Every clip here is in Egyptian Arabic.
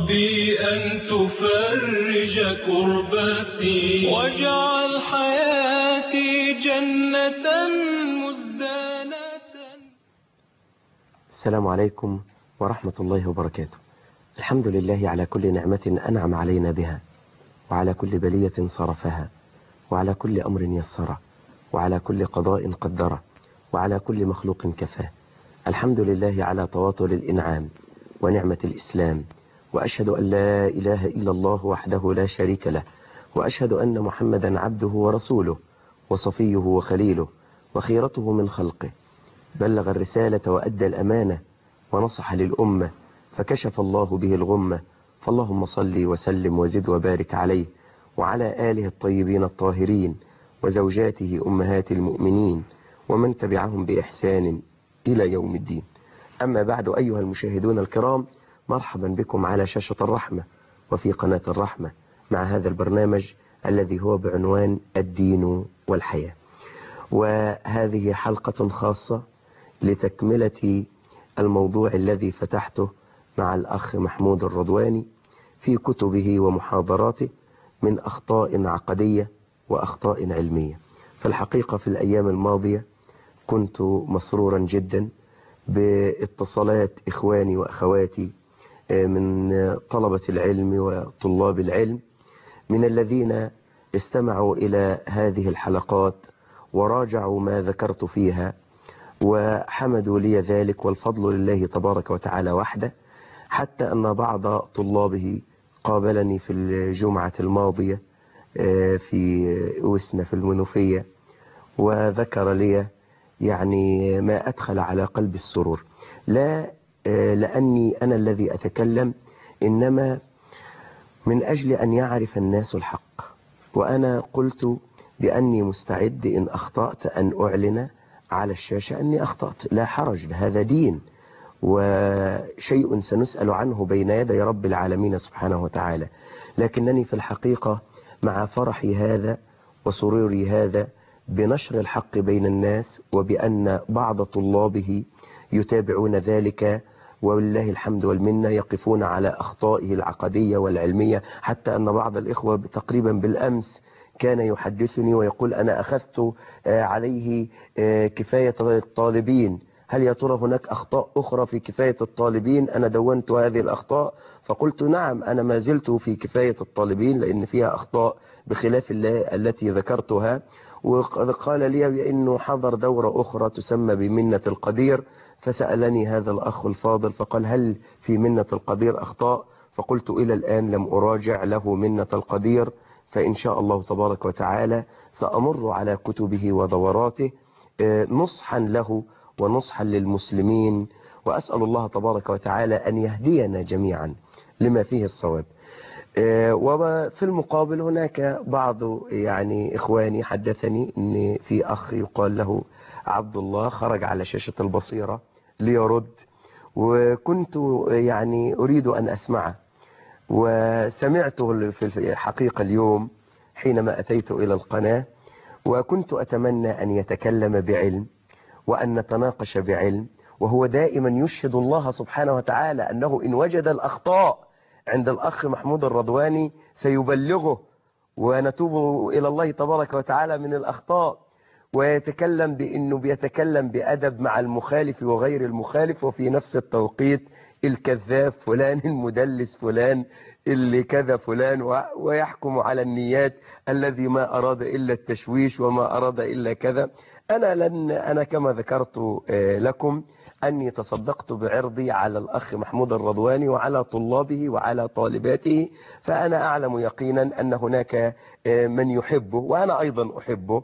ربي أن تفرج كربتي واجعل حياتي جنة مزدانة السلام عليكم ورحمة الله وبركاته الحمد لله على كل نعمة أنعم علينا بها وعلى كل بلية صرفها وعلى كل أمر يسره وعلى كل قضاء قدره وعلى كل مخلوق كفاه الحمد لله على تواطل الإنعام ونعمة الإسلام وأشهد أن لا إله إلا الله وحده لا شريك له وأشهد أن محمدا عبده ورسوله وصفيه وخليله وخيرته من خلقه بلغ الرسالة وأدى الأمانة ونصح للأمة فكشف الله به الغمة فاللهم صل وسلم وزد وبارك عليه وعلى آله الطيبين الطاهرين وزوجاته أمهات المؤمنين ومن تبعهم بإحسان إلى يوم الدين أما بعد أيها المشاهدون الكرام مرحبا بكم على شاشة الرحمة وفي قناة الرحمة مع هذا البرنامج الذي هو بعنوان الدين والحياة وهذه حلقة خاصة لتكملة الموضوع الذي فتحته مع الأخ محمود الرضواني في كتبه ومحاضراته من أخطاء عقدية وأخطاء علمية فالحقيقة في الأيام الماضية كنت مسرورا جدا باتصالات إخواني وأخواتي من طلبة العلم وطلاب العلم من الذين استمعوا إلى هذه الحلقات وراجعوا ما ذكرت فيها وحمدوا لي ذلك والفضل لله تبارك وتعالى وحده حتى أن بعض طلابه قابلني في الجمعة الماضية في وسنة في المنوفية وذكر لي يعني ما أدخل على قلب السرور لا لأني أنا الذي أتكلم إنما من أجل أن يعرف الناس الحق وأنا قلت بأني مستعد إن أخطأت أن أعلن على الشاشة أني أخطأت لا حرج هذا دين وشيء سنسأل عنه بين يدي رب العالمين سبحانه وتعالى لكنني في الحقيقة مع فرحي هذا وسروري هذا بنشر الحق بين الناس وبأن بعض طلابه يتابعون ذلك ولله الحمد والمنة يقفون على أخطائه العقدية والعلمية حتى أن بعض الإخوة تقريبا بالأمس كان يحدثني ويقول أنا أخذت عليه كفاية الطالبين هل يا ترى هناك أخطاء أخرى في كفاية الطالبين أنا دونت هذه الأخطاء فقلت نعم أنا ما زلت في كفاية الطالبين لأن فيها أخطاء بخلاف الله التي ذكرتها وقد قال لي بأنه حضر دورة أخرى تسمى بمنة القدير فسألني هذا الأخ الفاضل فقال هل في منة القدير أخطاء فقلت إلى الآن لم أراجع له منة القدير فإن شاء الله تبارك وتعالى سأمر على كتبه ودوراته نصحا له ونصحا للمسلمين وأسأل الله تبارك وتعالى أن يهدينا جميعا لما فيه الصواب وفي المقابل هناك بعض يعني إخواني حدثني أن في أخ يقال له عبد الله خرج على شاشة البصيرة ليرد وكنت يعني أريد أن أسمعه وسمعته في الحقيقة اليوم حينما أتيت إلى القناة وكنت أتمنى أن يتكلم بعلم وأن نتناقش بعلم وهو دائما يشهد الله سبحانه وتعالى أنه إن وجد الأخطاء عند الأخ محمود الرضواني سيبلغه ونتوب إلى الله تبارك وتعالى من الأخطاء ويتكلم بأنه بيتكلم بأدب مع المخالف وغير المخالف وفي نفس التوقيت الكذاب فلان المدلس فلان اللي كذا فلان ويحكم على النيات الذي ما أراد إلا التشويش وما أراد إلا كذا أنا لن أنا كما ذكرت لكم أني تصدقت بعرضي على الأخ محمود الرضواني وعلى طلابه وعلى طالباته فأنا أعلم يقينا أن هناك من يحبه وأنا أيضا أحبه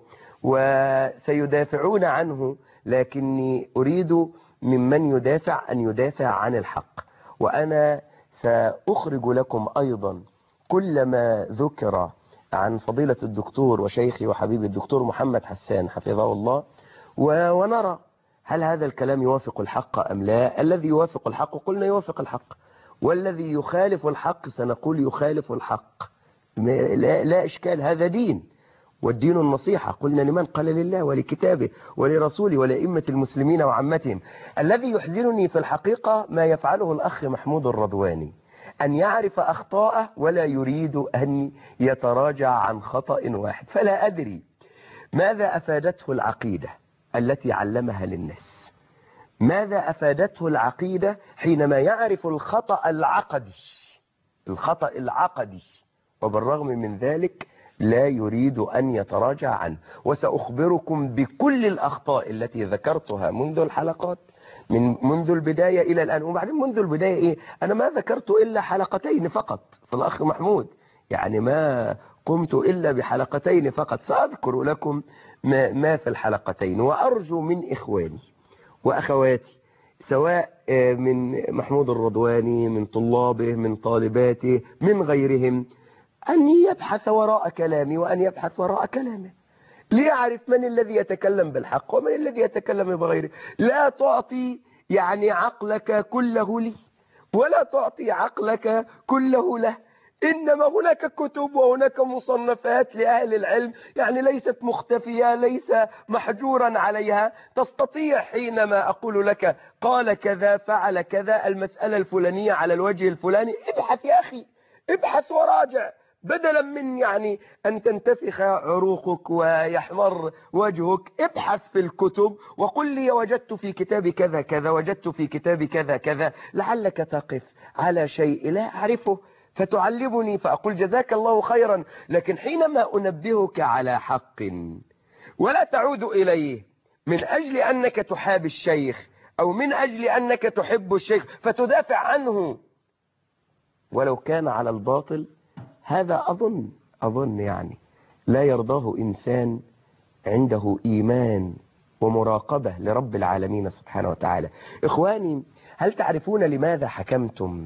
وسيدافعون عنه لكني أريد ممن يدافع أن يدافع عن الحق وأنا سأخرج لكم أيضا كل ما ذكر عن فضيلة الدكتور وشيخي وحبيبي الدكتور محمد حسان حفظه الله ونرى هل هذا الكلام يوافق الحق أم لا الذي يوافق الحق قلنا يوافق الحق والذي يخالف الحق سنقول يخالف الحق لا, لا إشكال هذا دين والدين النصيحة قلنا لمن قال لله ولكتابه ولرسوله ولأئمة المسلمين وعامتهم الذي يحزنني في الحقيقة ما يفعله الأخ محمود الرضواني أن يعرف أخطاءه ولا يريد أن يتراجع عن خطأ واحد فلا أدري ماذا أفادته العقيدة التي علمها للناس ماذا أفادته العقيدة حينما يعرف الخطأ العقدي الخطأ العقدي وبالرغم من ذلك لا يريد أن يتراجع عنه وسأخبركم بكل الأخطاء التي ذكرتها منذ الحلقات من منذ البداية إلى الآن وبعدين منذ البداية إيه أنا ما ذكرت إلا حلقتين فقط في الأخ محمود يعني ما قمت إلا بحلقتين فقط سأذكر لكم ما, ما في الحلقتين وأرجو من إخواني وأخواتي سواء من محمود الرضواني من طلابه من طالباته من غيرهم أن يبحث وراء كلامي وأن يبحث وراء كلامه ليعرف من الذي يتكلم بالحق ومن الذي يتكلم بغيره لا تعطي يعني عقلك كله لي ولا تعطي عقلك كله له إنما هناك كتب وهناك مصنفات لأهل العلم يعني ليست مختفية ليس محجورا عليها تستطيع حينما أقول لك قال كذا فعل كذا المسألة الفلانية على الوجه الفلاني ابحث يا أخي ابحث وراجع بدلا من يعني أن تنتفخ عروقك ويحمر وجهك ابحث في الكتب وقل لي وجدت في كتاب كذا كذا وجدت في كتاب كذا كذا لعلك تقف على شيء لا أعرفه فتعلمني فأقول جزاك الله خيرا لكن حينما أنبهك على حق ولا تعود إليه من أجل أنك تحاب الشيخ أو من أجل أنك تحب الشيخ فتدافع عنه ولو كان على الباطل هذا أظن أظن يعني لا يرضاه إنسان عنده إيمان ومراقبة لرب العالمين سبحانه وتعالى إخواني هل تعرفون لماذا حكمتم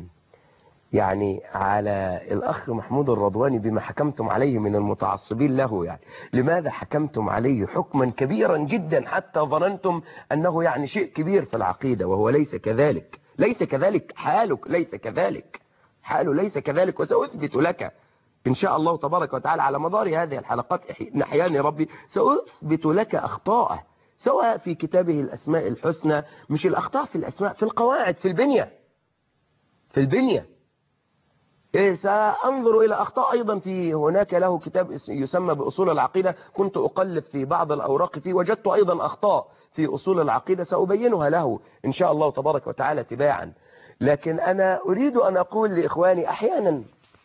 يعني على الأخ محمود الرضواني بما حكمتم عليه من المتعصبين له يعني لماذا حكمتم عليه حكما كبيرا جدا حتى ظننتم أنه يعني شيء كبير في العقيدة وهو ليس كذلك ليس كذلك حالك ليس كذلك حاله ليس كذلك وسأثبت لك إن شاء الله تبارك وتعالى على مدار هذه الحلقات نحياني ربي سأثبت لك أخطاءه سواء في كتابه الأسماء الحسنى مش الأخطاء في الأسماء في القواعد في البنية في البنية إيه سأنظر إلى أخطاء أيضا في هناك له كتاب يسمى بأصول العقيدة كنت أقلب في بعض الأوراق فيه وجدت أيضا أخطاء في أصول العقيدة سأبينها له إن شاء الله تبارك وتعالى تباعا لكن أنا أريد أن أقول لإخواني أحيانا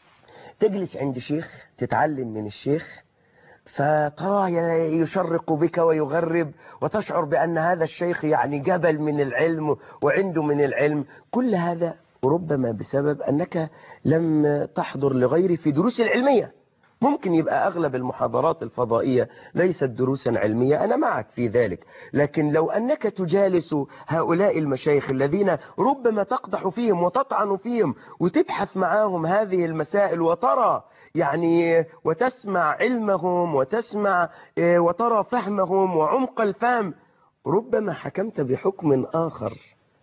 تجلس عند شيخ تتعلم من الشيخ فتراه يشرق بك ويغرب وتشعر بأن هذا الشيخ يعني جبل من العلم وعنده من العلم كل هذا ربما بسبب أنك لم تحضر لغيره في دروس العلمية ممكن يبقى أغلب المحاضرات الفضائية ليست دروسا علمية أنا معك في ذلك لكن لو أنك تجالس هؤلاء المشايخ الذين ربما تقدح فيهم وتطعن فيهم وتبحث معاهم هذه المسائل وترى يعني وتسمع علمهم وتسمع وترى فهمهم وعمق الفهم ربما حكمت بحكم آخر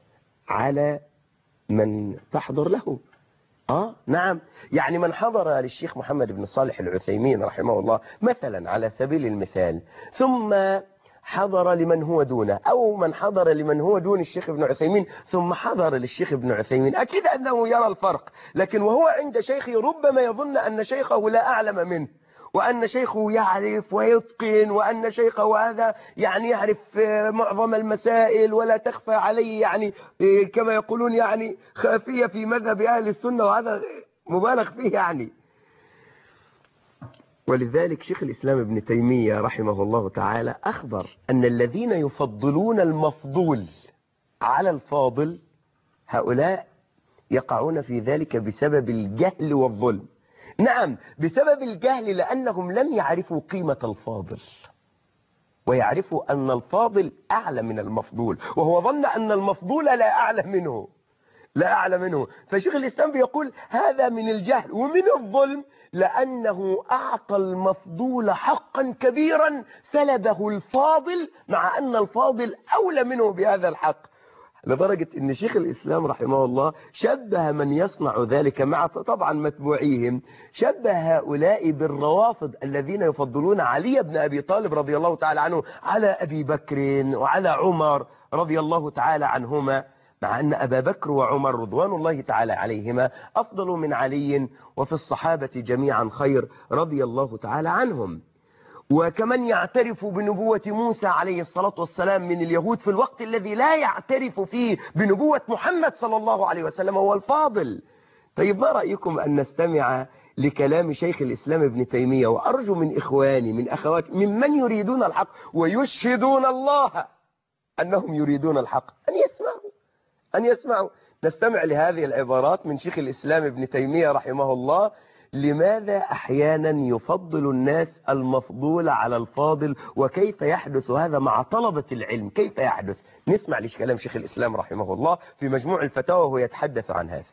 على من تحضر له آه نعم يعني من حضر للشيخ محمد بن صالح العثيمين رحمه الله مثلا على سبيل المثال ثم حضر لمن هو دونه أو من حضر لمن هو دون الشيخ ابن عثيمين ثم حضر للشيخ ابن عثيمين أكيد أنه يرى الفرق لكن وهو عند شيخه ربما يظن أن شيخه لا أعلم منه وأن شيخه يعرف ويتقن وأن شيخه هذا يعني يعرف معظم المسائل ولا تخفى عليه يعني كما يقولون يعني خافية في مذهب أهل السنة وهذا مبالغ فيه يعني ولذلك شيخ الإسلام ابن تيمية رحمه الله تعالى أخبر أن الذين يفضلون المفضول على الفاضل هؤلاء يقعون في ذلك بسبب الجهل والظلم نعم بسبب الجهل لأنهم لم يعرفوا قيمة الفاضل ويعرفوا أن الفاضل أعلى من المفضول وهو ظن أن المفضول لا أعلى منه لا أعلى منه فشيخ الإسلام بيقول هذا من الجهل ومن الظلم لأنه أعطى المفضول حقا كبيرا سلبه الفاضل مع أن الفاضل أولى منه بهذا الحق لدرجة ان شيخ الاسلام رحمه الله شبه من يصنع ذلك مع طبعا متبوعيهم شبه هؤلاء بالروافض الذين يفضلون علي بن ابي طالب رضي الله تعالى عنه على ابي بكر وعلى عمر رضي الله تعالى عنهما مع أن أبا بكر وعمر رضوان الله تعالى عليهما أفضل من علي وفي الصحابة جميعا خير رضي الله تعالى عنهم وكمن يعترف بنبوة موسى عليه الصلاة والسلام من اليهود في الوقت الذي لا يعترف فيه بنبوة محمد صلى الله عليه وسلم هو الفاضل طيب ما رأيكم أن نستمع لكلام شيخ الإسلام ابن تيمية وأرجو من إخواني من أخواتي ممن يريدون الحق ويشهدون الله أنهم يريدون الحق أن يسمعوا أن يسمعوا نستمع لهذه العبارات من شيخ الإسلام ابن تيمية رحمه الله لماذا أحيانا يفضل الناس المفضول على الفاضل وكيف يحدث هذا مع طلبة العلم كيف يحدث نسمع ليش كلام شيخ الإسلام رحمه الله في مجموع الفتاوى وهو يتحدث عن هذا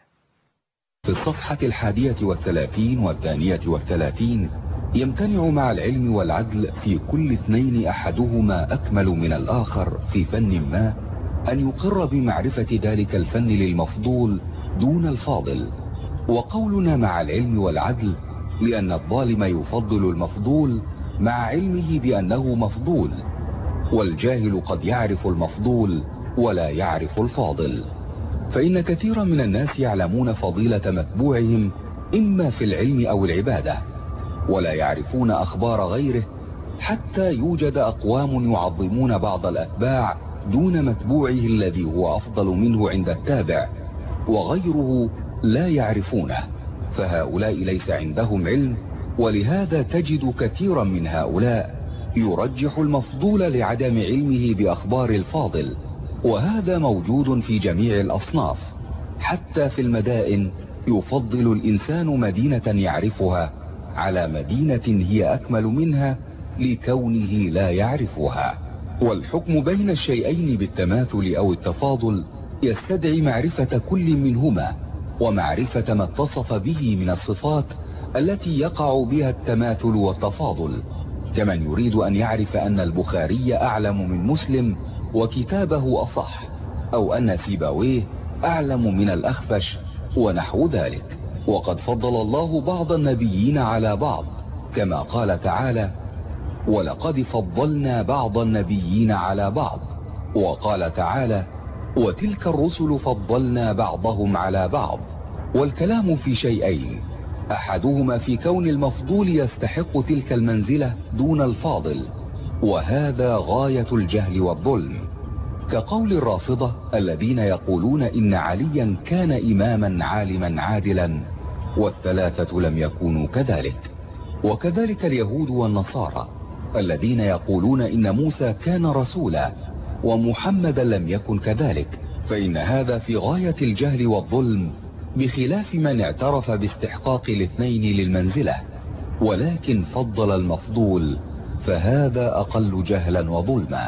في الصفحة الحادية والثلاثين والثانية والثلاثين يمتنع مع العلم والعدل في كل اثنين أحدهما أكمل من الآخر في فن ما أن يقر بمعرفة ذلك الفن للمفضول دون الفاضل وقولنا مع العلم والعدل لأن الظالم يفضل المفضول مع علمه بأنه مفضول والجاهل قد يعرف المفضول ولا يعرف الفاضل فإن كثيرا من الناس يعلمون فضيلة متبوعهم إما في العلم أو العبادة ولا يعرفون أخبار غيره حتى يوجد أقوام يعظمون بعض الأتباع دون متبوعه الذي هو أفضل منه عند التابع وغيره لا يعرفونه فهؤلاء ليس عندهم علم ولهذا تجد كثيرا من هؤلاء يرجح المفضول لعدم علمه بأخبار الفاضل وهذا موجود في جميع الأصناف حتى في المدائن يفضل الإنسان مدينة يعرفها على مدينة هي أكمل منها لكونه لا يعرفها والحكم بين الشيئين بالتماثل أو التفاضل يستدعي معرفة كل منهما ومعرفة ما اتصف به من الصفات التي يقع بها التماثل والتفاضل كمن يريد أن يعرف أن البخاري أعلم من مسلم وكتابه أصح أو أن سيباويه أعلم من الأخفش ونحو ذلك وقد فضل الله بعض النبيين على بعض كما قال تعالى ولقد فضلنا بعض النبيين على بعض وقال تعالى وتلك الرسل فضلنا بعضهم على بعض والكلام في شيئين أحدهما في كون المفضول يستحق تلك المنزلة دون الفاضل وهذا غاية الجهل والظلم كقول الرافضة الذين يقولون إن عليا كان إماما عالما عادلا والثلاثة لم يكونوا كذلك وكذلك اليهود والنصارى الذين يقولون إن موسى كان رسولا ومحمدا لم يكن كذلك فإن هذا في غاية الجهل والظلم بخلاف من اعترف باستحقاق الاثنين للمنزلة ولكن فضل المفضول فهذا أقل جهلا وظلما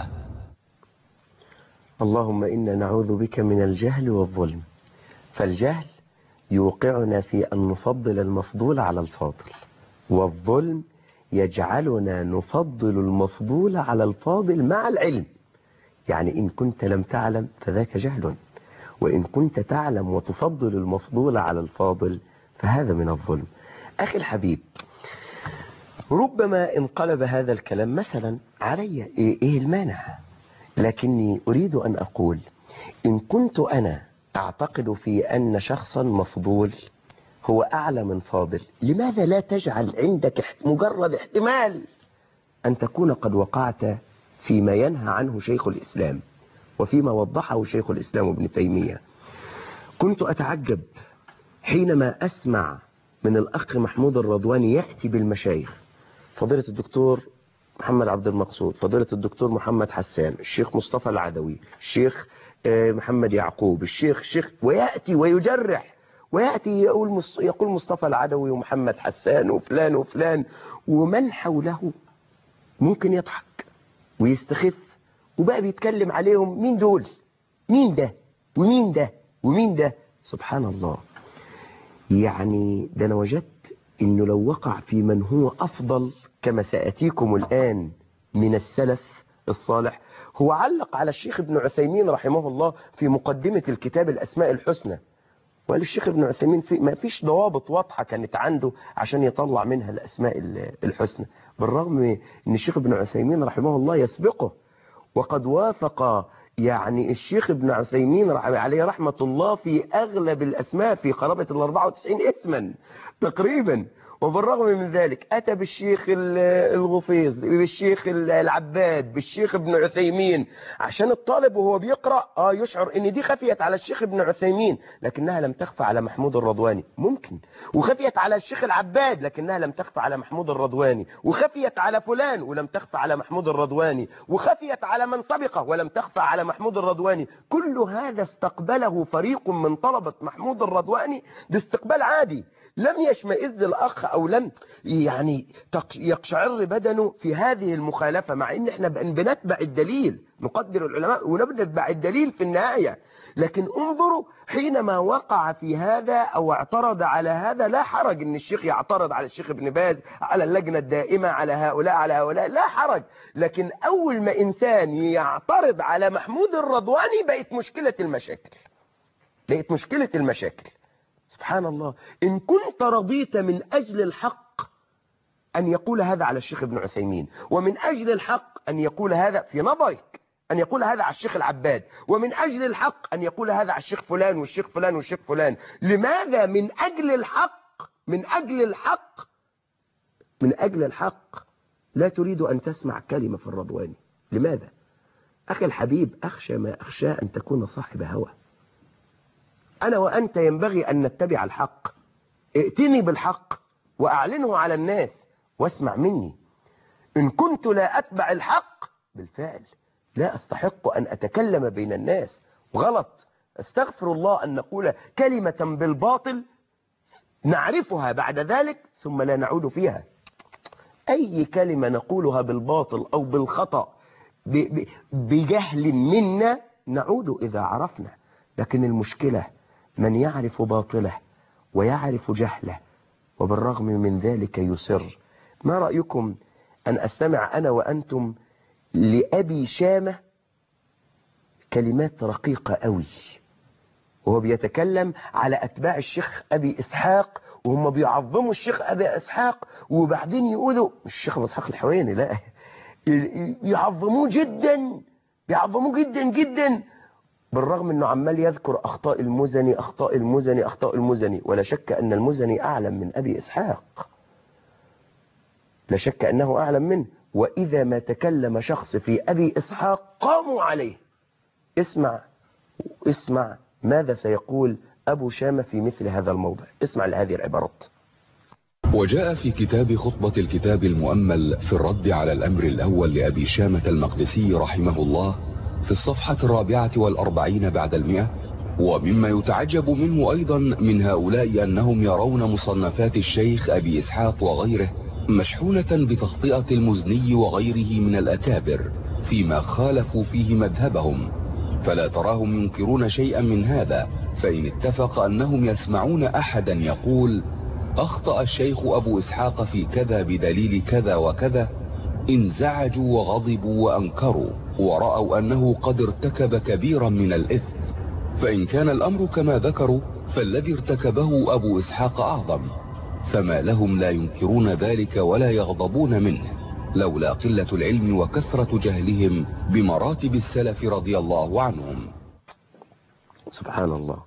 اللهم إنا نعوذ بك من الجهل والظلم فالجهل يوقعنا في أن نفضل المفضول على الفاضل والظلم يجعلنا نفضل المفضول على الفاضل مع العلم يعني إن كنت لم تعلم فذاك جهل وإن كنت تعلم وتفضل المفضول على الفاضل فهذا من الظلم أخي الحبيب ربما انقلب هذا الكلام مثلا علي إيه المانع لكني أريد أن أقول إن كنت أنا أعتقد في أن شخصا مفضول هو أعلى من فاضل لماذا لا تجعل عندك مجرد احتمال أن تكون قد وقعت فيما ينهى عنه شيخ الإسلام وفيما وضحه شيخ الإسلام ابن تيمية كنت أتعجب حينما أسمع من الأخ محمود الرضواني يأتي بالمشايخ فضيلة الدكتور محمد عبد المقصود فضيلة الدكتور محمد حسان الشيخ مصطفى العدوي الشيخ محمد يعقوب الشيخ الشيخ ويأتي ويجرح ويأتي يقول يقول مصطفى العدوي ومحمد حسان وفلان وفلان ومن حوله ممكن يضحك ويستخف وبقى بيتكلم عليهم مين دول مين ده ومين ده ومين ده سبحان الله يعني ده أنا وجدت إنه لو وقع في من هو أفضل كما سأتيكم الآن من السلف الصالح هو علق على الشيخ ابن عثيمين رحمه الله في مقدمة الكتاب الأسماء الحسنى وقال الشيخ ابن عثيمين في ما فيش ضوابط واضحة كانت عنده عشان يطلع منها الأسماء الحسنى بالرغم ان الشيخ ابن عثيمين رحمه الله يسبقه وقد وافق يعني الشيخ ابن عثيمين عليه رحمة الله في أغلب الأسماء في قرابة ال 94 اسما تقريبا وبالرغم من ذلك أتى بالشيخ الغفيظ بالشيخ العباد بالشيخ ابن عثيمين عشان الطالب وهو بيقرأ آه يشعر ان دي خفيت على الشيخ ابن عثيمين لكنها لم تخفى على محمود الرضواني ممكن وخفيت على الشيخ العباد لكنها لم تخفى على محمود الرضواني وخفيت على فلان ولم تخفى على محمود الرضواني وخفيت على من سبقه ولم تخفى على محمود الرضواني كل هذا استقبله فريق من طلبة محمود الرضواني باستقبال عادي لم يشمئز الأخ أو لم يعني يقشعر بدنه في هذه المخالفة مع ان احنا بنتبع الدليل نقدر العلماء ونتبع الدليل في النهاية لكن انظروا حينما وقع في هذا او اعترض على هذا لا حرج ان الشيخ يعترض على الشيخ ابن باز على اللجنة الدائمة على هؤلاء على هؤلاء لا حرج لكن اول ما انسان يعترض على محمود الرضواني بقت مشكلة المشاكل بقت مشكلة المشاكل سبحان الله إن كنت رضيت من أجل الحق أن يقول هذا على الشيخ ابن عثيمين ومن أجل الحق أن يقول هذا في نظرك أن يقول هذا على الشيخ العباد ومن أجل الحق أن يقول هذا على الشيخ فلان والشيخ فلان والشيخ فلان لماذا من أجل الحق من أجل الحق من أجل الحق لا تريد أن تسمع كلمة في الرضواني لماذا أخي الحبيب أخشى ما أخشى أن تكون صاحب هوى أنا وأنت ينبغي أن نتبع الحق ائتني بالحق وأعلنه على الناس واسمع مني إن كنت لا أتبع الحق بالفعل لا أستحق أن أتكلم بين الناس غلط استغفر الله أن نقول كلمة بالباطل نعرفها بعد ذلك ثم لا نعود فيها أي كلمة نقولها بالباطل أو بالخطأ بجهل منا نعود إذا عرفنا لكن المشكلة من يعرف باطله ويعرف جهله وبالرغم من ذلك يسر ما رأيكم أن أستمع أنا وأنتم لأبي شامة كلمات رقيقة قوي وهو بيتكلم على أتباع الشيخ أبي إسحاق وهم بيعظموا الشيخ أبي إسحاق وبعدين يقولوا الشيخ أبي إسحاق الحويني لا يعظموه جدا بيعظموه جدا جدا بالرغم انه عمال يذكر اخطاء المزني اخطاء المزني اخطاء المزني ولا شك ان المزني اعلم من ابي اسحاق لا شك انه اعلم منه واذا ما تكلم شخص في ابي اسحاق قاموا عليه اسمع اسمع ماذا سيقول ابو شامه في مثل هذا الموضع اسمع لهذه العبارات وجاء في كتاب خطبة الكتاب المؤمل في الرد على الأمر الأول لأبي شامة المقدسي رحمه الله في الصفحة الرابعة والأربعين بعد المئة ومما يتعجب منه أيضا من هؤلاء أنهم يرون مصنفات الشيخ أبي إسحاق وغيره مشحونة بتخطئة المزني وغيره من الأكابر فيما خالفوا فيه مذهبهم فلا تراهم ينكرون شيئا من هذا فإن اتفق أنهم يسمعون أحدا يقول أخطأ الشيخ أبو إسحاق في كذا بدليل كذا وكذا انزعجوا وغضبوا وأنكروا ورأوا أنه قد ارتكب كبيرا من الإثم فإن كان الأمر كما ذكروا فالذي ارتكبه أبو إسحاق أعظم فما لهم لا ينكرون ذلك ولا يغضبون منه لولا قلة العلم وكثرة جهلهم بمراتب السلف رضي الله عنهم سبحان الله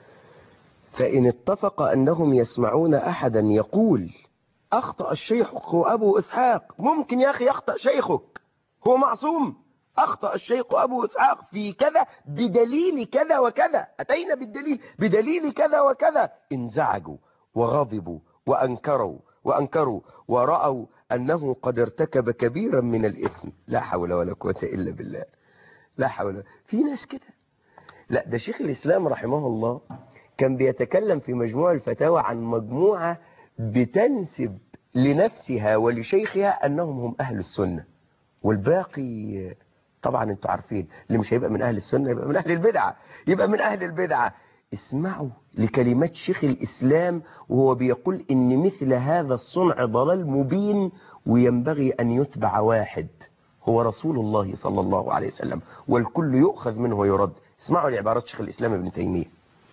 فإن اتفق أنهم يسمعون أحدا يقول أخطأ الشيخ أبو إسحاق ممكن يا أخي يخطأ شيخك هو معصوم أخطأ الشيخ أبو إسحاق في كذا بدليل كذا وكذا أتينا بالدليل بدليل كذا وكذا انزعجوا وغضبوا وأنكروا وأنكروا ورأوا أنه قد ارتكب كبيرا من الإثم لا حول ولا قوة إلا بالله لا حول في ناس كده لا ده شيخ الإسلام رحمه الله كان بيتكلم في مجموع الفتاوى عن مجموعة بتنسب لنفسها ولشيخها أنهم هم أهل السنة والباقي طبعا انتوا عارفين اللي مش هيبقى من أهل السنة يبقى من أهل البدعة يبقى من أهل البدعة اسمعوا لكلمات شيخ الإسلام وهو بيقول إن مثل هذا الصنع ضلال مبين وينبغي أن يتبع واحد هو رسول الله صلى الله عليه وسلم والكل يؤخذ منه ويرد اسمعوا لعبارات شيخ الإسلام ابن تيمية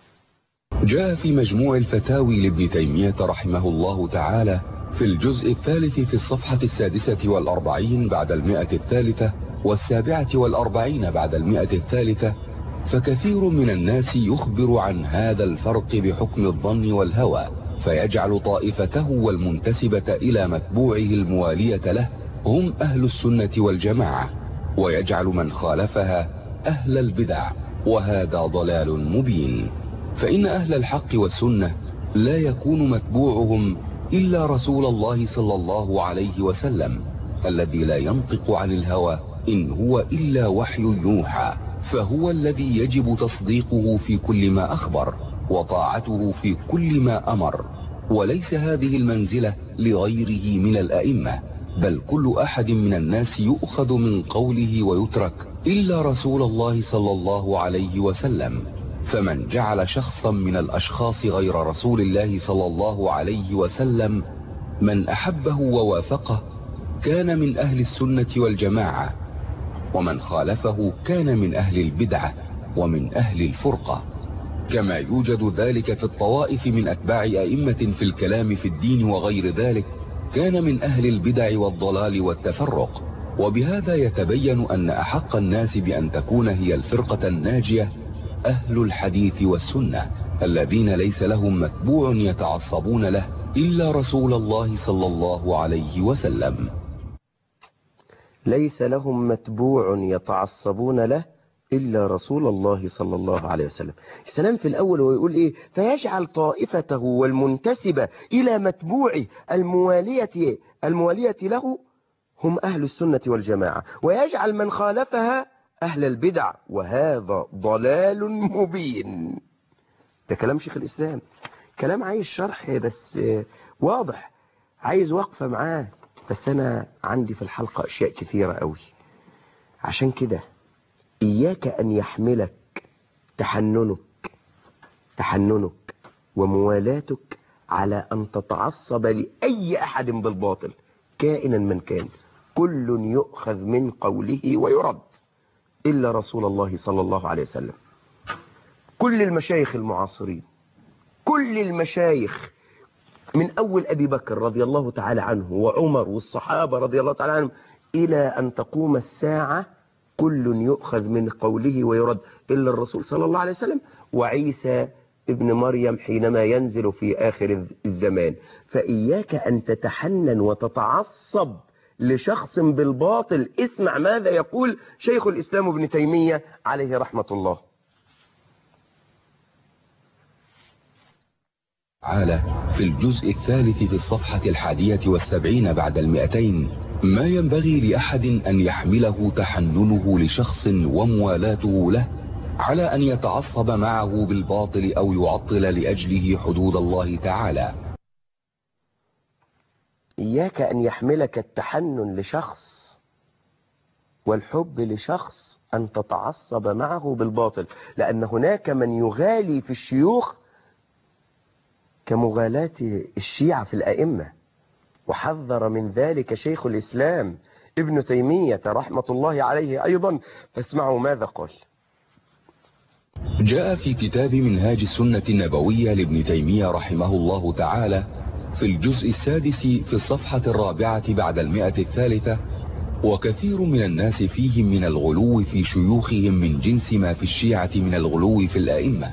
جاء في مجموع الفتاوي لابن تيمية رحمه الله تعالى في الجزء الثالث في الصفحة السادسة والأربعين بعد المئة الثالثة والسابعة والأربعين بعد المئة الثالثة فكثير من الناس يخبر عن هذا الفرق بحكم الظن والهوى فيجعل طائفته والمنتسبة إلى متبوعه الموالية له هم أهل السنة والجماعة ويجعل من خالفها أهل البدع وهذا ضلال مبين فإن أهل الحق والسنة لا يكون متبوعهم إلا رسول الله صلى الله عليه وسلم الذي لا ينطق عن الهوى إن هو إلا وحي يوحى فهو الذي يجب تصديقه في كل ما أخبر وطاعته في كل ما أمر وليس هذه المنزلة لغيره من الأئمة بل كل أحد من الناس يؤخذ من قوله ويترك إلا رسول الله صلى الله عليه وسلم فمن جعل شخصا من الأشخاص غير رسول الله صلى الله عليه وسلم من أحبه ووافقه كان من أهل السنة والجماعة ومن خالفه كان من أهل البدعة ومن أهل الفرقة كما يوجد ذلك في الطوائف من أتباع أئمة في الكلام في الدين وغير ذلك كان من أهل البدع والضلال والتفرق وبهذا يتبين أن أحق الناس بأن تكون هي الفرقة الناجية أهل الحديث والسنة الذين ليس لهم متبوع يتعصبون له إلا رسول الله صلى الله عليه وسلم ليس لهم متبوع يتعصبون له إلا رسول الله صلى الله عليه وسلم السلام في الأول ويقول إيه فيجعل طائفته والمنتسبة إلى متبوع الموالية, الموالية له هم أهل السنة والجماعة ويجعل من خالفها أهل البدع وهذا ضلال مبين ده كلام شيخ الإسلام كلام عايز شرح بس واضح عايز وقفة معاه بس أنا عندي في الحلقة أشياء كثيرة قوي عشان كده إياك أن يحملك تحننك تحننك وموالاتك على أن تتعصب لأي أحد بالباطل كائنا من كان كل يؤخذ من قوله ويرد إلا رسول الله صلى الله عليه وسلم كل المشايخ المعاصرين كل المشايخ من أول أبي بكر رضي الله تعالى عنه وعمر والصحابة رضي الله تعالى عنهم إلى أن تقوم الساعة كل يؤخذ من قوله ويرد إلا الرسول صلى الله عليه وسلم وعيسى ابن مريم حينما ينزل في آخر الزمان فإياك أن تتحنن وتتعصب لشخص بالباطل اسمع ماذا يقول شيخ الإسلام ابن تيمية عليه رحمة الله تعالى في الجزء الثالث في الصفحة الحادية والسبعين بعد المئتين ما ينبغي لأحد أن يحمله تحننه لشخص وموالاته له على أن يتعصب معه بالباطل أو يعطل لأجله حدود الله تعالى إياك أن يحملك التحنن لشخص والحب لشخص أن تتعصب معه بالباطل لأن هناك من يغالي في الشيوخ كمغالاة الشيعة في الأئمة وحذر من ذلك شيخ الإسلام ابن تيمية رحمة الله عليه أيضا فاسمعوا ماذا قال جاء في كتاب منهاج السنة النبوية لابن تيمية رحمه الله تعالى في الجزء السادس في الصفحة الرابعة بعد المئة الثالثة وكثير من الناس فيهم من الغلو في شيوخهم من جنس ما في الشيعة من الغلو في الأئمة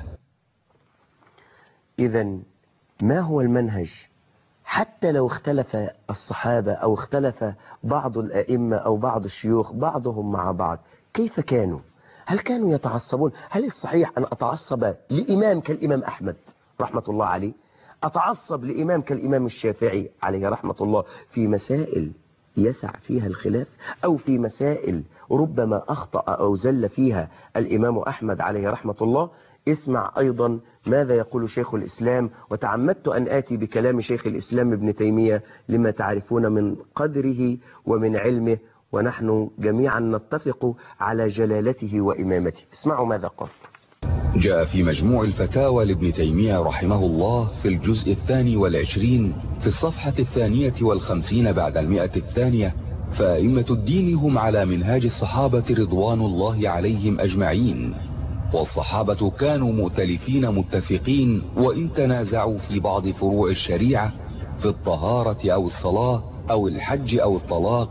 إذا ما هو المنهج حتى لو اختلف الصحابة أو اختلف بعض الأئمة أو بعض الشيوخ بعضهم مع بعض كيف كانوا هل كانوا يتعصبون هل الصحيح أن أتعصب لإمام كالإمام أحمد رحمة الله عليه أتعصب لإمام كالإمام الشافعي عليه رحمة الله في مسائل يسع فيها الخلاف أو في مسائل ربما أخطأ أو زل فيها الإمام أحمد عليه رحمة الله اسمع أيضا ماذا يقول شيخ الإسلام وتعمدت أن آتي بكلام شيخ الإسلام ابن تيمية لما تعرفون من قدره ومن علمه ونحن جميعا نتفق على جلالته وإمامته اسمعوا ماذا قال جاء في مجموع الفتاوى لابن تيمية رحمه الله في الجزء الثاني والعشرين في الصفحة الثانية والخمسين بعد المئة الثانية فأئمة الدين هم على منهاج الصحابة رضوان الله عليهم أجمعين والصحابة كانوا مؤتلفين متفقين وإن تنازعوا في بعض فروع الشريعة في الطهارة أو الصلاة أو الحج أو الطلاق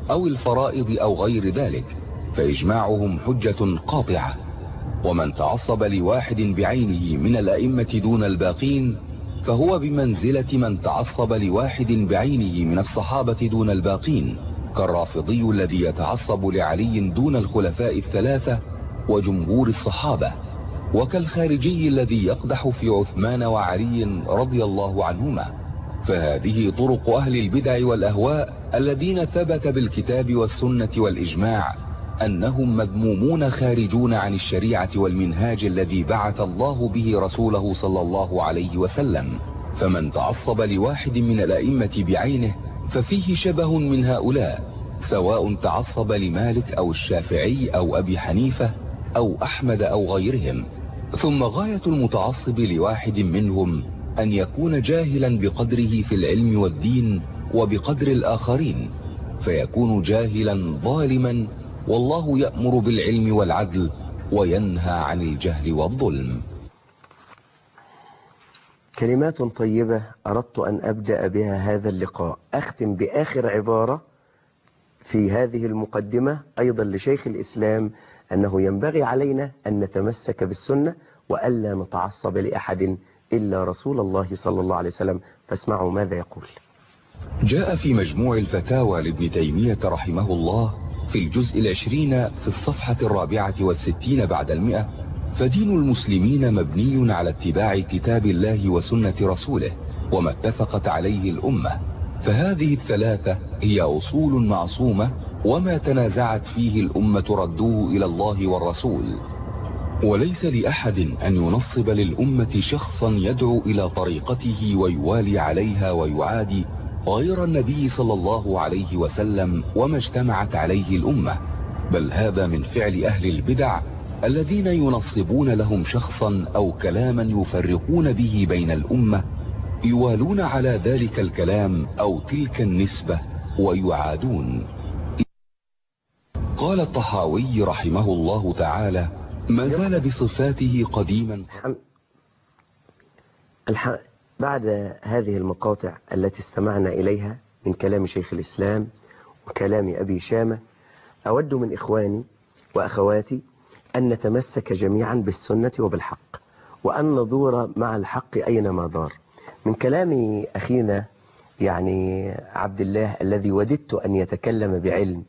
أو الفرائض أو غير ذلك فإجماعهم حجة قاطعة ومن تعصب لواحد بعينه من الأئمة دون الباقين فهو بمنزلة من تعصب لواحد بعينه من الصحابة دون الباقين كالرافضي الذي يتعصب لعلي دون الخلفاء الثلاثة وجمهور الصحابة وكالخارجي الذي يقدح في عثمان وعلي رضي الله عنهما فهذه طرق أهل البدع والأهواء الذين ثبت بالكتاب والسنة والإجماع أنهم مذمومون خارجون عن الشريعة والمنهاج الذي بعث الله به رسوله صلى الله عليه وسلم فمن تعصب لواحد من الأئمة بعينه ففيه شبه من هؤلاء سواء تعصب لمالك أو الشافعي أو أبي حنيفة أو أحمد أو غيرهم ثم غاية المتعصب لواحد منهم أن يكون جاهلا بقدره في العلم والدين وبقدر الآخرين فيكون جاهلا ظالما والله يأمر بالعلم والعدل وينهى عن الجهل والظلم كلمات طيبة أردت أن أبدأ بها هذا اللقاء أختم بآخر عبارة في هذه المقدمة أيضا لشيخ الإسلام أنه ينبغي علينا أن نتمسك بالسنة وألا نتعصب لأحد إلا رسول الله صلى الله عليه وسلم فاسمعوا ماذا يقول جاء في مجموع الفتاوى لابن تيمية رحمه الله في الجزء العشرين في الصفحة الرابعة والستين بعد المئة فدين المسلمين مبني على اتباع كتاب الله وسنة رسوله وما اتفقت عليه الأمة فهذه الثلاثة هي أصول معصومة وما تنازعت فيه الأمة ردوه إلى الله والرسول وليس لأحد أن ينصب للأمة شخصا يدعو إلى طريقته ويوالي عليها ويعادي غير النبي صلى الله عليه وسلم وما اجتمعت عليه الأمة بل هذا من فعل أهل البدع الذين ينصبون لهم شخصا أو كلاما يفرقون به بين الأمة يوالون على ذلك الكلام أو تلك النسبة ويعادون قال الطحاوي رحمه الله تعالى ما زال بصفاته قديما الحم... الح... بعد هذه المقاطع التي استمعنا إليها من كلام شيخ الإسلام وكلام أبي شامة أود من إخواني وأخواتي أن نتمسك جميعا بالسنة وبالحق وأن ندور مع الحق أينما دار من كلام أخينا يعني عبد الله الذي وددت أن يتكلم بعلم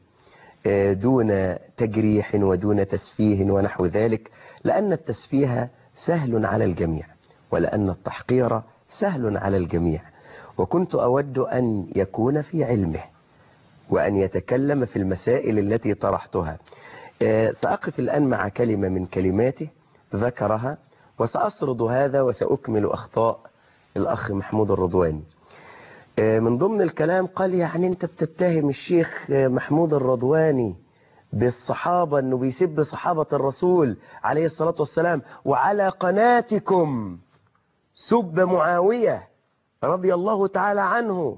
دون تجريح ودون تسفيه ونحو ذلك لأن التسفيه سهل على الجميع ولأن التحقير سهل على الجميع وكنت أود أن يكون في علمه وأن يتكلم في المسائل التي طرحتها سأقف الآن مع كلمة من كلماته ذكرها وسأسرد هذا وسأكمل أخطاء الأخ محمود الرضواني من ضمن الكلام قال يعني أنت بتتهم الشيخ محمود الرضواني بالصحابة أنه بيسب صحابة الرسول عليه الصلاة والسلام وعلى قناتكم سب معاوية رضي الله تعالى عنه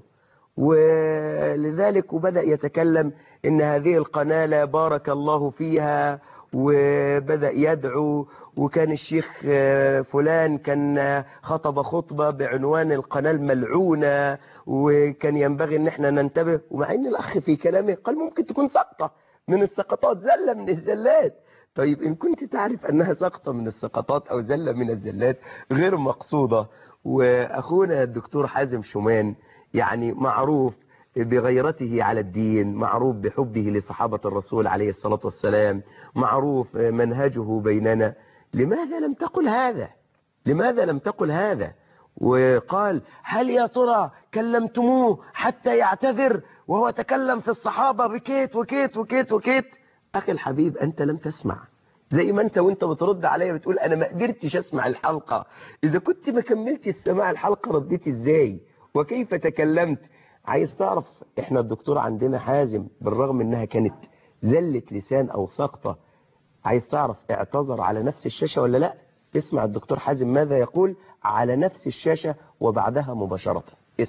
ولذلك وبدأ يتكلم إن هذه القناة لا بارك الله فيها وبدأ يدعو وكان الشيخ فلان كان خطب خطبة بعنوان القناة الملعونة وكان ينبغي ان احنا ننتبه ومع ان الاخ في كلامه قال ممكن تكون سقطة من السقطات زلة من الزلات طيب ان كنت تعرف انها سقطة من السقطات او زلة من الزلات غير مقصودة واخونا الدكتور حازم شومان يعني معروف بغيرته على الدين معروف بحبه لصحابة الرسول عليه الصلاة والسلام معروف منهجه بيننا لماذا لم تقل هذا لماذا لم تقل هذا وقال هل يا ترى كلمتموه حتى يعتذر وهو تكلم في الصحابة بكيت وكيت وكيت وكيت أخي الحبيب أنت لم تسمع زي ما أنت وأنت بترد عليا بتقول أنا ما قدرتش أسمع الحلقة إذا كنت ما كملت السماع الحلقة رديت إزاي وكيف تكلمت عايز تعرف احنا الدكتور عندنا حازم بالرغم انها كانت زلة لسان او سقطة عايز تعرف اعتذر على نفس الشاشة ولا لا اسمع الدكتور حازم ماذا يقول على نفس الشاشة وبعدها مباشرة اسمع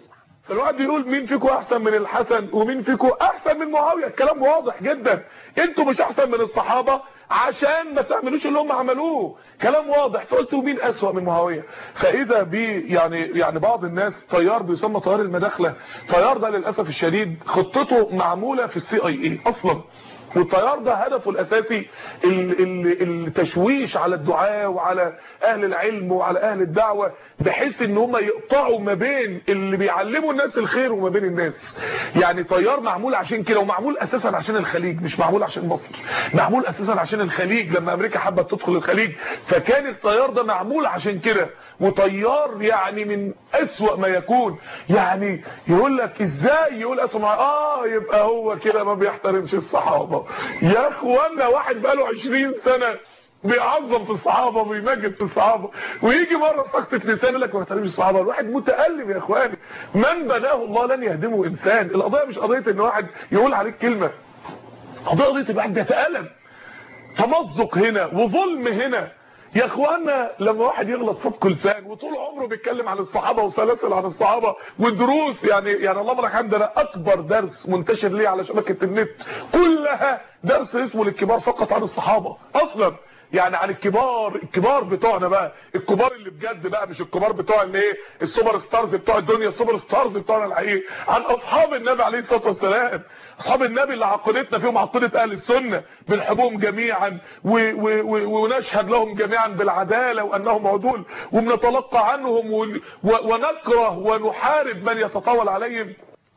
فالواحد بيقول مين فيكم احسن من الحسن ومين فيكم احسن من معاويه الكلام واضح جدا انتوا مش احسن من الصحابه عشان ما تعملوش اللي هم عملوه كلام واضح فقلت مين اسوأ من معاويه فاذا بي يعني يعني بعض الناس طيار بيسمى طيار المداخله طيار ده للاسف الشديد خطته معموله في السي اي اي اصلا والطيار ده هدفه الاساسي ال- ال- التشويش على الدعاء وعلى اهل العلم وعلى اهل الدعوه بحيث ان هم يقطعوا ما بين اللي بيعلموا الناس الخير وما بين الناس يعني طيار معمول عشان كده ومعمول اساسا عشان الخليج مش معمول عشان مصر معمول اساسا عشان الخليج لما امريكا حبت تدخل الخليج فكان الطيار ده معمول عشان كده وطيار يعني من اسوأ ما يكون يعني يقول لك ازاي يقول اسمع اه يبقى هو كده ما بيحترمش الصحابه يا اخوانا واحد بقاله 20 سنه بيعظم في الصحابه وبيمجد في الصحابه ويجي مره سقطه لسان يقول لك ما بيحترمش الصحابه الواحد متالم يا اخواني من بناه الله لن يهدمه انسان القضيه مش قضيه ان واحد يقول عليك كلمه قضيه قضيه الواحد بيتالم تمزق هنا وظلم هنا يا اخوانا لما واحد يغلط صدق لسان وطول عمره بيتكلم عن الصحابه وسلاسل عن الصحابه ودروس يعني يعني اللهم لك الحمد ده اكبر درس منتشر ليه على شبكه النت كلها درس اسمه للكبار فقط عن الصحابه اصلا يعني عن الكبار الكبار بتوعنا بقى الكبار اللي بجد بقى مش الكبار بتوع اللي ايه السوبر ستارز بتوع الدنيا السوبر ستارز بتوعنا الحقيقي عن اصحاب النبي عليه الصلاه والسلام اصحاب النبي اللي عقيدتنا فيهم عقيده اهل السنه بنحبهم جميعا و و و ونشهد لهم جميعا بالعداله وانهم عدول وبنتلقى عنهم و و ونكره ونحارب من يتطاول عليهم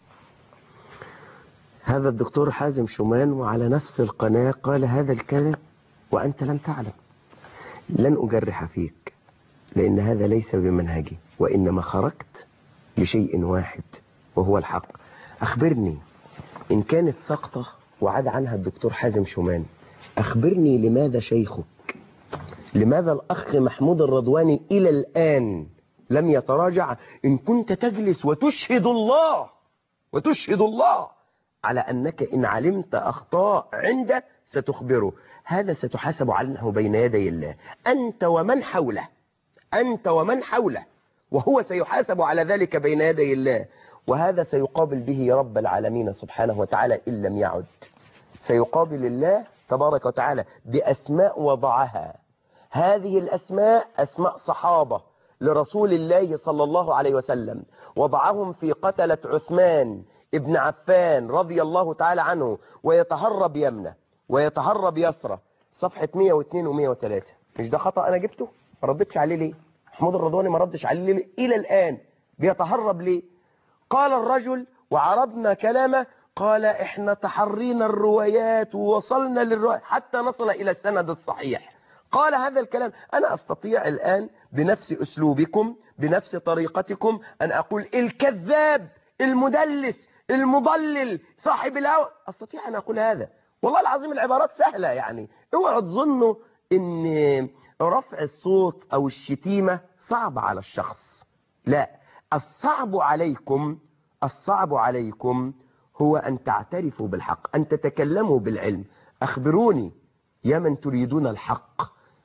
هذا الدكتور حازم شومان وعلى نفس القناة قال هذا الكلام وأنت لم تعلم لن أجرح فيك لأن هذا ليس بمنهجي وإنما خرجت لشيء واحد وهو الحق أخبرني إن كانت سقطة وعاد عنها الدكتور حازم شومان أخبرني لماذا شيخك لماذا الأخ محمود الرضواني إلى الآن لم يتراجع إن كنت تجلس وتشهد الله وتشهد الله على أنك إن علمت أخطاء عنده ستخبره هذا ستحاسب عنه بين يدي الله أنت ومن حوله أنت ومن حوله وهو سيحاسب على ذلك بين يدي الله وهذا سيقابل به رب العالمين سبحانه وتعالى إن لم يعد سيقابل الله تبارك وتعالى بأسماء وضعها هذه الأسماء أسماء صحابة لرسول الله صلى الله عليه وسلم وضعهم في قتلة عثمان ابن عفان رضي الله تعالى عنه ويتهرب يمنه ويتهرب يسرى صفحة 102 و103 مش ده خطأ أنا جبته ما ردتش عليه ليه محمود الرضواني ما ردش عليه ليه إلى الآن بيتهرب ليه قال الرجل وعرضنا كلامه قال احنا تحرينا الروايات ووصلنا للروايات حتى نصل إلى السند الصحيح قال هذا الكلام أنا أستطيع الآن بنفس أسلوبكم بنفس طريقتكم أن أقول الكذاب المدلس المضلل صاحب الهوى أستطيع أن أقول هذا والله العظيم العبارات سهلة يعني اوعوا تظنوا ان رفع الصوت او الشتيمة صعب على الشخص لا الصعب عليكم الصعب عليكم هو ان تعترفوا بالحق ان تتكلموا بالعلم اخبروني يا من تريدون الحق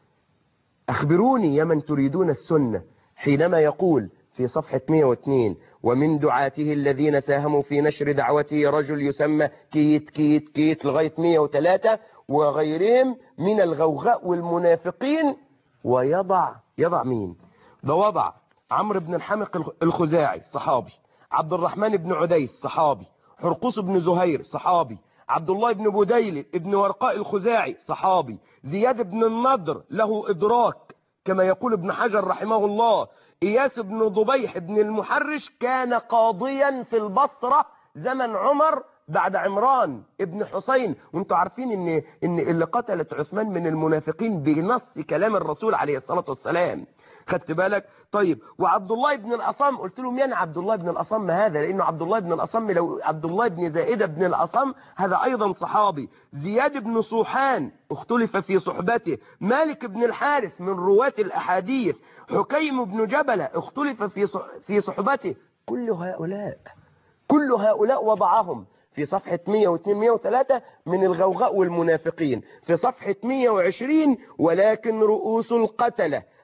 اخبروني يا من تريدون السنة حينما يقول في صفحة 102 ومن دعاته الذين ساهموا في نشر دعوته رجل يسمى كيت كيت كيت لغاية 103 وغيرهم من الغوغاء والمنافقين ويضع يضع مين ده وضع عمرو بن الحمق الخزاعي صحابي عبد الرحمن بن عديس صحابي حرقوس بن زهير صحابي عبد الله بن بديل ابن ورقاء الخزاعي صحابي زياد بن النضر له إدراك كما يقول ابن حجر رحمه الله إياس بن ضبيح بن المحرش كان قاضيا في البصرة زمن عمر بعد عمران ابن حسين وانتوا عارفين ان ان اللي قتلت عثمان من المنافقين بنص كلام الرسول عليه الصلاة والسلام خدت بالك طيب وعبد الله بن الأصم قلت لهم يعني عبد الله بن الأصم هذا لأنه عبد الله بن الأصم لو عبد الله بن زائدة بن الأصم هذا أيضا صحابي زياد بن صوحان اختلف في صحبته مالك بن الحارث من رواة الأحاديث حكيم بن جبلة اختلف في في صحبته كل هؤلاء كل هؤلاء وضعهم في صفحة 102 103 من الغوغاء والمنافقين في صفحة 120 ولكن رؤوس القتلة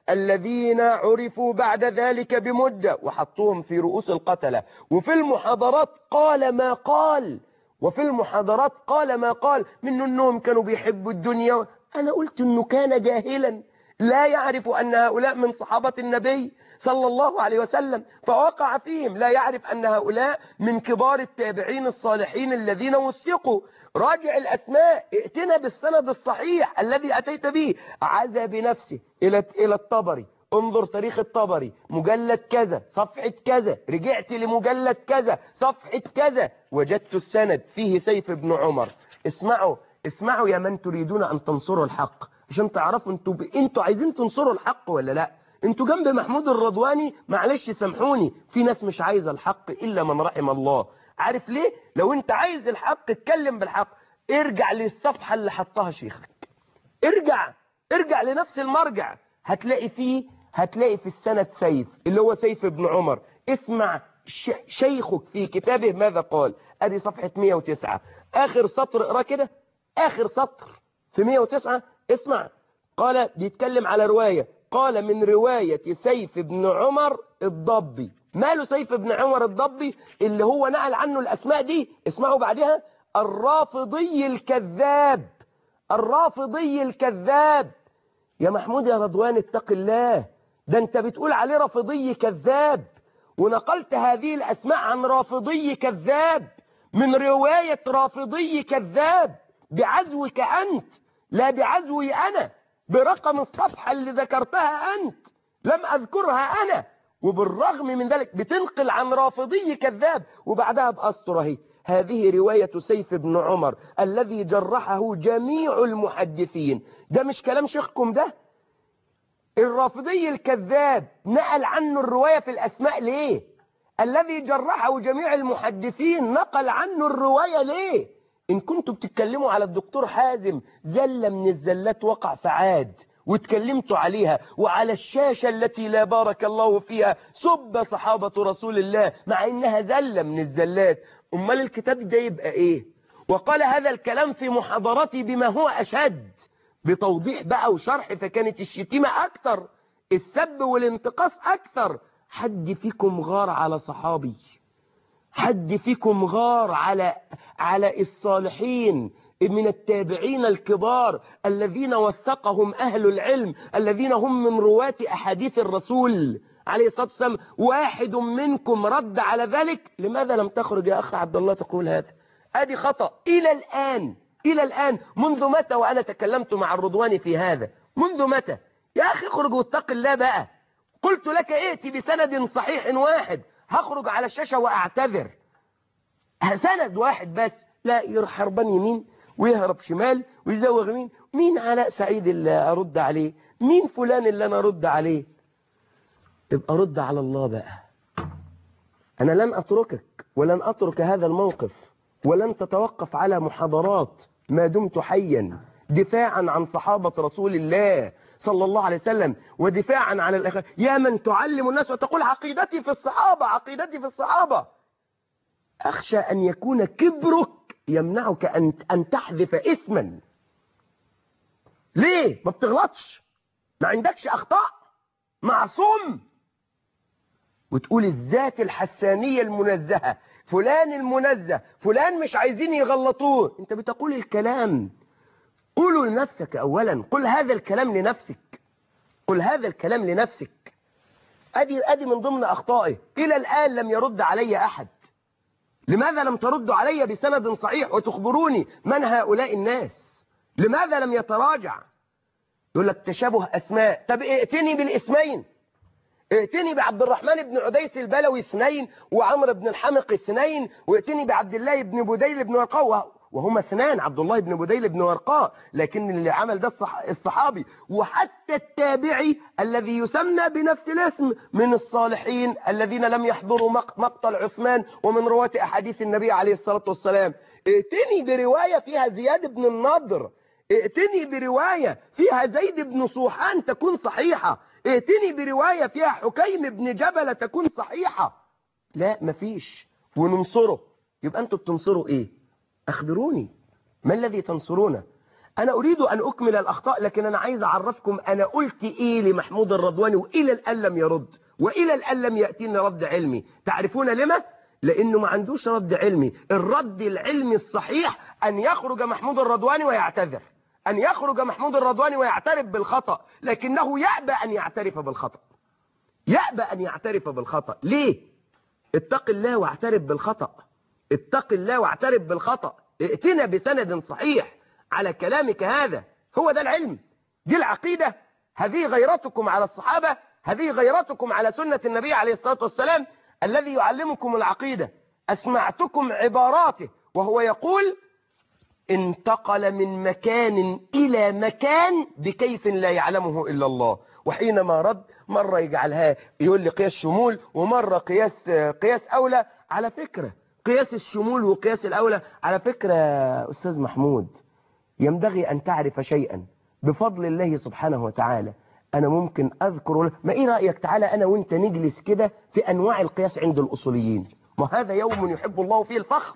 الذين عرفوا بعد ذلك بمدة وحطوهم في رؤوس القتلة وفي المحاضرات قال ما قال وفي المحاضرات قال ما قال من أنهم كانوا بيحبوا الدنيا أنا قلت أنه كان جاهلا لا يعرف أن هؤلاء من صحابة النبي صلى الله عليه وسلم فوقع فيهم لا يعرف أن هؤلاء من كبار التابعين الصالحين الذين وثقوا راجع الأسماء ائتنا بالسند الصحيح الذي أتيت به عزى بنفسه إلى إلى الطبري انظر تاريخ الطبري مجلد كذا صفحة كذا رجعت لمجلد كذا صفحة كذا وجدت السند فيه سيف بن عمر اسمعوا اسمعوا يا من تريدون أن تنصروا الحق عشان تعرفوا انتوا ب... انتوا عايزين تنصروا الحق ولا لا انتوا جنب محمود الرضواني معلش سامحوني في ناس مش عايزه الحق الا من رحم الله عارف ليه لو انت عايز الحق اتكلم بالحق ارجع للصفحه اللي حطها شيخك ارجع ارجع لنفس المرجع هتلاقي فيه هتلاقي في السند سيف اللي هو سيف ابن عمر اسمع ش... شيخك في كتابه ماذا قال ادي صفحه 109 اخر سطر اقرا كده اخر سطر في 109 اسمع قال بيتكلم على رواية قال من رواية سيف بن عمر الضبي ماله سيف بن عمر الضبي اللي هو نقل عنه الأسماء دي اسمعوا بعدها الرافضي الكذاب الرافضي الكذاب يا محمود يا رضوان اتق الله ده انت بتقول عليه رافضي كذاب ونقلت هذه الأسماء عن رافضي كذاب من رواية رافضي كذاب بعزوك أنت لا بعزوي أنا برقم الصفحة اللي ذكرتها أنت لم أذكرها أنا وبالرغم من ذلك بتنقل عن رافضي كذاب وبعدها بأسطر اهي هذه رواية سيف بن عمر الذي جرحه جميع المحدثين ده مش كلام شيخكم ده الرافضي الكذاب نقل عنه الرواية في الأسماء ليه الذي جرحه جميع المحدثين نقل عنه الرواية ليه إن كنتوا بتتكلموا على الدكتور حازم زلة من الزلات وقع فعاد واتكلمتوا عليها وعلى الشاشة التي لا بارك الله فيها سب صحابة رسول الله مع إنها زلة من الزلات أمال الكتاب ده يبقى إيه وقال هذا الكلام في محاضرتي بما هو أشد بتوضيح بقى وشرح فكانت الشتيمة أكثر السب والانتقاص أكثر حد فيكم غار على صحابي حد فيكم غار على على الصالحين من التابعين الكبار الذين وثقهم أهل العلم الذين هم من رواة أحاديث الرسول عليه الصلاة والسلام واحد منكم رد على ذلك لماذا لم تخرج يا أخ عبد الله تقول هذا أدي خطأ إلى الآن إلى الآن منذ متى وأنا تكلمت مع الرضواني في هذا منذ متى يا أخي اخرج واتق الله بقى قلت لك ائتي بسند صحيح واحد هخرج على الشاشة وأعتذر سند واحد بس لا يروح هربان يمين ويهرب شمال ويزوغ يمين مين علاء سعيد اللي أرد عليه مين فلان اللي أنا أرد عليه تبقى رد على الله بقى أنا لن أتركك ولن أترك هذا الموقف ولن تتوقف على محاضرات ما دمت حيا دفاعا عن صحابة رسول الله صلى الله عليه وسلم ودفاعا عن الأخ يا من تعلم الناس وتقول عقيدتي في الصحابة عقيدتي في الصحابة أخشى أن يكون كبرك يمنعك أن أن تحذف اسما ليه ما بتغلطش ما عندكش أخطاء معصوم وتقول الذات الحسانية المنزهة فلان المنزه فلان مش عايزين يغلطوه انت بتقول الكلام قوله لنفسك اولا قل هذا الكلام لنفسك قل هذا الكلام لنفسك ادي ادي من ضمن اخطائه الى الان لم يرد علي احد لماذا لم تردوا علي بسند صحيح وتخبروني من هؤلاء الناس لماذا لم يتراجع يقول لك تشابه اسماء طب ائتني بالاسمين ائتني بعبد الرحمن بن عديس البلوي اثنين وعمر بن الحمق اثنين وائتني بعبد الله بن بديل بن ورقاء وهما اثنان عبد الله بن بديل بن ورقاء لكن اللي عمل ده الصحابي وحتى التابعي الذي يسمى بنفس الاسم من الصالحين الذين لم يحضروا مقتل عثمان ومن رواة أحاديث النبي عليه الصلاة والسلام ائتني برواية فيها زياد بن النضر ائتني برواية فيها زيد بن صوحان تكون صحيحة ائتني برواية فيها حكيم بن جبل تكون صحيحة لا مفيش وننصره يبقى انتوا بتنصروا ايه اخبروني ما الذي تنصرونه أنا أريد أن أكمل الأخطاء لكن أنا عايز أعرفكم أنا قلت إيه لمحمود الرضواني وإلى الآن لم يرد وإلى الآن لم يأتيني رد علمي تعرفون لما؟ لأنه ما عندوش رد علمي الرد العلمي الصحيح أن يخرج محمود الرضواني ويعتذر أن يخرج محمود الرضواني ويعترف بالخطأ لكنه يأبى أن يعترف بالخطأ يأبى أن يعترف بالخطأ ليه؟ اتق الله واعترف بالخطأ اتق الله واعترف بالخطأ ائتنا بسند صحيح على كلامك هذا هو ده العلم دي العقيدة هذه غيرتكم على الصحابة هذه غيرتكم على سنة النبي عليه الصلاة والسلام الذي يعلمكم العقيدة أسمعتكم عباراته وهو يقول انتقل من مكان إلى مكان بكيف لا يعلمه إلا الله وحينما رد مرة يجعلها يقول لي قياس شمول ومرة قياس قياس أولى على فكرة قياس الشمول وقياس الأولى على فكرة أستاذ محمود ينبغي أن تعرف شيئا بفضل الله سبحانه وتعالى أنا ممكن أذكر ما إيه رأيك تعالى أنا وإنت نجلس كده في أنواع القياس عند الأصوليين ما هذا يوم يحب الله فيه الفخر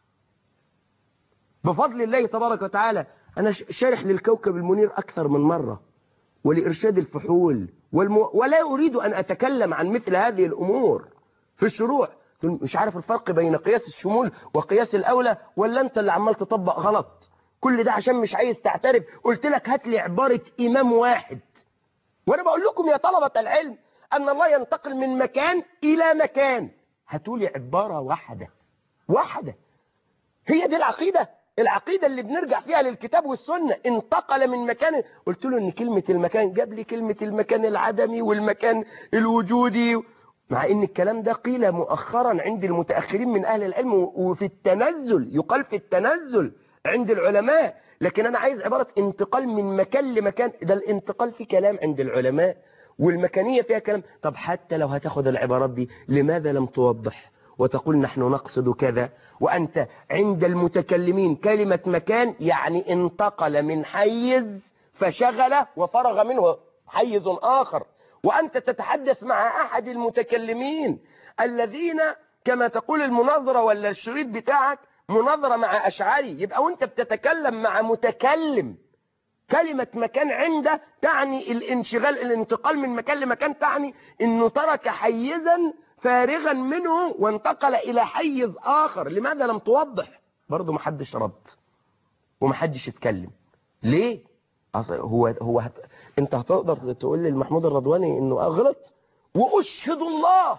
بفضل الله تبارك وتعالى أنا شارح للكوكب المنير أكثر من مرة ولإرشاد الفحول والمو... ولا أريد أن أتكلم عن مثل هذه الأمور في الشروع مش عارف الفرق بين قياس الشمول وقياس الأولى ولا أنت اللي عمال تطبق غلط كل ده عشان مش عايز تعترف قلت لك هات لي عبارة إمام واحد وأنا بقول لكم يا طلبة العلم أن الله ينتقل من مكان إلى مكان هاتوا لي عبارة واحدة واحدة هي دي العقيدة العقيدة اللي بنرجع فيها للكتاب والسنة انتقل من مكان قلت له ان كلمة المكان جاب لي كلمة المكان العدمي والمكان الوجودي مع ان الكلام ده قيل مؤخرا عند المتأخرين من اهل العلم وفي التنزل يقال في التنزل عند العلماء لكن انا عايز عبارة انتقال من مكان لمكان ده الانتقال في كلام عند العلماء والمكانية فيها كلام طب حتى لو هتاخد العبارات دي لماذا لم توضح وتقول نحن نقصد كذا وأنت عند المتكلمين كلمة مكان يعني انتقل من حيز فشغل وفرغ منه حيز آخر وأنت تتحدث مع أحد المتكلمين الذين كما تقول المناظرة ولا الشريط بتاعك مناظرة مع أشعري يبقى وانت بتتكلم مع متكلم كلمة مكان عنده تعني الانشغال الانتقال من مكان لمكان تعني انه ترك حيزا فارغا منه وانتقل الى حيز اخر لماذا لم توضح برضه محدش رد ومحدش اتكلم ليه هو هو هت... انت هتقدر تقول للمحمود الرضواني انه اغلط واشهد الله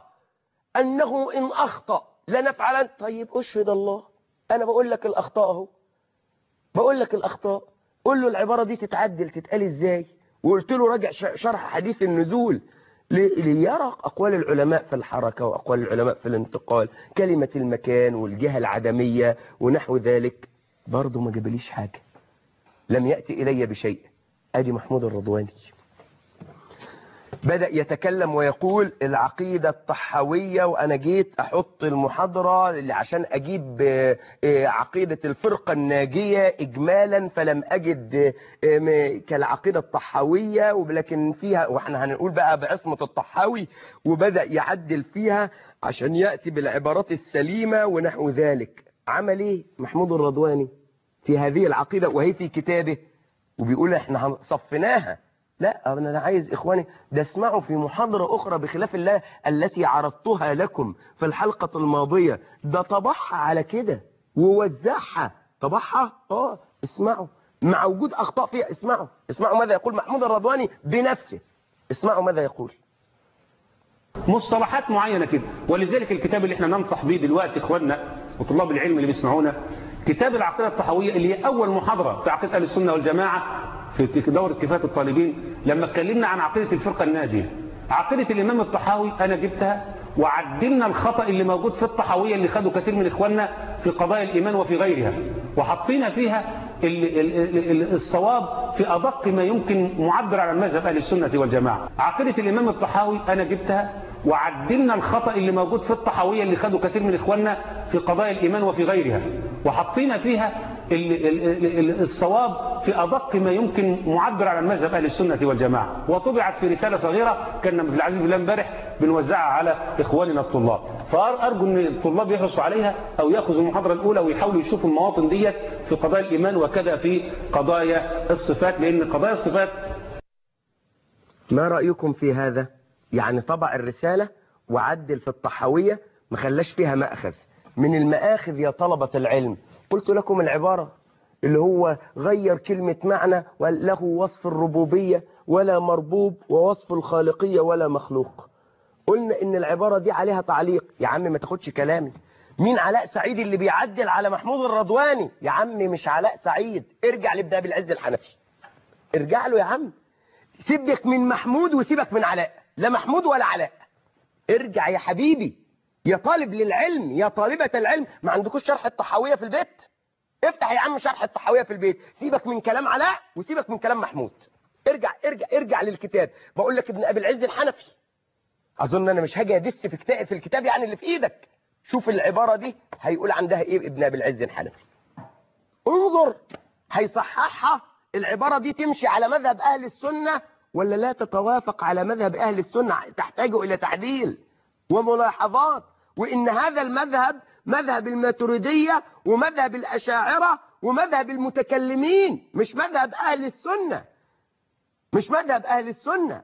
انه ان اخطا لنفعلن طيب اشهد الله انا بقول لك الاخطاء اهو بقول لك الاخطاء قول له العباره دي تتعدل تتقال ازاي وقلت له راجع شرح حديث النزول ليرى أقوال العلماء في الحركة وأقوال العلماء في الانتقال كلمة المكان والجهة العدمية ونحو ذلك برضه ما جابليش حاجة لم يأتي إلي بشيء أدي محمود الرضواني بدأ يتكلم ويقول العقيدة الطحاوية وأنا جيت أحط المحاضرة عشان أجيب عقيدة الفرقة الناجية إجمالا فلم أجد كالعقيدة الطحاوية ولكن فيها وإحنا هنقول بقى بعصمة الطحاوي وبدأ يعدل فيها عشان يأتي بالعبارات السليمة ونحو ذلك عمل إيه محمود الرضواني في هذه العقيدة وهي في كتابه وبيقول إحنا صفناها لا أنا عايز إخواني ده اسمعوا في محاضرة أخرى بخلاف الله التي عرضتها لكم في الحلقة الماضية ده طبعها على كده ووزعها طبعها اه اسمعوا مع وجود أخطاء فيها اسمعوا اسمعوا ماذا يقول محمود الرضواني بنفسه اسمعوا ماذا يقول مصطلحات معينة كده ولذلك الكتاب اللي احنا ننصح بيه دلوقتي اخواننا وطلاب العلم اللي بيسمعونا كتاب العقيدة الطحاوية اللي هي أول محاضرة في عقيدة أهل السنة والجماعة في دورة كفاية الطالبين لما اتكلمنا عن عقيدة الفرقة الناجية عقيدة الإمام الطحاوي أنا جبتها وعدلنا الخطأ اللي موجود في الطحاوية اللي خدوا كثير من إخواننا في قضايا الإيمان وفي غيرها وحطينا فيها ال ال ال الصواب في أدق ما يمكن معبر على مذهب أهل السنة والجماعة عقيدة الإمام الطحاوي أنا جبتها وعدلنا الخطأ اللي موجود في الطحاوية اللي خدوا كثير من إخواننا في قضايا الإيمان وفي غيرها وحطينا فيها ال- ال- ال- الصواب في أدق ما يمكن معبر عن مذهب أهل السنة والجماعة وطبعت في رسالة صغيرة كنا في العزيز بالله امبارح بنوزعها على إخواننا الطلاب فأرجو أن الطلاب يحرصوا عليها أو يأخذوا المحاضرة الأولى ويحاولوا يشوفوا المواطن ديت في قضايا الإيمان وكذا في قضايا الصفات لأن قضايا الصفات ما رأيكم في هذا يعني طبع الرسالة وعدل في الطحاوية ما خلاش فيها مأخذ من المآخذ يا طلبة العلم قلت لكم العبارة اللي هو غير كلمة معنى وله وصف الربوبية ولا مربوب ووصف الخالقية ولا مخلوق قلنا ان العبارة دي عليها تعليق يا عم ما تاخدش كلامي مين علاء سعيد اللي بيعدل على محمود الرضواني يا عم مش علاء سعيد ارجع لابن ابي العز الحنفي ارجع له يا عم سيبك من محمود وسيبك من علاء لا محمود ولا علاء ارجع يا حبيبي يا طالب للعلم يا طالبة العلم ما عندكوش شرح الطحاوية في البيت افتح يا عم شرح الطحاوية في البيت سيبك من كلام علاء وسيبك من كلام محمود ارجع ارجع ارجع للكتاب بقول لك ابن ابي العز الحنفي اظن انا مش هاجي ادس في كتاب في الكتاب يعني اللي في ايدك شوف العبارة دي هيقول عندها ايه ابن ابي العز الحنفي انظر هيصححها العبارة دي تمشي على مذهب أهل السنة ولا لا تتوافق على مذهب أهل السنة تحتاج إلى تعديل وملاحظات وإن هذا المذهب مذهب الماتريدية ومذهب الأشاعرة ومذهب المتكلمين مش مذهب أهل السنة مش مذهب أهل السنة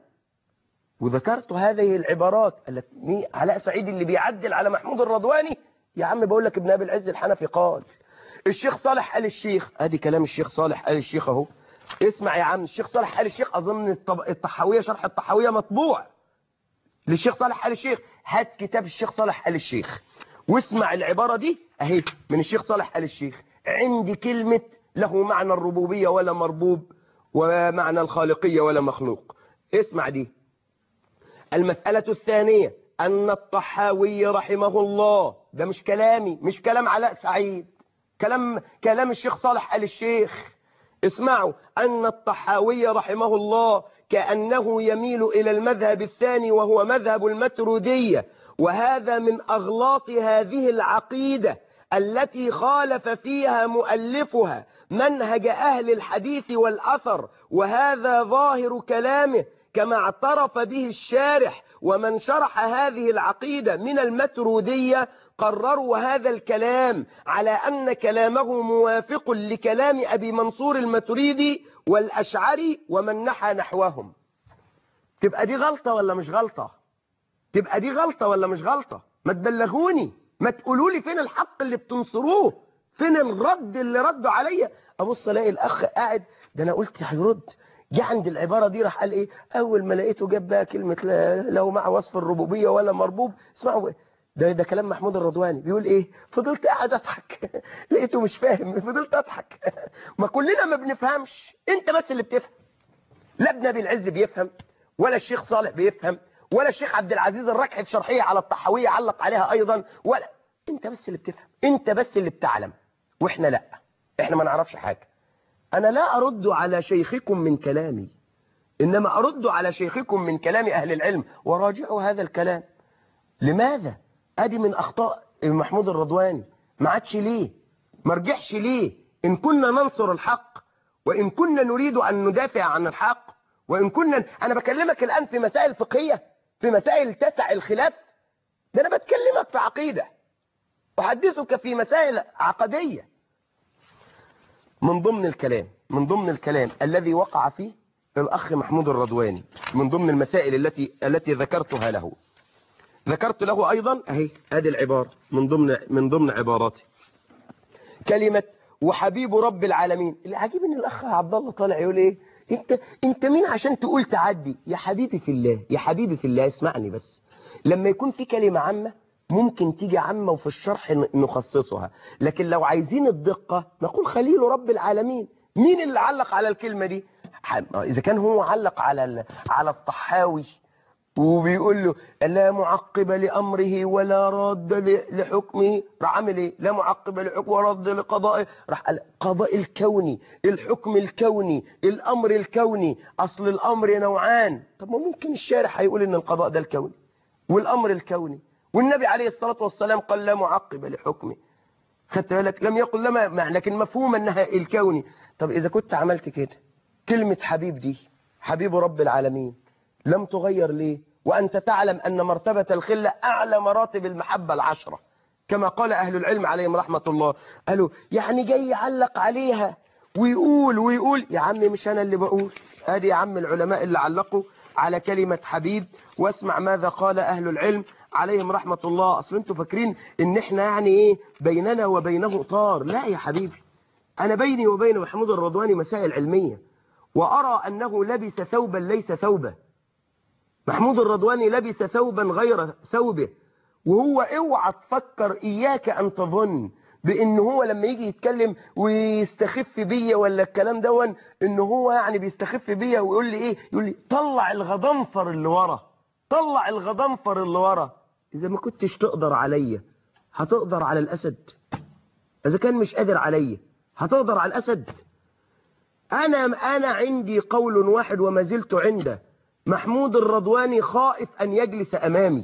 وذكرت هذه العبارات قال لك مين علاء سعيد اللي بيعدل على محمود الرضواني يا عم بقول لك ابن ابي العز الحنفي قال الشيخ صالح آل الشيخ ادي كلام الشيخ صالح آل الشيخ اهو اسمع يا عم الشيخ صالح آل الشيخ اظن الطب... الطحاويه شرح الطحاويه مطبوع للشيخ صالح آل الشيخ هات كتاب الشيخ صالح آل الشيخ واسمع العباره دي اهي من الشيخ صالح آل الشيخ عندي كلمه له معنى الربوبيه ولا مربوب ومعنى الخالقيه ولا مخلوق اسمع دي المسألة الثانية أن الطحاوي رحمه الله ده مش كلامي مش كلام علاء سعيد كلام كلام الشيخ صالح آل الشيخ اسمعوا أن الطحاوي رحمه الله كأنه يميل إلى المذهب الثاني وهو مذهب المترودية وهذا من أغلاط هذه العقيدة التي خالف فيها مؤلفها منهج أهل الحديث والأثر وهذا ظاهر كلامه كما اعترف به الشارح ومن شرح هذه العقيدة من المترودية قرروا هذا الكلام على أن كلامه موافق لكلام أبي منصور المتريدي والأشعري ومن نحى نحوهم تبقى دي غلطة ولا مش غلطة تبقى دي غلطة ولا مش غلطة ما تبلغوني ما تقولوا لي فين الحق اللي بتنصروه فين الرد اللي ردوا عليا ابص الاقي الاخ قاعد ده انا قلت هيرد جه عند العبارة دي راح قال ايه اول ما لقيته جاب بقى كلمة لا له مع وصف الربوبية ولا مربوب اسمعوا ده ده كلام محمود الرضواني بيقول ايه فضلت قاعد اضحك لقيته مش فاهم فضلت اضحك ما كلنا ما بنفهمش انت بس اللي بتفهم لا ابن ابي العز بيفهم ولا الشيخ صالح بيفهم ولا الشيخ عبد العزيز الركحي في شرحيه على الطحاوية علق عليها ايضا ولا انت بس اللي بتفهم انت بس اللي بتعلم واحنا لا احنا ما نعرفش حاجة انا لا ارد على شيخكم من كلامي انما ارد على شيخكم من كلام اهل العلم وراجعوا هذا الكلام لماذا ادي من اخطاء محمود الرضواني ما عادش ليه ما رجعش ليه ان كنا ننصر الحق وان كنا نريد ان ندافع عن الحق وان كنا انا بكلمك الان في مسائل فقهيه في مسائل تسع الخلاف ده انا بتكلمك في عقيده احدثك في مسائل عقديه من ضمن الكلام من ضمن الكلام الذي وقع فيه الأخ محمود الرضواني من ضمن المسائل التي التي ذكرتها له ذكرت له أيضا أهي هذه العبارة من ضمن من ضمن عباراتي كلمة وحبيب رب العالمين العجيب ان الاخ عبد الله طالع يقول ايه انت انت مين عشان تقول تعدي يا حبيبي في الله يا حبيبي في الله اسمعني بس لما يكون في كلمة عامة ممكن تيجي عامة وفي الشرح نخصصها لكن لو عايزين الدقة نقول خليل رب العالمين مين اللي علق على الكلمة دي إذا كان هو علق على على الطحاوي وبيقول له لا معقب لأمره ولا راد لحكمه راح عامل ايه لا معقب لحكمه ولا راد لقضائه راح قال قضاء الكوني الحكم الكوني الأمر الكوني أصل الأمر نوعان طب ما ممكن الشارح هيقول إن القضاء ده الكوني والأمر الكوني والنبي عليه الصلاة والسلام قال لا معقب لحكمه خدت بالك لم يقل لما مع- لكن مفهوم انها الكوني طب اذا كنت عملت كده كلمة حبيب دي حبيب رب العالمين لم تغير ليه وانت تعلم ان مرتبة الخلة اعلى مراتب المحبة العشرة كما قال اهل العلم عليهم رحمة الله قالوا يعني جاي يعلق عليها ويقول ويقول يا عم مش انا اللي بقول ادي يا عم العلماء اللي علقوا على كلمة حبيب واسمع ماذا قال اهل العلم عليهم رحمة الله اصل انتوا فاكرين ان احنا يعني ايه بيننا وبينه طار لا يا حبيبي انا بيني وبين محمود الرضواني مسائل علمية وارى انه لبس ثوبا ليس ثوبه محمود الرضواني لبس ثوبا غير ثوبه وهو اوعى تفكر اياك ان تظن بان هو لما يجي يتكلم ويستخف بيا ولا الكلام دون ان هو يعني بيستخف بيا ويقول لي ايه يقول لي طلع الغضنفر اللي ورا طلع الغضنفر اللي ورا اذا ما كنتش تقدر عليا هتقدر على الاسد اذا كان مش قادر عليا هتقدر على الاسد انا انا عندي قول واحد وما زلت عنده محمود الرضواني خائف ان يجلس امامي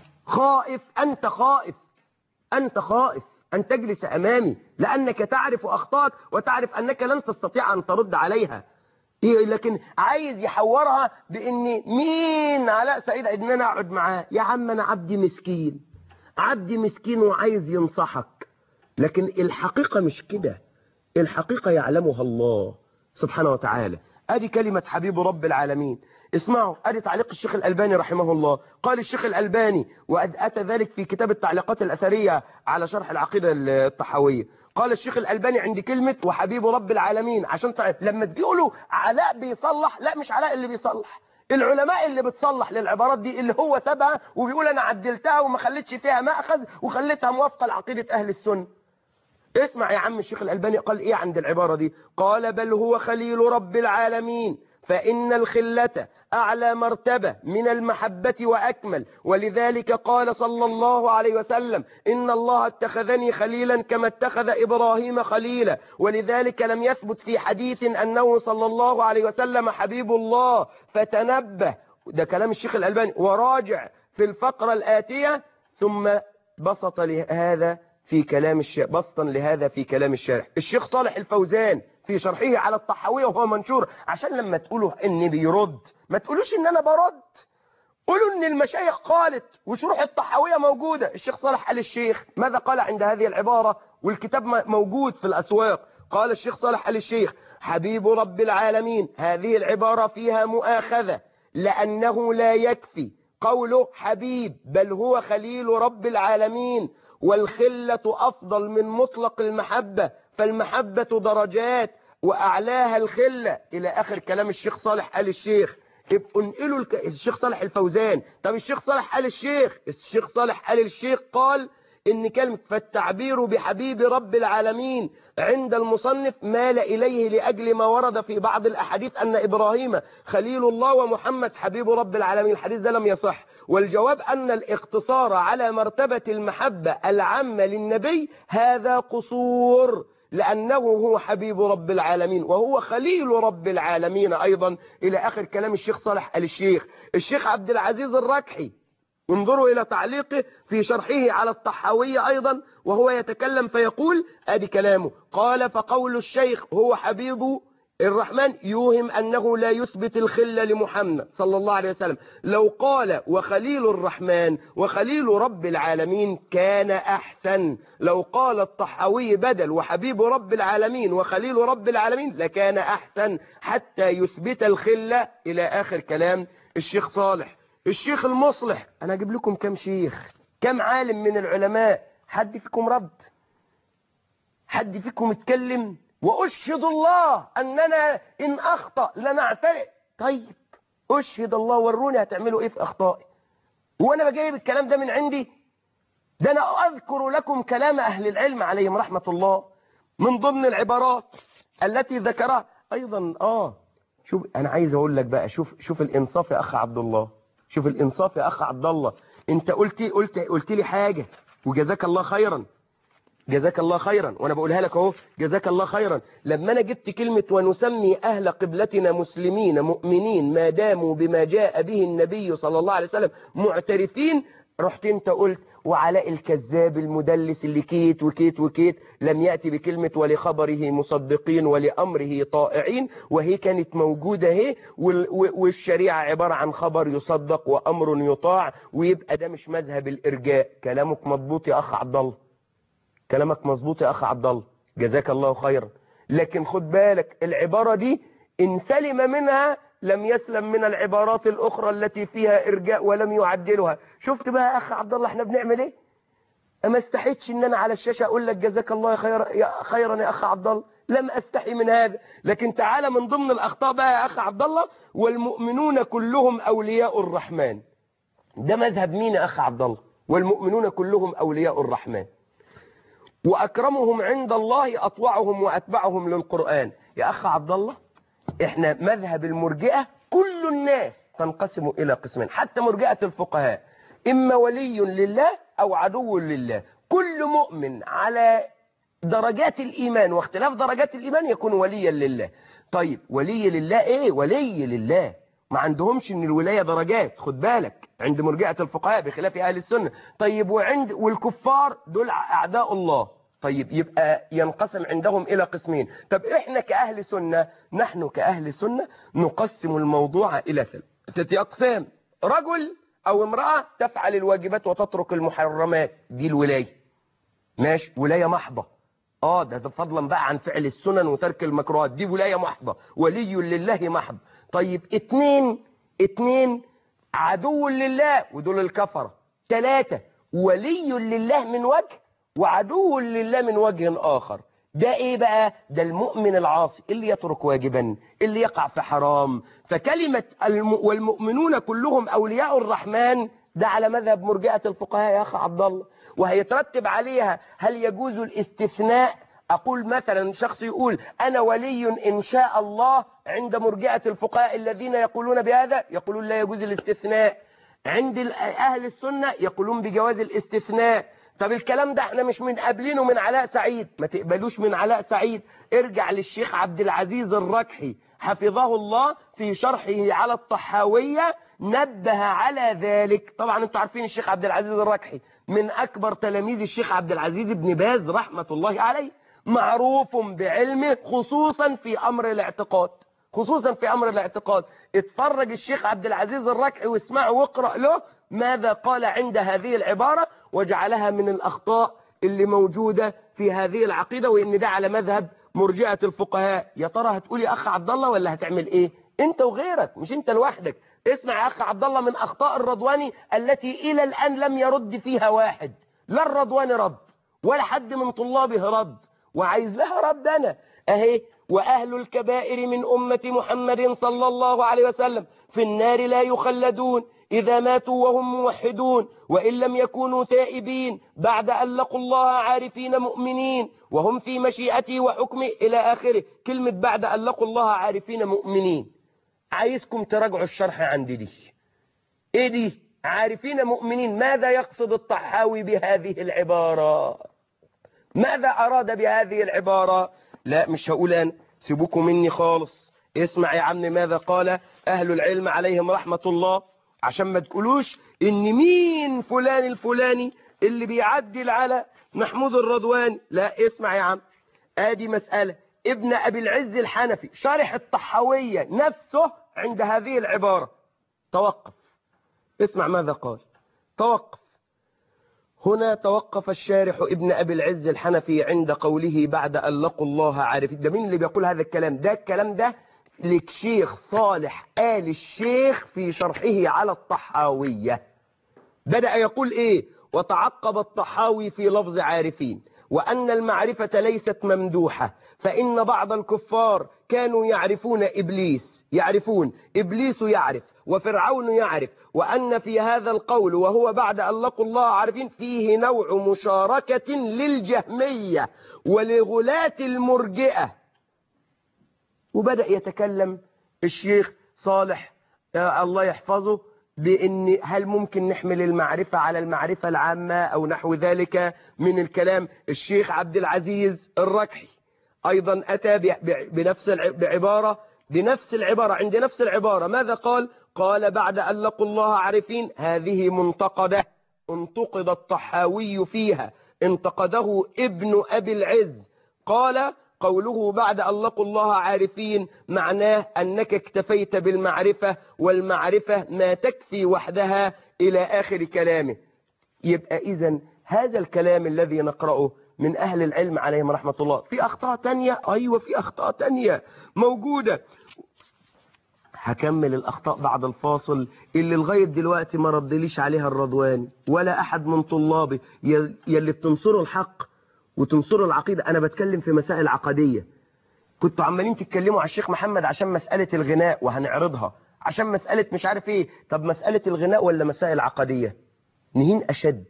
خائف انت خائف انت خائف ان تجلس امامي لانك تعرف اخطاك وتعرف انك لن تستطيع ان ترد عليها إيه لكن عايز يحورها بان مين علاء سعيد ان انا اقعد معاه يا عم انا عبدي مسكين عبدي مسكين وعايز ينصحك لكن الحقيقة مش كده الحقيقة يعلمها الله سبحانه وتعالى ادي كلمة حبيب رب العالمين اسمعوا ادي تعليق الشيخ الألباني رحمه الله قال الشيخ الألباني وأتى ذلك في كتاب التعليقات الأثرية على شرح العقيدة الطحاوية قال الشيخ الألباني عند كلمة وحبيب رب العالمين عشان تع... لما تقولوا علاء بيصلح لا مش علاء اللي بيصلح العلماء اللي بتصلح للعبارات دي اللي هو سابها وبيقول انا عدلتها وما خليتش فيها مأخذ وخليتها موافقة لعقيدة اهل السنة اسمع يا عم الشيخ الألباني قال ايه عند العبارة دي قال بل هو خليل رب العالمين فإن الخلة أعلى مرتبة من المحبة وأكمل ولذلك قال صلى الله عليه وسلم إن الله اتخذني خليلا كما اتخذ إبراهيم خليلا ولذلك لم يثبت في حديث أنه صلى الله عليه وسلم حبيب الله فتنبه ده كلام الشيخ الألباني وراجع في الفقرة الآتية ثم بسط لهذا في كلام الشيخ بسطا لهذا في كلام الشارح الشيخ صالح الفوزان في شرحه على الطحاوية وهو منشور عشان لما تقولوا ان بيرد ما تقولوش ان انا برد قولوا ان المشايخ قالت وشروح الطحاوية موجودة الشيخ صالح آل الشيخ ماذا قال عند هذه العبارة والكتاب موجود في الأسواق قال الشيخ صالح آل الشيخ حبيب رب العالمين هذه العبارة فيها مؤاخذة لأنه لا يكفي قوله حبيب بل هو خليل رب العالمين والخلة أفضل من مطلق المحبة فالمحبة درجات وأعلاها الخلة إلى آخر كلام الشيخ صالح آل الشيخ ابقوا انقلوا الك... الشيخ صالح الفوزان طب الشيخ صالح آل الشيخ الشيخ صالح آل الشيخ قال إن كلمة فالتعبير بحبيب رب العالمين عند المصنف مال إليه لأجل ما ورد في بعض الأحاديث أن إبراهيم خليل الله ومحمد حبيب رب العالمين الحديث ده لم يصح والجواب أن الاقتصار على مرتبة المحبة العامة للنبي هذا قصور لأنه هو حبيب رب العالمين وهو خليل رب العالمين أيضا إلى آخر كلام الشيخ صالح آل الشيخ الشيخ عبد العزيز الركحي انظروا إلى تعليقه في شرحه على الطحاوية أيضا وهو يتكلم فيقول أدي كلامه قال فقول الشيخ هو حبيب الرحمن يوهم أنه لا يثبت الخلة لمحمد صلى الله عليه وسلم لو قال وخليل الرحمن وخليل رب العالمين كان أحسن لو قال الطحاوي بدل وحبيب رب العالمين وخليل رب العالمين لكان أحسن حتى يثبت الخلة إلى آخر كلام الشيخ صالح الشيخ المصلح أنا أجيب لكم كم شيخ كم عالم من العلماء حد فيكم رد حد فيكم اتكلم وأشهد الله أننا إن أخطأ لنعترف طيب أشهد الله وروني هتعملوا إيه في أخطائي وأنا بجيب الكلام ده من عندي ده أنا أذكر لكم كلام أهل العلم عليهم رحمة الله من ضمن العبارات التي ذكرها أيضا آه شوف أنا عايز أقول لك بقى شوف شوف الإنصاف يا أخ عبد الله شوف الإنصاف يا أخ عبد الله أنت قلت قلت قلت لي حاجة وجزاك الله خيرا جزاك الله خيرا وانا بقولها لك اهو جزاك الله خيرا لما انا جبت كلمة ونسمي اهل قبلتنا مسلمين مؤمنين ما داموا بما جاء به النبي صلى الله عليه وسلم معترفين رحت انت قلت وعلاء الكذاب المدلس اللي كيت وكيت وكيت لم يأتي بكلمة ولخبره مصدقين ولأمره طائعين وهي كانت موجودة هي وال- والشريعة عبارة عن خبر يصدق وأمر يطاع ويبقى ده مش مذهب الإرجاء كلامك مضبوط يا أخ عبد الله كلامك مظبوط يا أخ عبد الله جزاك الله خيرا لكن خد بالك العبارة دي إن سلم منها لم يسلم من العبارات الأخرى التي فيها إرجاء ولم يعدلها شفت بقى يا أخ عبد الله احنا بنعمل إيه أما استحيتش إن أنا على الشاشة أقول لك جزاك الله خيرا يا خيرا يا أخ عبد الله لم أستحي من هذا لكن تعالى من ضمن الأخطاء بقى يا أخ عبد الله والمؤمنون كلهم أولياء الرحمن ده مذهب مين يا أخ عبد الله والمؤمنون كلهم أولياء الرحمن وأكرمهم عند الله أطوعهم وأتبعهم للقرآن يا أخ عبد الله إحنا مذهب المرجئة كل الناس تنقسم إلى قسمين حتى مرجئة الفقهاء إما ولي لله أو عدو لله كل مؤمن على درجات الإيمان واختلاف درجات الإيمان يكون وليا لله طيب ولي لله إيه ولي لله ما عندهمش ان الولاية درجات خد بالك عند مرجئة الفقهاء بخلاف اهل السنة طيب وعند والكفار دول اعداء الله طيب يبقى ينقسم عندهم الى قسمين طب احنا كاهل سنة نحن كاهل سنة نقسم الموضوع الى ثلاثة اقسام رجل او امرأة تفعل الواجبات وتترك المحرمات دي الولاية ماشي ولاية محضة اه ده, ده فضلا بقى عن فعل السنن وترك المكروهات دي ولاية محضة ولي لله محض طيب اتنين اتنين عدو لله ودول الكفرة تلاتة ولي لله من وجه وعدو لله من وجه آخر ده ايه بقى ده المؤمن العاصي اللي يترك واجبا اللي يقع في حرام فكلمة الم... والمؤمنون كلهم أولياء الرحمن ده على مذهب مرجئة الفقهاء يا أخ عبد الله وهيترتب عليها هل يجوز الاستثناء أقول مثلا شخص يقول أنا ولي إن شاء الله عند مرجئة الفقهاء الذين يقولون بهذا يقولون لا يجوز الاستثناء عند أهل السنة يقولون بجواز الاستثناء طب الكلام ده احنا مش من قابلينه من علاء سعيد ما تقبلوش من علاء سعيد ارجع للشيخ عبد العزيز الركحي حفظه الله في شرحه على الطحاوية نبه على ذلك طبعا انتوا عارفين الشيخ عبد العزيز الركحي من أكبر تلاميذ الشيخ عبد العزيز بن باز رحمة الله عليه معروف بعلمه خصوصا في أمر الاعتقاد خصوصا في أمر الاعتقاد اتفرج الشيخ عبد العزيز الركعي واسمعه واقرأ له ماذا قال عند هذه العبارة وجعلها من الأخطاء اللي موجودة في هذه العقيدة وإن ده على مذهب مرجئة الفقهاء يا ترى هتقول يا أخ عبد الله ولا هتعمل إيه أنت وغيرك مش أنت لوحدك اسمع يا أخ عبد الله من أخطاء الرضواني التي إلى الآن لم يرد فيها واحد لا الرضواني رد ولا حد من طلابه رد وعايز لها رد أنا أهي وأهل الكبائر من أمة محمد صلى الله عليه وسلم في النار لا يخلدون إذا ماتوا وهم موحدون وإن لم يكونوا تائبين بعد أن لقوا الله عارفين مؤمنين وهم في مشيئته وحكمه إلى آخره كلمة بعد أن لقوا الله عارفين مؤمنين عايزكم تراجعوا الشرح عندي دي إيه دي عارفين مؤمنين ماذا يقصد الطحاوي بهذه العبارة ماذا أراد بهذه العبارة لا مش هقول أنا سيبوكم مني خالص اسمع يا عم ماذا قال أهل العلم عليهم رحمة الله عشان ما تقولوش إن مين فلان الفلاني اللي بيعدل على محمود الرضواني لا اسمع يا عم آدي مسألة ابن أبي العز الحنفي شارح الطحاوية نفسه عند هذه العبارة توقف اسمع ماذا قال توقف هنا توقف الشارح ابن أبي العز الحنفي عند قوله بعد أن لقوا الله عارفين ده مين اللي بيقول هذا الكلام ده الكلام ده للشيخ صالح آل الشيخ في شرحه على الطحاوية بدأ يقول إيه وتعقب الطحاوي في لفظ عارفين وأن المعرفة ليست ممدوحة فإن بعض الكفار كانوا يعرفون إبليس يعرفون إبليس يعرف وفرعون يعرف وأن في هذا القول وهو بعد أن لقوا الله عارفين فيه نوع مشاركة للجهمية ولغلاة المرجئة وبدأ يتكلم الشيخ صالح الله يحفظه بأن هل ممكن نحمل المعرفة على المعرفة العامة أو نحو ذلك من الكلام الشيخ عبد العزيز الركحي أيضا أتى بنفس بعبارة بنفس العبارة عند نفس العبارة ماذا قال قال بعد أن لقوا الله عارفين هذه منتقدة انتقد الطحاوي فيها انتقده ابن أبي العز قال قوله بعد أن لقوا الله عارفين معناه أنك اكتفيت بالمعرفة والمعرفة ما تكفي وحدها إلى آخر كلامه يبقى إذا هذا الكلام الذي نقرأه من أهل العلم عليهم رحمة الله في أخطاء تانية أيوة في أخطاء تانية موجودة هكمل الأخطاء بعد الفاصل اللي لغاية دلوقتي ما ردليش عليها الرضواني ولا أحد من طلابي يل- يلي بتنصروا الحق وتنصروا العقيدة أنا بتكلم في مسائل عقدية كنتوا عمالين تتكلموا على الشيخ محمد عشان مسألة الغناء وهنعرضها عشان مسألة مش عارف ايه طب مسألة الغناء ولا مسائل عقدية نهين أشد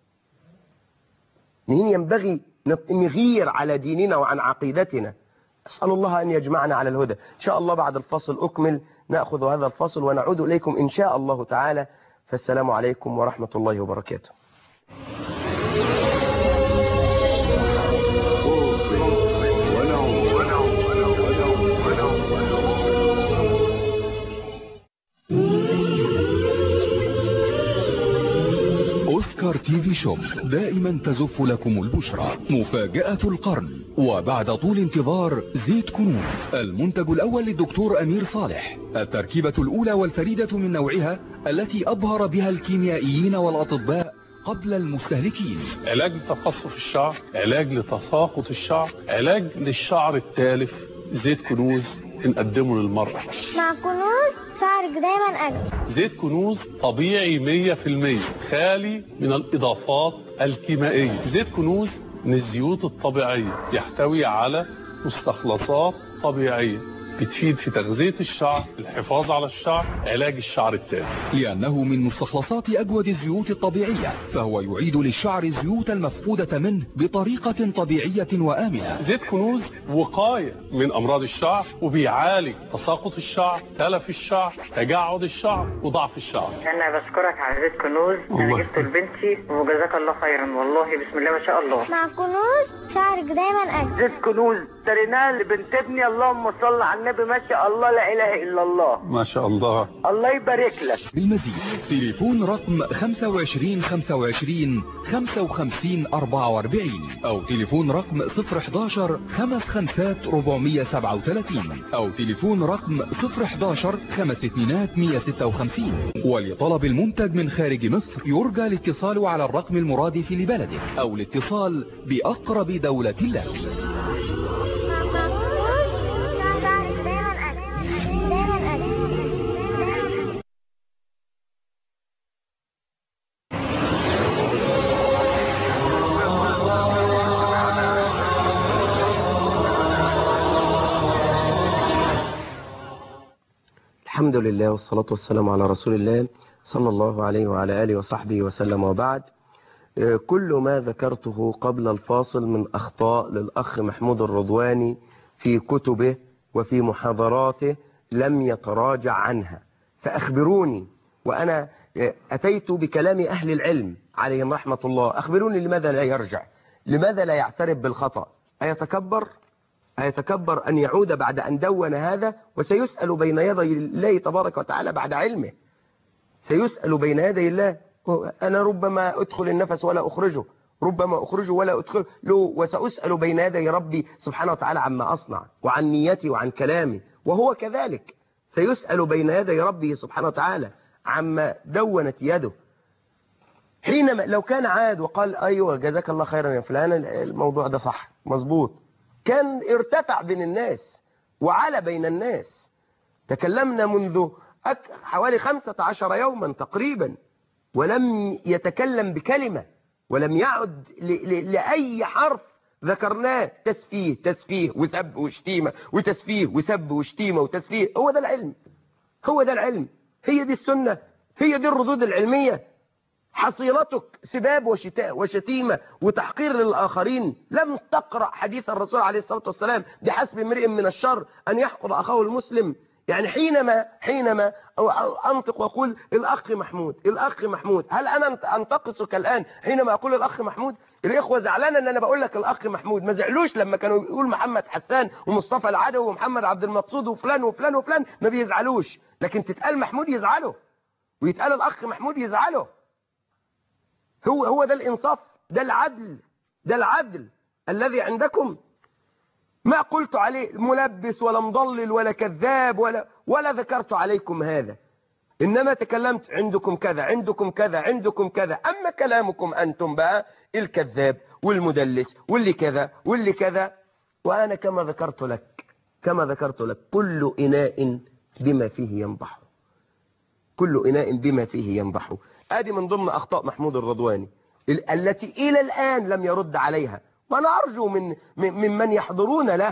نهين ينبغي نط- نغير على ديننا وعن عقيدتنا أسأل الله أن يجمعنا على الهدى إن شاء الله بعد الفصل أكمل نأخذ هذا الفصل ونعود إليكم إن شاء الله تعالى فالسلام عليكم ورحمة الله وبركاته أوسكار تي في شوب دائما تزف لكم البشرى مفاجأة القرن وبعد طول انتظار زيت كنوز المنتج الأول للدكتور أمير صالح التركيبة الأولى والفريدة من نوعها التي أبهر بها الكيميائيين والأطباء قبل المستهلكين علاج لتقصف الشعر علاج لتساقط الشعر علاج للشعر التالف زيت كنوز بنقدمه للمرأة مع كنوز شعرك دايما أجمل زيت كنوز طبيعي 100% خالي من الإضافات الكيميائية زيت كنوز من الزيوت الطبيعية يحتوي على مستخلصات طبيعية بتفيد في تغذية الشعر الحفاظ على الشعر علاج الشعر التالف لأنه من مستخلصات أجود الزيوت الطبيعية فهو يعيد للشعر الزيوت المفقودة منه بطريقة طبيعية وآمنة زيت كنوز وقاية من أمراض الشعر وبيعالج تساقط الشعر تلف الشعر تجعد الشعر وضعف الشعر انا بشكرك على زيت كنوز الله. انا جبته لبنتي وجزاك الله خيرا والله بسم الله ما شاء الله مع كنوز شعرك دايما أجمل زيت كنوز اشتريناه لبنت ابني اللهم صل على النبي ما شاء الله لا اله الا الله ما شاء الله الله يبارك لك بالمزيد تليفون رقم 25 25 55 44 أو تليفون رقم 011 55 437 أو تليفون رقم 011 5 اتنينات 156 ولطلب المنتج من خارج مصر يرجى الاتصال على الرقم المرادف لبلده أو الاتصال بأقرب دولة له مع مع كنوز شعرك دايما أجمل دايما أجمل الحمد لله والصلاة والسلام على رسول الله صلى الله عليه وعلى آله وصحبه وسلم وبعد آه، كل ما ذكرته قبل الفاصل من أخطاء للأخ محمود الرضواني في كتبه وفي محاضراته لم يتراجع عنها فأخبروني وأنا آه، أتيت بكلام أهل العلم عليهم رحمة الله أخبروني لماذا لا يرجع لماذا لا يعترف بالخطأ أيتكبر أيتكبر أن يعود بعد أن دون هذا وسيسأل بين يدي الله تبارك وتعالى بعد علمه سيسأل بين يدي الله أنا ربما أدخل النفس ولا أخرجه ربما أخرجه ولا أدخله وسأسأل بين يدي ربي سبحانه وتعالى عما أصنع وعن نيتي وعن كلامي وهو كذلك سيسأل بين يدي ربه سبحانه وتعالى عما دونت يده حينما لو كان عاد وقال أيوة جزاك الله خيرا يا فلان الموضوع ده صح مظبوط كان ارتفع بين الناس وعلى بين الناس تكلمنا منذ أك- حوالي خمسة عشر يوما تقريبا ولم يتكلم بكلمة ولم يعد ل- ل- لأي حرف ذكرناه تسفيه تسفيه وسب وشتيمة وتسفيه وسب وشتيمة وتسفيه هو ده العلم هو ده العلم هي دي السنة هي دي الردود العلمية حصيلتك سباب وشتاء وشتيمة وتحقير للآخرين لم تقرأ حديث الرسول عليه الصلاة والسلام بحسب امرئ من الشر أن يحقر أخاه المسلم يعني حينما حينما أو- أو أنطق وأقول الأخ محمود الأخ محمود هل أنا أنت- أنتقصك الآن حينما أقول الأخ محمود الإخوة زعلانة أن أنا بقول لك الأخ محمود ما زعلوش لما كانوا يقول محمد حسان ومصطفى العدوي ومحمد عبد المقصود وفلان وفلان وفلان ما بيزعلوش لكن تتقال محمود يزعله ويتقال الأخ محمود يزعله هو هو ده الإنصاف ده العدل ده العدل الذي عندكم ما قلت عليه ملبس ولا مضلل ولا كذاب ولا ولا ذكرت عليكم هذا إنما تكلمت عندكم كذا عندكم كذا عندكم كذا أما كلامكم أنتم بقى الكذاب والمدلس واللي كذا واللي كذا وأنا كما ذكرت لك كما ذكرت لك كل إناء بما فيه ينضح كل إناء بما فيه ينضح آدي من ضمن أخطاء محمود الرضواني ال- التي إلى الآن لم يرد عليها وأنا أرجو من من- ممن يحضرون له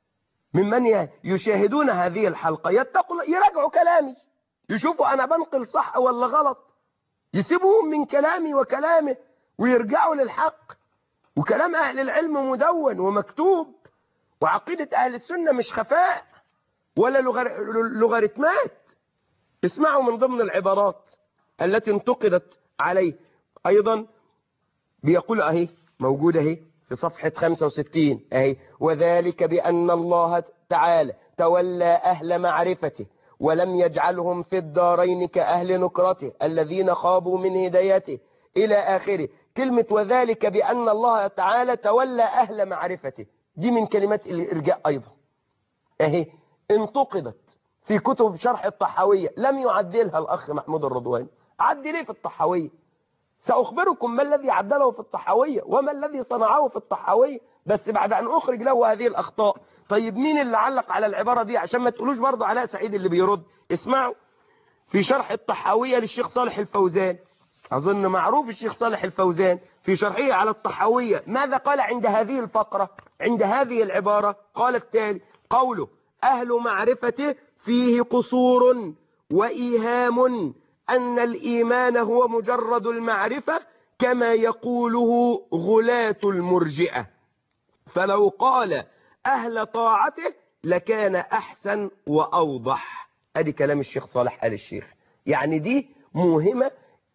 ممن ي- يشاهدون هذه الحلقة يتقوا يراجعوا كلامي يشوفوا أنا بنقل صح ولا غلط يسيبوهم من كلامي وكلامه ويرجعوا للحق وكلام أهل العلم مدون ومكتوب وعقيدة أهل السنة مش خفاء ولا لغر- لوغاريتمات اسمعوا من ضمن العبارات التي انتقدت عليه أيضا بيقول أهي موجودة أهي في صفحة 65 أهي وذلك بأن الله تعالى تولى أهل معرفته ولم يجعلهم في الدارين كأهل نكرته الذين خابوا من هدايته إلى آخره كلمة وذلك بأن الله تعالى تولى أهل معرفته دي من كلمات الإرجاء أيضا أهي انتقدت في كتب شرح الطحاوية لم يعدلها الأخ محمود الرضواني عدل ايه في الطحاوية سأخبركم ما الذي عدله في الطحاوية وما الذي صنعه في الطحاوية بس بعد أن أخرج له هذه الأخطاء طيب مين اللي علق على العبارة دي عشان ما تقولوش برضه علاء سعيد اللي بيرد اسمعوا في شرح الطحاوية للشيخ صالح الفوزان أظن معروف الشيخ صالح الفوزان في شرحه على الطحاوية ماذا قال عند هذه الفقرة عند هذه العبارة قال التالي قوله أهل معرفته فيه قصور وإيهام أن الإيمان هو مجرد المعرفة كما يقوله غلاة المرجئة فلو قال أهل طاعته لكان أحسن وأوضح أدي كلام الشيخ صالح آل الشيخ يعني دي مهمة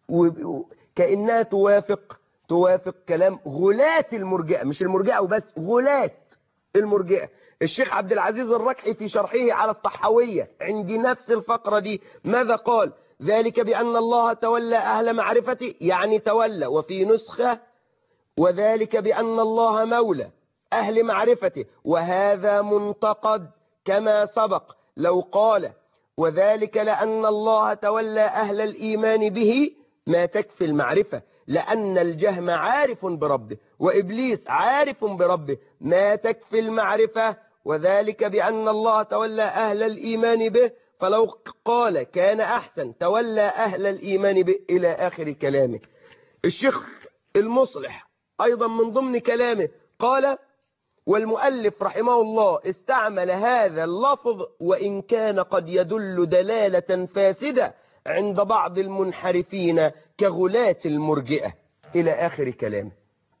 وكأنها توافق توافق كلام غلاة المرجئة مش المرجئة وبس غلاة المرجئة الشيخ عبد العزيز الركحي في شرحه على الطحاوية عند نفس الفقرة دي ماذا قال ذلك بأن الله تولى أهل معرفته يعني تولى وفي نسخة وذلك بأن الله مولى أهل معرفته وهذا منتقد كما سبق لو قال وذلك لأن الله تولى أهل الإيمان به ما تكفي المعرفة لأن الجهم عارف بربه وإبليس عارف بربه ما تكفي المعرفة وذلك بأن الله تولى أهل الإيمان به فلو قال كان أحسن تولى أهل الإيمان به إلى آخر كلامه الشيخ المصلح أيضا من ضمن كلامه قال والمؤلف رحمه الله استعمل هذا اللفظ وإن كان قد يدل دلالة فاسدة عند بعض المنحرفين كغلاة المرجئة إلى آخر كلامه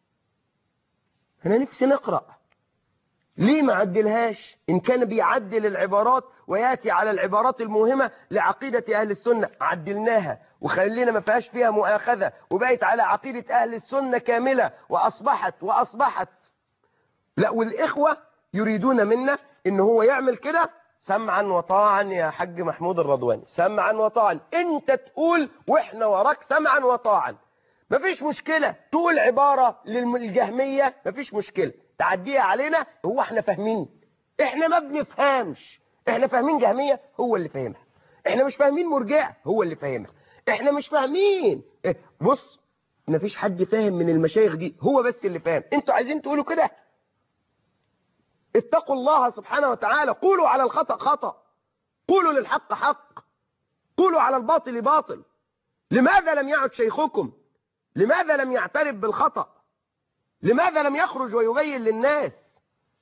أنا نفسي نقرأ ليه ما عدلهاش إن كان بيعدل العبارات ويأتي على العبارات المهمة لعقيدة أهل السنة عدلناها وخلينا ما فيهاش فيها مؤاخذة وبقت على عقيدة أهل السنة كاملة وأصبحت وأصبحت لا والإخوة يريدون منا إن هو يعمل كده سمعا وطاعا يا حاج محمود الرضواني سمعا وطاعا انت تقول واحنا وراك سمعا وطاعا مفيش مشكلة تقول عبارة للجهمية مفيش مشكلة تعديها علينا هو احنا فاهمين احنا ما بنفهمش احنا فاهمين جهمية هو اللي فاهمها احنا مش فاهمين مرجئة هو اللي فاهمها احنا مش فاهمين إيه، بص مفيش حد فاهم من المشايخ دي هو بس اللي فاهم انتوا عايزين تقولوا كده اتقوا الله سبحانه وتعالى قولوا على الخطأ خطأ قولوا للحق حق قولوا على الباطل باطل لماذا لم يعد شيخكم لماذا لم يعترف بالخطأ لماذا لم يخرج ويبين للناس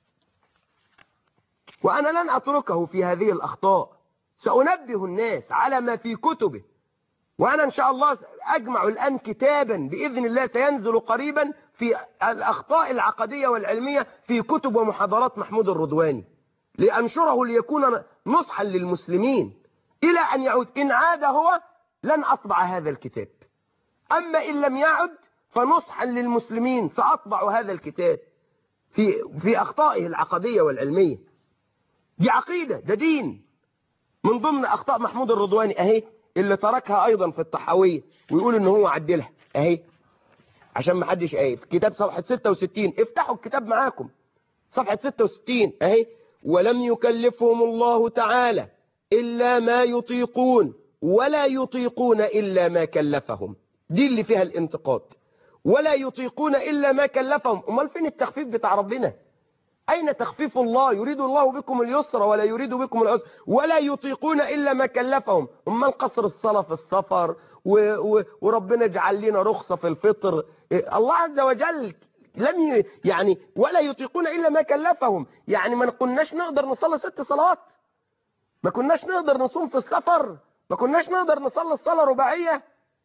وأنا لن أتركه في هذه الأخطاء سأنبه الناس على ما في كتبه وأنا إن شاء الله أجمع الآن كتابا بإذن الله سينزل قريبا في الأخطاء العقدية والعلمية في كتب ومحاضرات محمود الرضواني لأنشره ليكون نصحا للمسلمين إلى أن يعود إن عاد هو لن أطبع هذا الكتاب أما إن لم يعد فنصحا للمسلمين سأطبع هذا الكتاب في في أخطائه العقدية والعلمية دي عقيدة ده دين من ضمن أخطاء محمود الرضواني أهي اللي تركها أيضا في الطحاوية ويقول إن هو عدلها أهي عشان ما حدش قايف كتاب صفحة 66 افتحوا الكتاب معاكم صفحة 66 اهي ولم يكلفهم الله تعالى إلا ما يطيقون ولا يطيقون إلا ما كلفهم دي اللي فيها الانتقاد ولا يطيقون إلا ما كلفهم أمال فين التخفيف بتاع ربنا أين تخفيف الله يريد الله بكم اليسر ولا يريد بكم العسر ولا يطيقون إلا ما كلفهم أمال قصر الصلاة في السفر و و وربنا جعل لنا رخصة في الفطر إيه، الله عز وجل لم ي... يعني ولا يطيقون إلا ما كلفهم يعني ما كناش نقدر نصلي ست صلوات ما كناش نقدر نصوم في السفر ما كناش نقدر نصلي الصلاة رباعية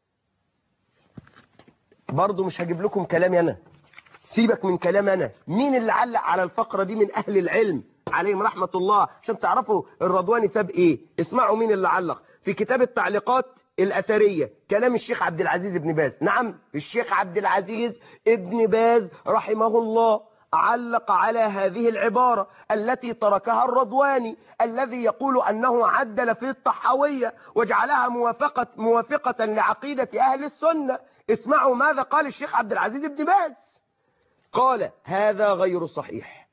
برضو مش هجيب لكم كلامي أنا سيبك من كلام أنا مين اللي علق على الفقرة دي من أهل العلم عليهم رحمة الله عشان تعرفوا الرضواني ساب إيه اسمعوا مين اللي علق في كتاب التعليقات الأثرية كلام الشيخ عبد العزيز بن باز نعم الشيخ عبد العزيز ابن باز رحمه الله علق على هذه العبارة التي تركها الرضواني الذي يقول أنه عدل في الطحاوية وجعلها موافقة, موافقة لعقيدة أهل السنة اسمعوا ماذا قال الشيخ عبد العزيز بن باز قال هذا غير صحيح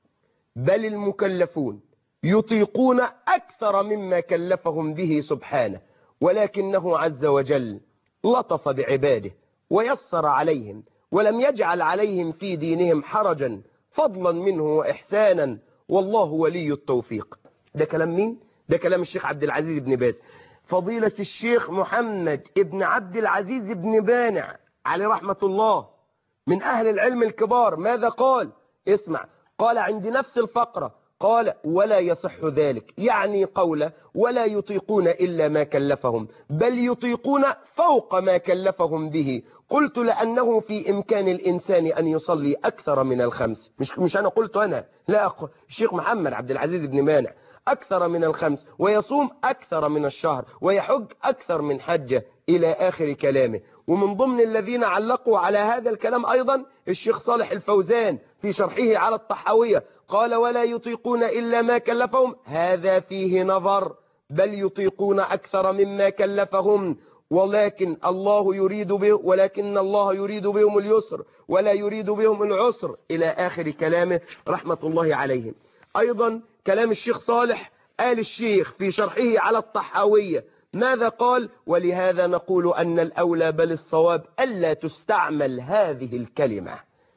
بل المكلفون يطيقون أكثر مما كلفهم به سبحانه ولكنه عز وجل لطف بعباده ويسر عليهم ولم يجعل عليهم في دينهم حرجا فضلا منه وإحسانا والله ولي التوفيق ده كلام مين؟ ده كلام الشيخ عبد العزيز بن باز فضيلة الشيخ محمد ابن عبد العزيز بن بانع عليه رحمة الله من أهل العلم الكبار ماذا قال؟ اسمع قال عند نفس الفقرة قال ولا يصح ذلك يعني قول ولا يطيقون إلا ما كلفهم بل يطيقون فوق ما كلفهم به قلت لأنه في إمكان الإنسان أن يصلي أكثر من الخمس مش, مش أنا قلت أنا لا أخ... الشيخ محمد عبد العزيز بن مانع أكثر من الخمس ويصوم أكثر من الشهر ويحج أكثر من حجة إلى آخر كلامه ومن ضمن الذين علقوا على هذا الكلام أيضا الشيخ صالح الفوزان في شرحه على الطحاوية قال ولا يطيقون إلا ما كلفهم هذا فيه نظر بل يطيقون أكثر مما كلفهم ولكن الله يريد به ولكن الله يريد بهم اليسر ولا يريد بهم العسر إلى آخر كلامه رحمة الله عليهم أيضا كلام الشيخ صالح آل الشيخ في شرحه على الطحاوية ماذا قال ولهذا نقول أن الأولى بل الصواب ألا تستعمل هذه الكلمة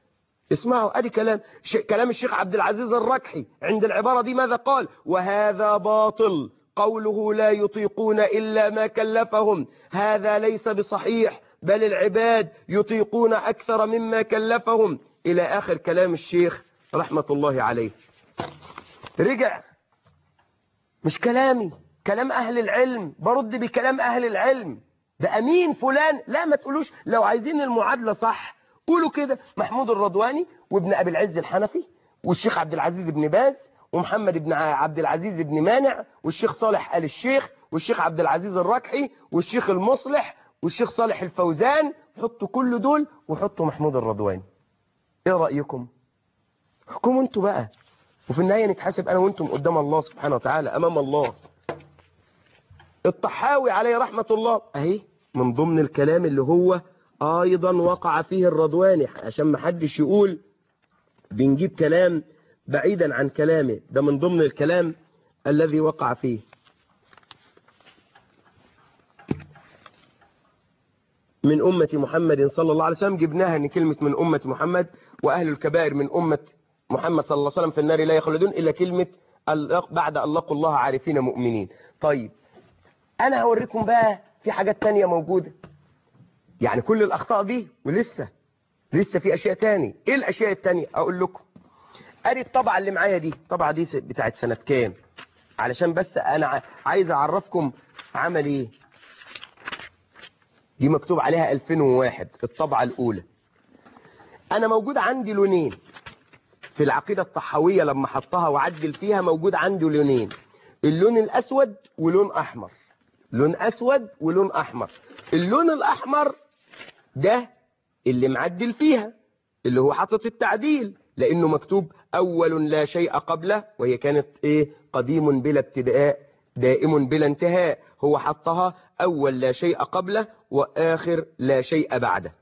اسمعوا ادي كلام ش... كلام الشيخ عبد العزيز الركحي عند العبارة دي ماذا قال وهذا باطل قوله لا يطيقون إلا ما كلفهم هذا ليس بصحيح بل العباد يطيقون أكثر مما كلفهم إلى آخر كلام الشيخ رحمة الله عليه رجع مش كلامي كلام أهل العلم برد بكلام أهل العلم ده أمين فلان لا ما تقولوش لو عايزين المعادلة صح قولوا كده محمود الرضواني وابن أبي العز الحنفي والشيخ عبد العزيز بن باز ومحمد بن عبد العزيز بن مانع والشيخ صالح آل الشيخ والشيخ عبد العزيز الركحي والشيخ المصلح والشيخ صالح الفوزان حطوا كل دول وحطوا محمود الرضواني ايه رأيكم احكموا انتوا بقى وفي النهاية نتحاسب انا وانتم قدام الله سبحانه وتعالى امام الله الطحاوي عليه رحمة الله اهي من ضمن الكلام اللي هو ايضا وقع فيه الرضواني عشان ما حدش يقول بنجيب كلام بعيدا عن كلامه ده من ضمن الكلام الذي وقع فيه من أمة محمد صلى الله عليه وسلم جبناها ان كلمة من أمة محمد وأهل الكبائر من أمة محمد صلى الله عليه وسلم في النار لا يخلدون إلا كلمة بعد أن لقوا الله عارفين مؤمنين طيب أنا هوريكم بقى في حاجات تانية موجودة يعني كل الأخطاء دي ولسه لسه في أشياء تاني إيه الأشياء التانية أقول لكم ادي الطبعة اللي معايا دي الطبعة دي بتاعت سنة كام علشان بس انا عايز اعرفكم عمل ايه دي مكتوب عليها 2001 الطبعة الاولى انا موجود عندي لونين في العقيدة الطحاوية لما حطها وعدل فيها موجود عندي لونين اللون الاسود ولون احمر لون اسود ولون احمر اللون الاحمر ده اللي معدل فيها اللي هو حاطط التعديل لانه مكتوب اول لا شيء قبله وهي كانت ايه قديم بلا ابتداء دائم بلا انتهاء هو حطها اول لا شيء قبله واخر لا شيء بعده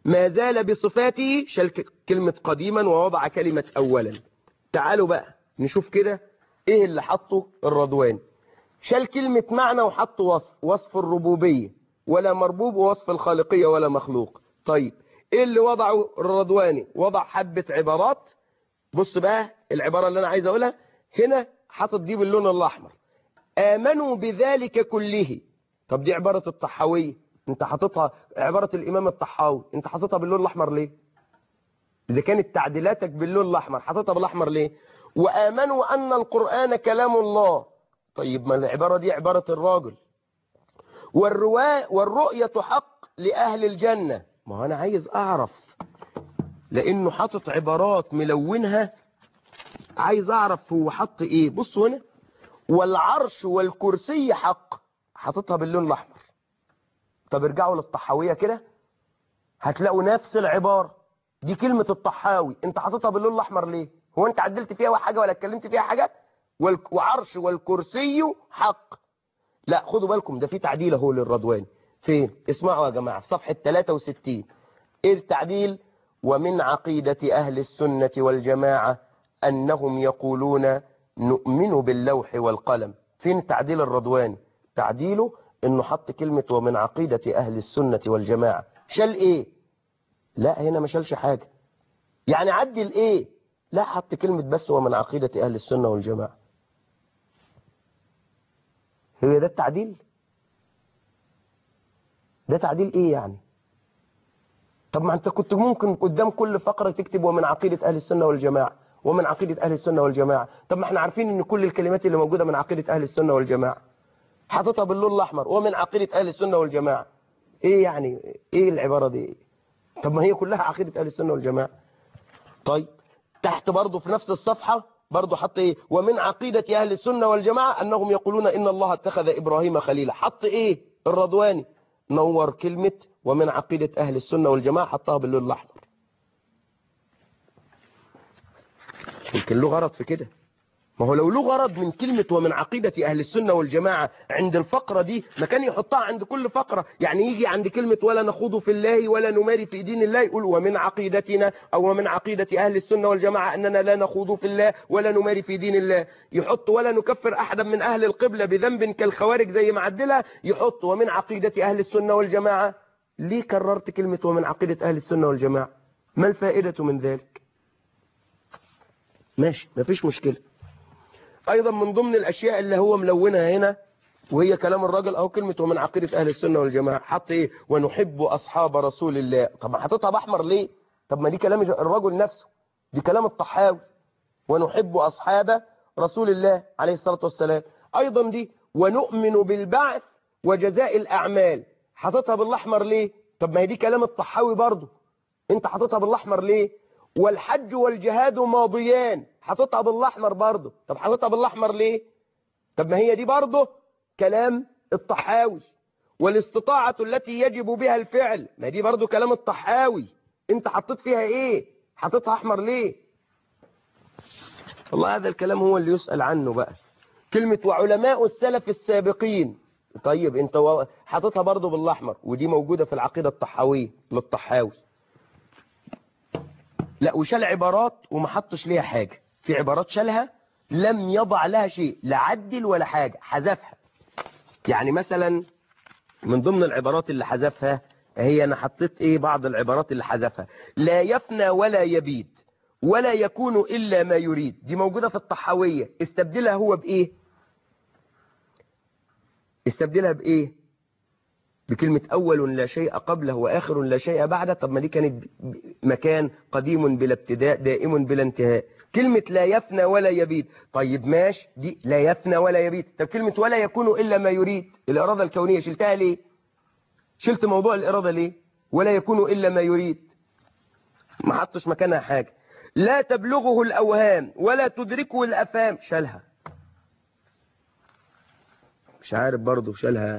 ما زال بصفاته شال ك- كلمة قديما ووضع كلمة أولا تعالوا بقى نشوف كده ايه اللي حطه الرضواني شال كلمة معنى وحط وصف وصف الربوبية ولا مربوب ووصف الخالقية ولا مخلوق طيب ايه اللي وضعه الرضواني وضع حبة عبارات بص بقى العبارة اللي انا عايز اقولها هنا حاطط دي باللون الاحمر امنوا بذلك كله طب دي عبارة الطحاوية انت حاططها عبارة الامام الطحاوي انت حاططها باللون الاحمر ليه اذا كانت تعديلاتك باللون الاحمر حاططها بالاحمر ليه وامنوا ان القرآن كلام الله طيب ما العبارة دي عبارة الراجل والرواء والرؤية حق لأهل الجنة ما هو أنا عايز أعرف لأنه حاطط عبارات ملونها عايز أعرف هو حط إيه بصوا هنا والعرش والكرسي حق حاططها باللون الأحمر طب ارجعوا للطحاوية كده هتلاقوا نفس العبارة دي كلمة الطحاوي انت حاططها باللون الأحمر ليه هو انت عدلت فيها حاجة ولا اتكلمت فيها حاجة والك- وعرش والكرسي حق لا خدوا بالكم ده في تعديل اهو للرضواني فين اسمعوا يا جماعة في صفحة 63 ايه التعديل ومن عقيدة اهل السنة والجماعة انهم يقولون نؤمن باللوح والقلم فين تعديل الرضواني تعديله انه حط كلمة ومن عقيدة اهل السنة والجماعة شال ايه لا هنا ما شالش حاجة يعني عدل ايه لا حط كلمة بس ومن عقيدة اهل السنة والجماعة هي ده التعديل ده تعديل ايه يعني طب ما انت كنت ممكن قدام كل فقرة تكتب ومن عقيدة اهل السنة والجماعة ومن عقيدة اهل السنة والجماعة طب ما احنا عارفين ان كل الكلمات اللي موجودة من عقيدة اهل السنة والجماعة حاططها باللون الاحمر ومن عقيدة اهل السنة والجماعة ايه يعني ايه العبارة دي طب ما هي كلها عقيدة اهل السنة والجماعة طيب تحت برضه في نفس الصفحة برضه حط ايه ومن عقيدة اهل السنة والجماعة انهم يقولون ان الله اتخذ ابراهيم خليلا حط ايه الرضواني نور كلمة ومن عقيدة اهل السنة والجماعة حطها باللون الاحمر يمكن له غرض في كده ما هو لو له غرض من كلمة ومن عقيدة أهل السنة والجماعة عند الفقرة دي ما كان يحطها عند كل فقرة يعني يجي عند كلمة ولا نخوض في الله ولا نماري في دين الله يقول ومن عقيدتنا أو ومن عقيدة أهل السنة والجماعة أننا لا نخوض في الله ولا نماري في دين الله يحط ولا نكفر أحدا من أهل القبلة بذنب كالخوارج زي ما عدلها يحط ومن عقيدة أهل السنة والجماعة ليه كررت كلمة ومن عقيدة أهل السنة والجماعة ما الفائدة من ذلك ماشي مفيش مشكلة ايضا من ضمن الاشياء اللي هو ملونها هنا وهي كلام الراجل او كلمة ومن عقيدة اهل السنة والجماعة حط ايه ونحب اصحاب رسول الله طب ما حطيتها باحمر ليه طب ما دي كلام الرجل نفسه دي كلام الطحاوي ونحب اصحاب رسول الله عليه الصلاة والسلام ايضا دي ونؤمن بالبعث وجزاء الاعمال حطيتها بالاحمر ليه طب ما هي دي كلام الطحاوي برضه انت حاططها بالاحمر ليه والحج والجهاد ماضيان حاططها بالاحمر برضه طب حاططها بالاحمر ليه طب ما هي دي برضه كلام الطحاوي والاستطاعة التي يجب بها الفعل ما دي برضه كلام الطحاوي انت حطيت فيها ايه حطيتها احمر ليه والله هذا الكلام هو اللي يسأل عنه بقى كلمة وعلماء السلف السابقين طيب انت و- حاططها برضه بالاحمر ودي موجودة في العقيدة الطحاوية للطحاوي لا وشال عبارات وما حطش ليها حاجة في عبارات شالها لم يضع لها شيء لا عدل ولا حاجة حذفها يعني مثلا من ضمن العبارات اللي حذفها هي انا حطيت ايه بعض العبارات اللي حذفها لا يفنى ولا يبيد ولا يكون الا ما يريد دي موجودة في الطحاوية استبدلها هو بايه استبدلها بايه بكلمة أول لا شيء قبله وآخر لا شيء بعده طب ما دي كانت ب- مكان قديم بلا ابتداء دائم بلا انتهاء كلمة لا يفنى ولا يبيد طيب ماشي دي لا يفنى ولا يبيد طب كلمة ولا يكون إلا ما يريد الإرادة الكونية شلتها ليه شلت موضوع الإرادة ليه ولا يكون إلا ما يريد ما حطش مكانها حاجة لا تبلغه الأوهام ولا تدركه الأفهام شالها مش عارف برضه شالها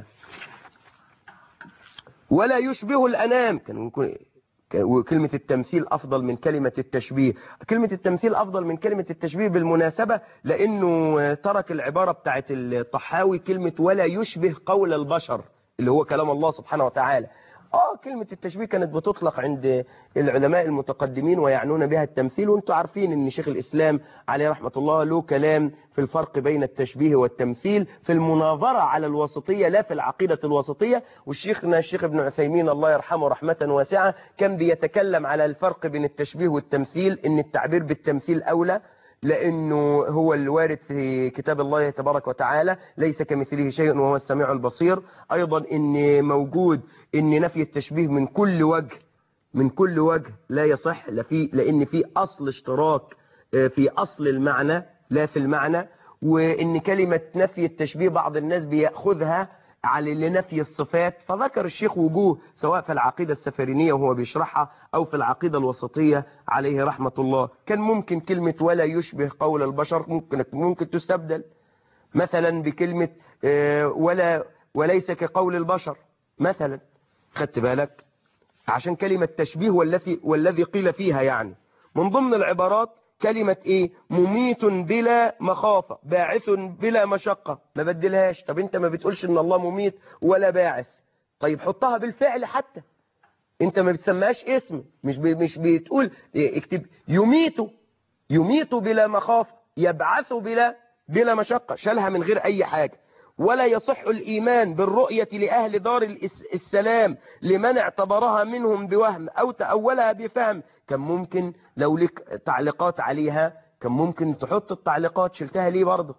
ولا يشبه الأنام كان ممكن كان- وكلمة التمثيل أفضل من كلمة التشبيه كلمة التمثيل أفضل من كلمة التشبيه بالمناسبة لأنه ترك العبارة بتاعت الطحاوي كلمة ولا يشبه قول البشر اللي هو كلام الله سبحانه وتعالى اه كلمة التشبيه كانت بتطلق عند العلماء المتقدمين ويعنون بها التمثيل وانتم عارفين ان شيخ الاسلام عليه رحمة الله له كلام في الفرق بين التشبيه والتمثيل في المناظرة على الوسطية لا في العقيدة الوسطية والشيخنا الشيخ ابن عثيمين الله يرحمه رحمة واسعة كان بيتكلم على الفرق بين التشبيه والتمثيل ان التعبير بالتمثيل اولى لأنه هو الوارد في كتاب الله تبارك وتعالى ليس كمثله شيء وهو السميع البصير أيضا إن موجود إن نفي التشبيه من كل وجه من كل وجه لا يصح لفي لأن في أصل اشتراك في أصل المعنى لا في المعنى وإن كلمة نفي التشبيه بعض الناس بيأخذها على لنفي الصفات فذكر الشيخ وجوه سواء في العقيدة السفرينية وهو بيشرحها أو في العقيدة الوسطية عليه رحمة الله كان ممكن كلمة ولا يشبه قول البشر ممكن, ممكن تستبدل مثلا بكلمة ولا وليس كقول البشر مثلا خدت بالك عشان كلمة تشبيه والذي والذي قيل فيها يعني من ضمن العبارات كلمة ايه مميت بلا مخافة باعث بلا مشقة ما بدلهاش طب انت ما بتقولش ان الله مميت ولا باعث طيب حطها بالفعل حتى انت ما بتسميهاش اسم مش بي مش بتقول إيه اكتب يميت يميت بلا مخافة يبعث بلا بلا مشقة شالها من غير اي حاجة ولا يصح الإيمان بالرؤية لأهل دار السلام لمن اعتبرها منهم بوهم أو تأولها بفهم كان ممكن لو لك تعليقات عليها كان ممكن تحط التعليقات شلتها ليه برضه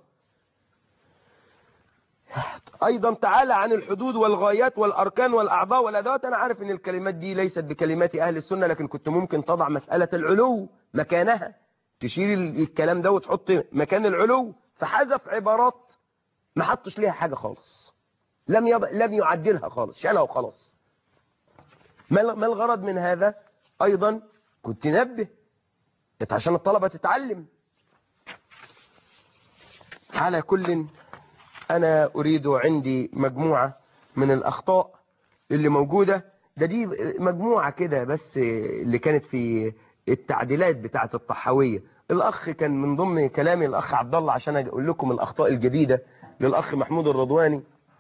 أيضا تعالى عن الحدود والغايات والأركان والأعضاء والأدوات أنا عارف أن الكلمات دي ليست بكلمات أهل السنة لكن كنت ممكن تضع مسألة العلو مكانها تشيل الكلام ده وتحط مكان العلو فحذف عبارات ما حطش ليها حاجة خالص لم يض... لم يعدلها خالص شالها وخلاص ما ما الغرض من هذا ايضا كنت نبه عشان الطلبة تتعلم على كل انا اريد عندي مجموعة من الاخطاء اللي موجودة ده دي مجموعة كده بس اللي كانت في التعديلات بتاعة الطحاوية الاخ كان من ضمن كلامي الاخ عبد الله عشان اقول لكم الاخطاء الجديدة للأخ محمود الرضواني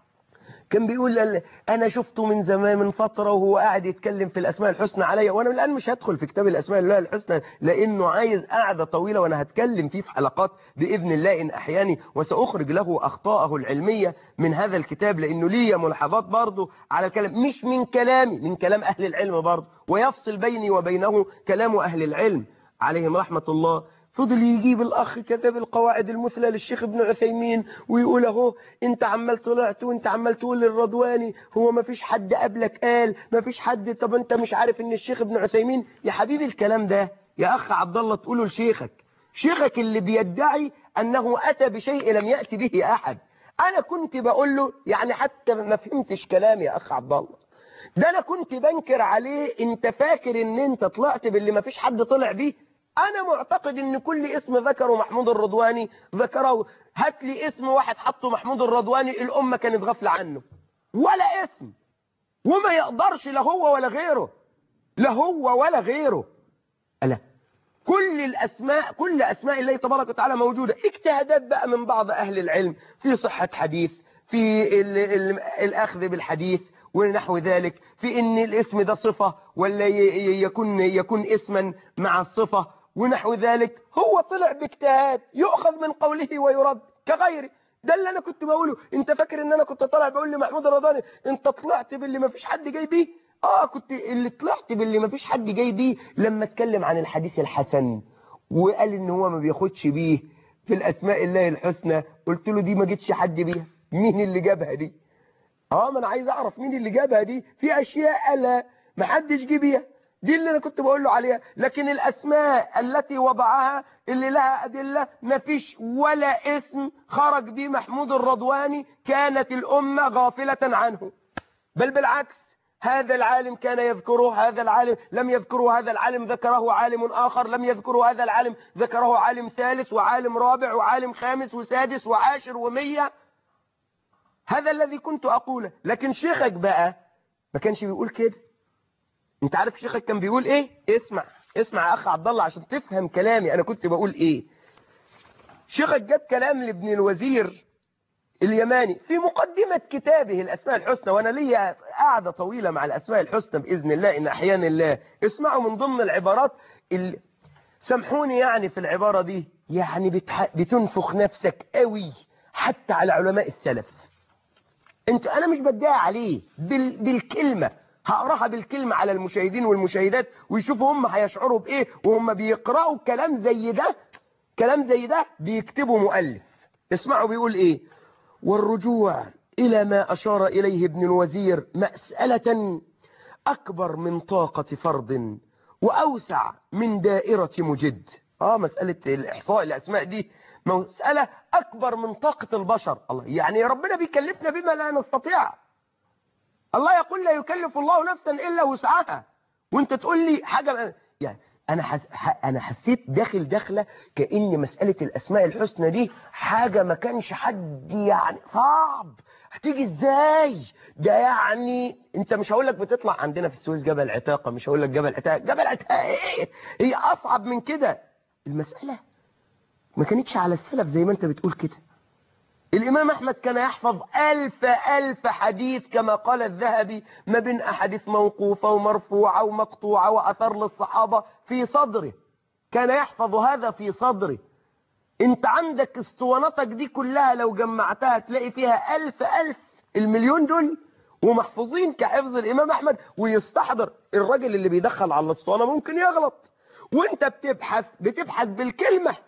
كان بيقول أنا شفته من زمان من فترة وهو قاعد يتكلم في الأسماء الحسنى عليا وأنا الآن مش هدخل في كتاب الأسماء الله الحسنى لأنه عايز قاعدة طويلة وأنا هتكلم فيه في حلقات بإذن الله إن أحياني وسأخرج له أخطاءه العلمية من هذا الكتاب لأنه لي ملاحظات برضه على الكلام مش من كلامي من كلام أهل العلم برضه ويفصل بيني وبينه كلام أهل العلم عليهم رحمة الله فضل يجيب الأخ كتب القواعد المثلى للشيخ ابن عثيمين ويقول اهو انت عمال طلعت وانت عمال تقول للرضواني هو ما فيش حد قبلك قال ما فيش حد طب انت مش عارف ان الشيخ ابن عثيمين يا حبيبي الكلام ده يا أخ عبد الله تقوله لشيخك شيخك اللي بيدعي أنه أتى بشيء لم يأتي به أحد أنا كنت بقول له يعني حتى ما فهمتش كلامي يا أخ عبد الله ده أنا كنت بنكر عليه انت فاكر ان انت طلعت باللي ما فيش حد طلع بيه انا معتقد ان كل اسم ذكره محمود الرضواني ذكره هات لي اسم واحد حطه محمود الرضواني الامه كانت غافله عنه ولا اسم وما يقدرش لا هو ولا غيره لا هو ولا غيره ألا كل الأسماء كل أسماء الله تبارك وتعالى موجودة اجتهادات بقى من بعض أهل العلم في صحة حديث في ال ال الأخذ بالحديث ونحو ذلك في ان الاسم ده صفة ولا يكون يكون اسما مع الصفة ونحو ذلك هو طلع باجتهاد يؤخذ من قوله ويرد كغيره ده اللي انا كنت بقوله انت فاكر ان انا كنت طالع بقول لمحمود الرضاني انت طلعت باللي ما فيش حد جاي بيه اه كنت اللي طلعت باللي ما فيش حد جاي بيه لما اتكلم عن الحديث الحسن وقال ان هو ما بياخدش بيه في الاسماء الله الحسنى قلت له دي ما جتش حد بيها مين اللي جابها دي اه ما انا عايز اعرف مين اللي جابها دي في اشياء قالها ما حدش جه بيها دي اللي انا كنت بقول له عليها لكن الاسماء التي وضعها اللي لها ادله ما فيش ولا اسم خرج به محمود الرضواني كانت الامه غافله عنه بل بالعكس هذا العالم كان يذكره هذا العالم لم يذكره هذا العالم ذكره عالم آخر لم يذكره هذا العالم ذكره عالم ثالث وعالم رابع وعالم خامس وسادس وعاشر ومية هذا الذي كنت أقوله لكن شيخك بقى ما كانش بيقول كده انت عارف شيخك كان بيقول ايه اسمع اسمع يا اخ عبد الله عشان تفهم كلامي انا كنت بقول ايه شيخك جاب كلام لابن الوزير اليماني في مقدمة كتابه الأسماء الحسنى وأنا ليا قاعدة طويلة مع الأسماء الحسنى بإذن الله إن أحيان الله اسمعوا من ضمن العبارات اللي سامحوني يعني في العبارة دي يعني بتح... بتنفخ نفسك قوي حتى على علماء السلف انت انا مش بدعي عليه بال... بالكلمة هقراها بالكلمة على المشاهدين والمشاهدات ويشوفوا هم هيشعروا بايه وهم بيقرأوا كلام زي ده كلام زي ده بيكتبوا مؤلف اسمعوا بيقول ايه والرجوع الى ما اشار اليه ابن الوزير مسألة اكبر من طاقة فرض واوسع من دائرة مجد اه مسألة الاحصاء الاسماء دي مسألة اكبر من طاقة البشر الله يعني ربنا بيكلفنا بما لا نستطيع الله يقول لا يكلف الله نفسا الا وسعها وانت تقول لي حاجة يعني انا حس... انا حسيت داخل داخله كان مساله الاسماء الحسنى دي حاجه ما كانش حد يعني صعب هتيجي ازاي ده يعني انت مش هقول لك بتطلع عندنا في السويس جبل عتاقه مش هقول لك جبل عتاقه جبل عتاقه ايه هي اصعب من كده المساله ما كانتش على السلف زي ما انت بتقول كده الإمام أحمد كان يحفظ ألف ألف حديث كما قال الذهبي ما بين أحاديث موقوفة ومرفوعة ومقطوعة وأثر للصحابة في صدره كان يحفظ هذا في صدره انت عندك اسطوانتك دي كلها لو جمعتها تلاقي فيها ألف ألف المليون دول ومحفوظين كحفظ الإمام أحمد ويستحضر الراجل اللي بيدخل على الاسطوانة ممكن يغلط وانت بتبحث بتبحث بالكلمة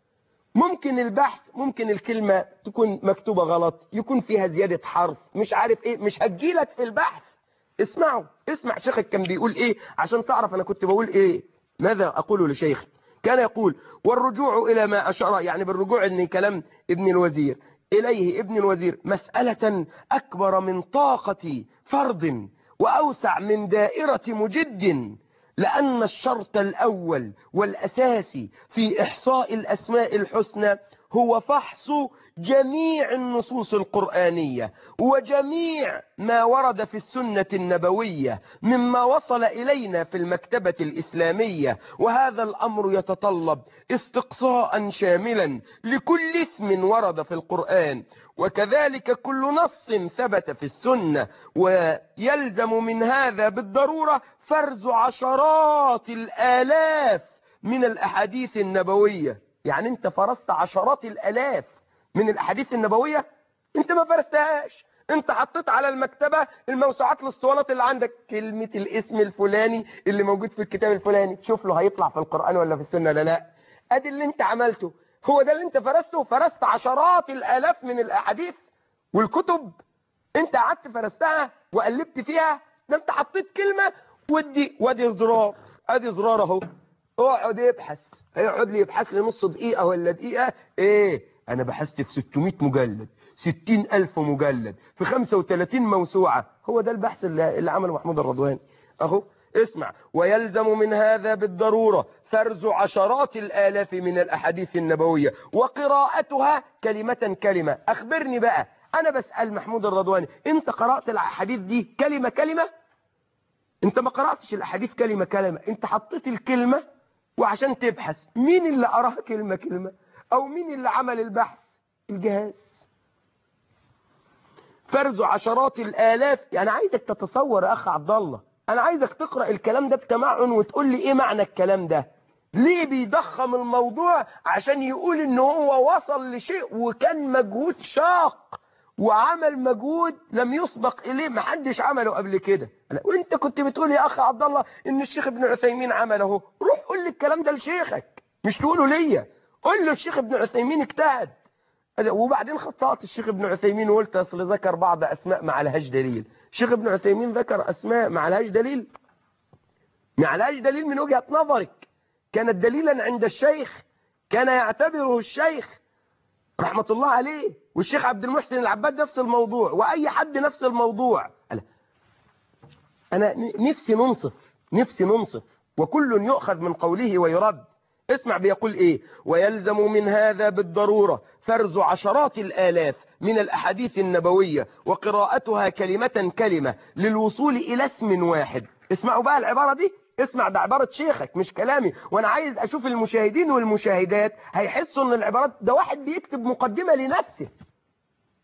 ممكن البحث ممكن الكلمة تكون مكتوبة غلط يكون فيها زيادة حرف مش عارف ايه مش هتجيلك في البحث اسمعوا اسمع شيخك كان بيقول ايه عشان تعرف انا كنت بقول ايه ماذا اقول لشيخي كان يقول والرجوع الى ما اشار يعني بالرجوع ان كلام ابن الوزير اليه ابن الوزير مسألة اكبر من طاقة فرض واوسع من دائرة مجد لأن الشرط الأول والأساسي في إحصاء الأسماء الحسنى هو فحص جميع النصوص القرآنية وجميع ما ورد في السنة النبوية مما وصل إلينا في المكتبة الإسلامية وهذا الأمر يتطلب استقصاء شاملا لكل اسم ورد في القرآن وكذلك كل نص ثبت في السنة ويلزم من هذا بالضرورة فرز عشرات الآلاف من الأحاديث النبوية يعني انت فرست عشرات الآلاف من الأحاديث النبوية انت ما فرستهاش انت حطيت على المكتبة الموسوعات الاسطوانات اللي عندك كلمة الاسم الفلاني اللي موجود في الكتاب الفلاني تشوف له هيطلع في القرآن ولا في السنة لا لا ادي اللي انت عملته هو ده اللي انت فرسته فرست عشرات الآلاف من الأحاديث والكتب انت قعدت فرستها وقلبت فيها ده انت حطيت كلمة ودي وادي زرار ادي زرار اهو اقعد ابحث هيقعد لي يبحث لي نص دقيقة ولا دقيقة ايه انا بحثت في 600 مجلد 60 ألف مجلد في 35 موسوعة هو ده البحث اللي, اللي عمله محمود الرضواني اهو اسمع ويلزم من هذا بالضرورة فرز عشرات الآلاف من الأحاديث النبوية وقراءتها كلمة كلمة أخبرني بقى أنا بسأل محمود الرضواني أنت قرأت الأحاديث دي كلمة كلمة أنت ما قرأتش الأحاديث كلمة كلمة أنت حطيت الكلمة وعشان تبحث مين اللي قراها كلمة كلمة أو مين اللي عمل البحث الجهاز فرز عشرات الآلاف يعني عايزك تتصور يا أخ عبد الله أنا عايزك تقرأ الكلام ده بتمعن وتقول لي إيه معنى الكلام ده ليه بيضخم الموضوع عشان يقول إن هو وصل لشيء وكان مجهود شاق وعمل مجهود لم يسبق إليه محدش عمله قبل كده وانت كنت بتقول يا أخ عبد الله إن الشيخ ابن عثيمين عمله روح قول لي الكلام ده لشيخك مش تقوله ليا قول له الشيخ ابن عثيمين اجتهد وبعدين خطأت الشيخ ابن عثيمين وقلت اصل ذكر بعض اسماء ما عليهاش دليل الشيخ ابن عثيمين ذكر اسماء ما عليهاش دليل ما عليهاش دليل من وجهة نظرك كانت دليلا عند الشيخ كان يعتبره الشيخ رحمة الله عليه والشيخ عبد المحسن العباد نفس الموضوع واي حد نفس الموضوع انا نفسي ننصف نفسي ننصف وكل يؤخذ من قوله ويرد اسمع بيقول ايه ويلزم من هذا بالضرورة فرز عشرات الآلاف من الأحاديث النبوية وقراءتها كلمة كلمة للوصول إلى اسم واحد اسمعوا بقى العبارة دي اسمع ده عبارة شيخك مش كلامي وانا عايز اشوف المشاهدين والمشاهدات هيحسوا ان العبارات ده واحد بيكتب مقدمة لنفسه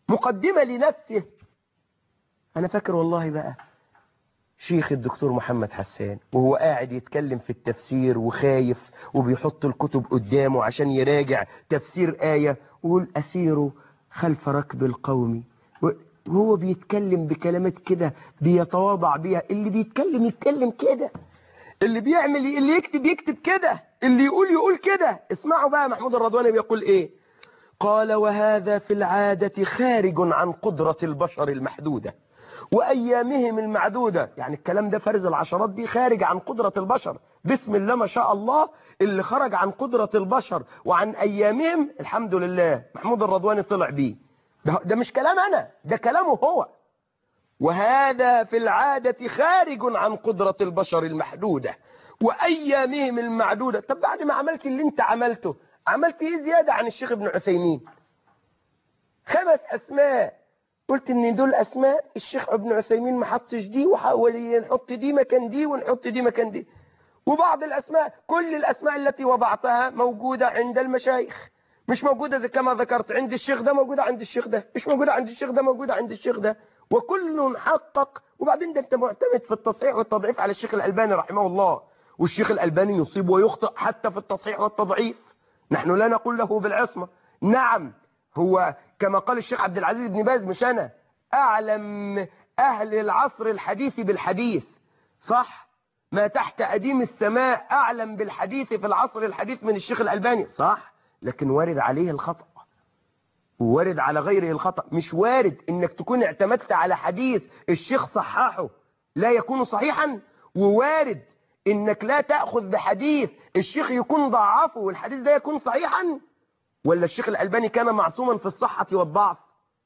مقدمة لنفسه أنا فاكر والله بقى شيخ الدكتور محمد حسان وهو قاعد يتكلم في التفسير وخايف وبيحط الكتب قدامه عشان يراجع تفسير آية ويقول أسيره خلف ركب القوم وهو بيتكلم بكلمات كده بيتواضع بيها اللي بيتكلم يتكلم كده اللي بيعمل اللي يكتب يكتب كده اللي يقول يقول كده اسمعوا بقى محمود الرضواني بيقول ايه قال وهذا في العادة خارج عن قدرة البشر المحدودة وأيامهم المعدودة يعني الكلام ده فرز العشرات دي خارج عن قدرة البشر بسم الله ما شاء الله اللي خرج عن قدرة البشر وعن أيامهم الحمد لله محمود الرضواني طلع بيه ده, ده مش كلام أنا ده كلامه هو وهذا في العادة خارج عن قدرة البشر المحدودة وأيامهم المعدودة طب بعد ما عملت اللي انت عملته عملت ايه زيادة عن الشيخ ابن عثيمين خمس أسماء قلت ان دول أسماء الشيخ ابن عثيمين ما حطش دي وحاول نحط دي مكان دي ونحط دي مكان دي وبعض الأسماء كل الأسماء التي وضعتها موجودة عند المشايخ مش موجودة كما ذكرت عند الشيخ ده موجودة عند الشيخ ده مش موجودة عند الشيخ ده موجودة عند الشيخ ده وكل حقق وبعدين ده انت معتمد في التصحيح والتضعيف على الشيخ الألباني رحمه الله والشيخ الألباني يصيب ويخطئ حتى في التصحيح والتضعيف نحن لا نقول له بالعصمة نعم هو كما قال الشيخ عبد العزيز بن باز مش أنا أعلم أهل العصر الحديث بالحديث صح ما تحت أديم السماء أعلم بالحديث في العصر الحديث من الشيخ الألباني صح لكن وارد عليه الخطأ وارد على غيره الخطأ مش وارد انك تكون اعتمدت على حديث الشيخ صححه لا يكون صحيحا ووارد انك لا تأخذ بحديث الشيخ يكون ضعفه والحديث ده يكون صحيحا ولا الشيخ الألباني كان معصوما في الصحة والضعف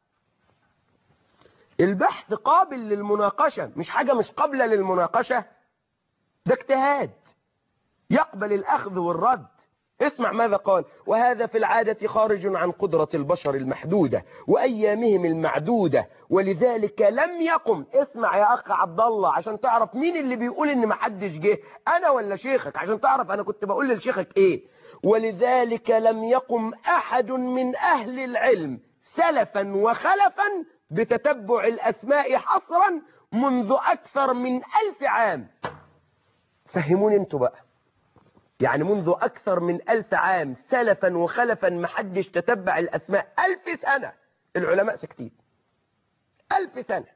البحث قابل للمناقشة مش حاجة مش قابلة للمناقشة ده اجتهاد يقبل الأخذ والرد اسمع ماذا قال وهذا في العادة خارج عن قدرة البشر المحدودة وأيامهم المعدودة ولذلك لم يقم اسمع يا أخ عبد الله عشان تعرف مين اللي بيقول إن محدش جه أنا ولا شيخك عشان تعرف أنا كنت بقول لشيخك إيه ولذلك لم يقم أحد من أهل العلم سلفا وخلفا بتتبع الأسماء حصرا منذ أكثر من ألف عام فهموني انتوا بقى يعني منذ أكثر من ألف عام سلفا وخلفا محدش تتبع الأسماء ألف سنة العلماء سكتين ألف سنة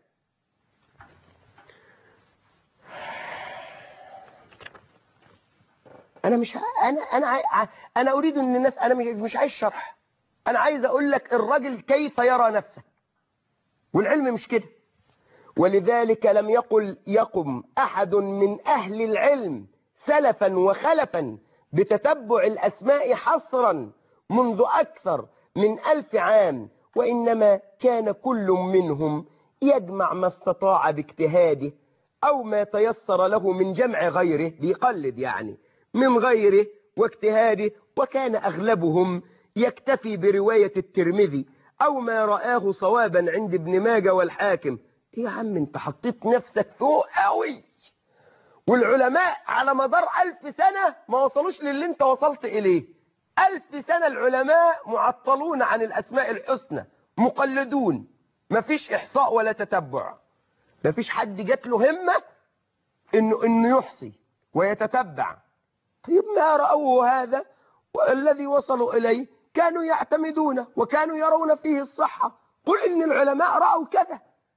أنا مش أنا أنا عاي... أنا أريد أن الناس أنا مش عايز شرح أنا عايز أقول لك الرجل كيف يرى نفسه والعلم مش كده ولذلك لم يقل يقم أحد من أهل العلم سلفا وخلفا بتتبع الأسماء حصرا منذ أكثر من ألف عام وإنما كان كل منهم يجمع ما استطاع باجتهاده أو ما تيسر له من جمع غيره بيقلد يعني من غيره واجتهاده وكان أغلبهم يكتفي برواية الترمذي أو ما رآه صوابا عند ابن ماجه والحاكم يا عم انت حطيت نفسك فوق قوي والعلماء على مدار ألف سنة ما وصلوش للي انت وصلت إليه ألف سنة العلماء معطلون عن الأسماء الحسنى مقلدون مفيش إحصاء ولا تتبع مفيش حد جات له همة إنه, إنه يحصي ويتتبع طيب ما رأوه هذا والذي وصلوا إليه كانوا يعتمدون وكانوا يرون فيه الصحة قل إن العلماء رأوا كذا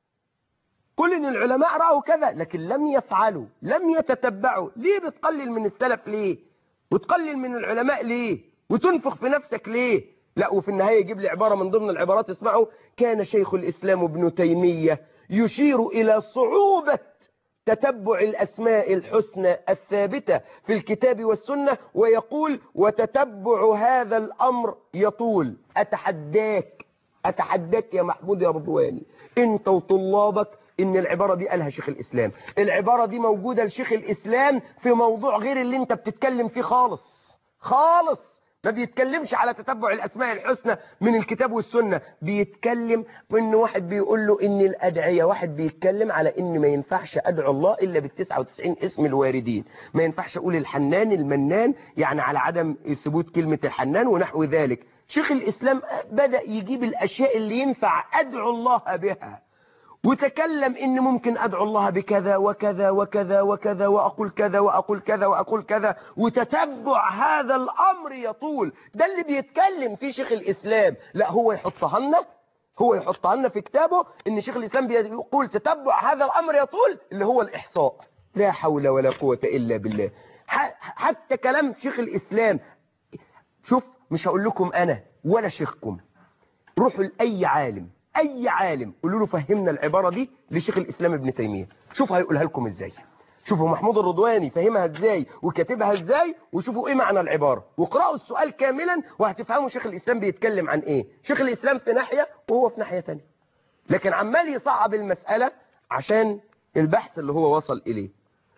قل إن العلماء رأوا كذا لكن لم يفعلوا لم يتتبعوا ليه بتقلل من السلف ليه وتقلل من العلماء ليه وتنفخ في نفسك ليه لا وفي النهاية يجيب لي عبارة من ضمن العبارات اسمعوا كان شيخ الإسلام ابن تيمية يشير إلى صعوبة تتبع الأسماء الحسنى الثابتة في الكتاب والسنة ويقول وتتبع هذا الأمر يطول أتحداك أتحداك يا محمود يا رضواني انت وطلابك ان العبارة دي قالها شيخ الاسلام العبارة دي موجودة لشيخ الاسلام في موضوع غير اللي انت بتتكلم فيه خالص خالص ما بيتكلمش على تتبع الاسماء الحسنى من الكتاب والسنة بيتكلم ان واحد بيقول له ان الادعية واحد بيتكلم على ان ما ينفعش ادعو الله الا بالتسعة وتسعين اسم الواردين ما ينفعش اقول الحنان المنان يعني على عدم ثبوت كلمة الحنان ونحو ذلك شيخ الإسلام بدأ يجيب الأشياء اللي ينفع أدعو الله بها وتكلم إن ممكن أدعو الله بكذا وكذا وكذا وكذا وأقول كذا وأقول كذا وأقول كذا وتتبع هذا الأمر يطول ده اللي بيتكلم فيه شيخ الإسلام لا هو يحطها لنا هو يحطها لنا في كتابه إن شيخ الإسلام بيقول تتبع هذا الأمر يطول اللي هو الإحصاء لا حول ولا قوة إلا بالله ح- حتى كلام شيخ الإسلام شوف مش هقول لكم أنا ولا شيخكم روحوا لأي عالم أي عالم قولوا له فهمنا العبارة دي لشيخ الإسلام ابن تيمية شوف هيقولها لكم إزاي شوفوا محمود الرضواني فهمها إزاي وكاتبها إزاي وشوفوا إيه معنى العبارة واقرأوا السؤال كاملا وهتفهموا شيخ الإسلام بيتكلم عن إيه شيخ الإسلام في ناحية وهو في ناحية تانية لكن عمال يصعب المسألة عشان البحث اللي هو وصل إليه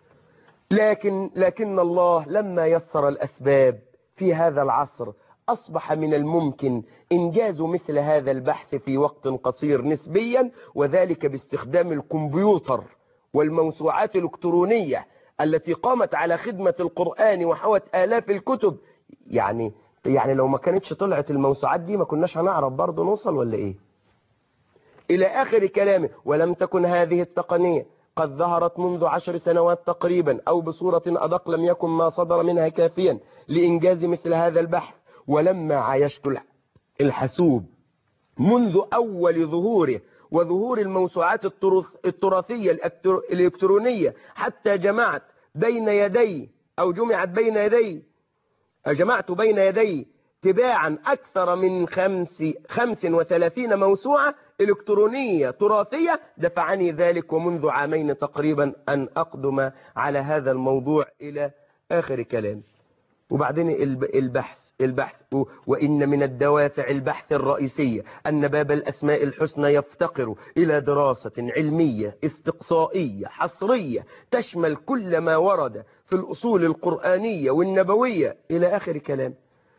لكن لكن الله لما يسر الأسباب في هذا العصر أصبح من الممكن إنجاز مثل هذا البحث في وقت قصير نسبيا وذلك باستخدام الكمبيوتر والموسوعات الإلكترونية التي قامت على خدمة القرآن وحوت آلاف الكتب يعني يعني لو ما كانتش طلعت الموسوعات دي ما كناش هنعرف برضه نوصل ولا إيه إلى آخر كلامه ولم تكن هذه التقنية قد ظهرت منذ عشر سنوات تقريبا أو بصورة أدق لم يكن ما صدر منها كافيا لإنجاز مثل هذا البحث ولما عايشت الحاسوب منذ أول ظهوره وظهور الموسوعات التراث- التراثية الأكتر- الإلكترونية حتى جمعت بين يدي أو جمعت بين يدي جمعت بين يدي تباعا أكثر من خمس, خمس وثلاثين موسوعة إلكترونية تراثية دفعني ذلك ومنذ عامين تقريبا أن أقدم على هذا الموضوع إلى آخر كلام وبعدين الب- البحث البحث و- وإن من الدوافع البحث الرئيسية أن باب الأسماء الحسنى يفتقر إلى دراسة علمية استقصائية حصرية تشمل كل ما ورد في الأصول القرآنية والنبوية إلى آخر كلام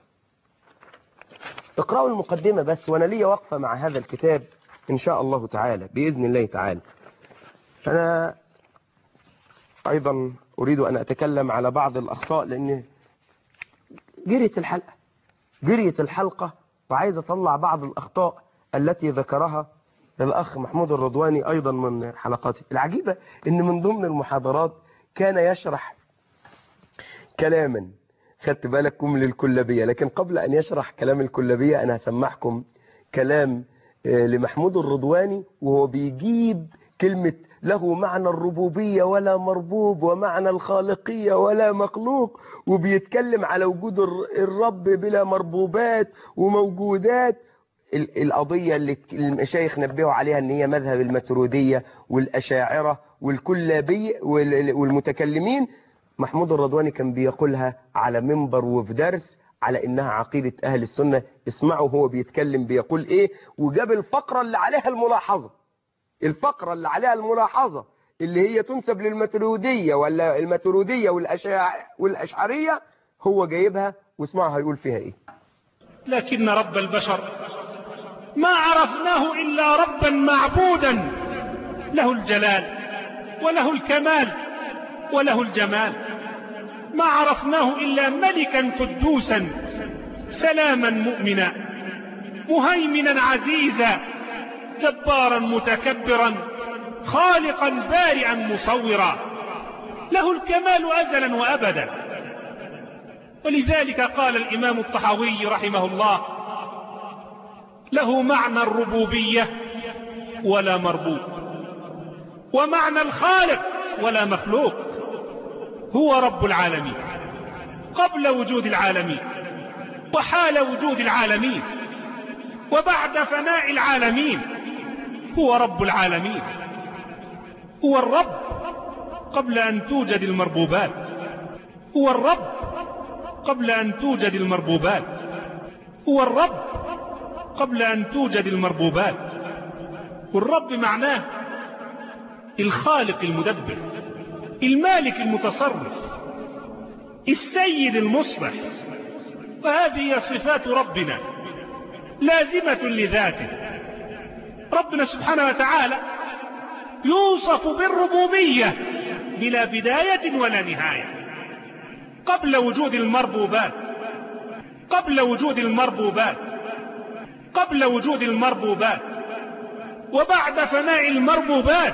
اقرأوا المقدمة بس وأنا لي وقفة مع هذا الكتاب إن شاء الله تعالى بإذن الله تعالى أنا أيضا أريد أن أتكلم على بعض الأخطاء لأن جريت الحلقة جريت الحلقة وعايز أطلع بعض الأخطاء التي ذكرها الأخ محمود الرضواني أيضا من حلقاته العجيبة أن من ضمن المحاضرات كان يشرح كلاما خدت بالكم للكلابية لكن قبل أن يشرح كلام الكلابية أنا هسمعكم كلام آه، لمحمود الرضواني وهو بيجيب كلمة له معنى الربوبية ولا مربوب ومعنى الخالقية ولا مخلوق وبيتكلم على وجود الر- الرب بلا مربوبات وموجودات ال- القضية اللي ت- المشايخ نبهوا عليها ان هي مذهب الماترودية والأشاعرة والكلابية وال- والمتكلمين محمود الرضواني كان بيقولها على منبر وفي درس على انها عقيدة اهل السنة اسمعوا هو بيتكلم بيقول ايه وجاب الفقرة اللي عليها الملاحظة الفقرة اللي عليها الملاحظة اللي هي تنسب للماترودية ولا الماترودية والأشاع والأشعرية هو جايبها واسمعوا هيقول فيها ايه لكن رب البشر ما عرفناه إلا ربا معبودا له الجلال وله الكمال وله الجمال ما عرفناه إلا ملكا قدوسا سلاما مؤمنا مهيمنا عزيزا جبارا متكبرا خالقا بارئا مصورا له الكمال أزلا وأبدا ولذلك قال الإمام الطحاوي رحمه الله له معنى الربوبية ولا مربوب ومعنى الخالق ولا مخلوق هو رب العالمين قبل وجود العالمين وحال وجود العالمين وبعد فناء العالمين هو رب العالمين هو الرب قبل أن توجد المربوبات هو الرب قبل أن توجد المربوبات هو الرب قبل أن توجد المربوبات والرب معناه الخالق المدبر المالك المتصرف السيد المصلح وهذه هي صفات ربنا لازمة لذاته ربنا سبحانه وتعالى يوصف بالربوبية بلا بداية ولا نهاية قبل وجود المربوبات قبل وجود المربوبات قبل وجود المربوبات وبعد فناء المربوبات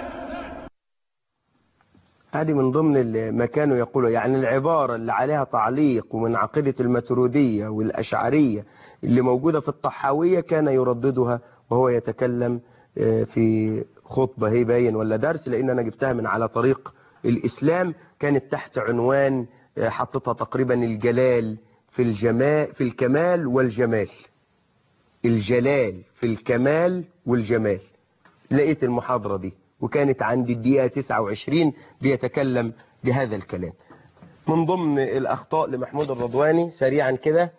هذه من ضمن ما كانوا يقولوا يعني العبارة اللي عليها تعليق ومن عقيدة الماترودية والأشعرية اللي موجودة في الطحاوية كان يرددها وهو يتكلم في خطبة هي باين ولا درس لأن أنا جبتها من على طريق الإسلام كانت تحت عنوان حطتها تقريبا الجلال في الجمال في الكمال والجمال الجلال في الكمال والجمال لقيت المحاضرة دي وكانت عندي الدقيقة 29 بيتكلم بهذا الكلام من ضمن الأخطاء لمحمود الرضواني سريعا كده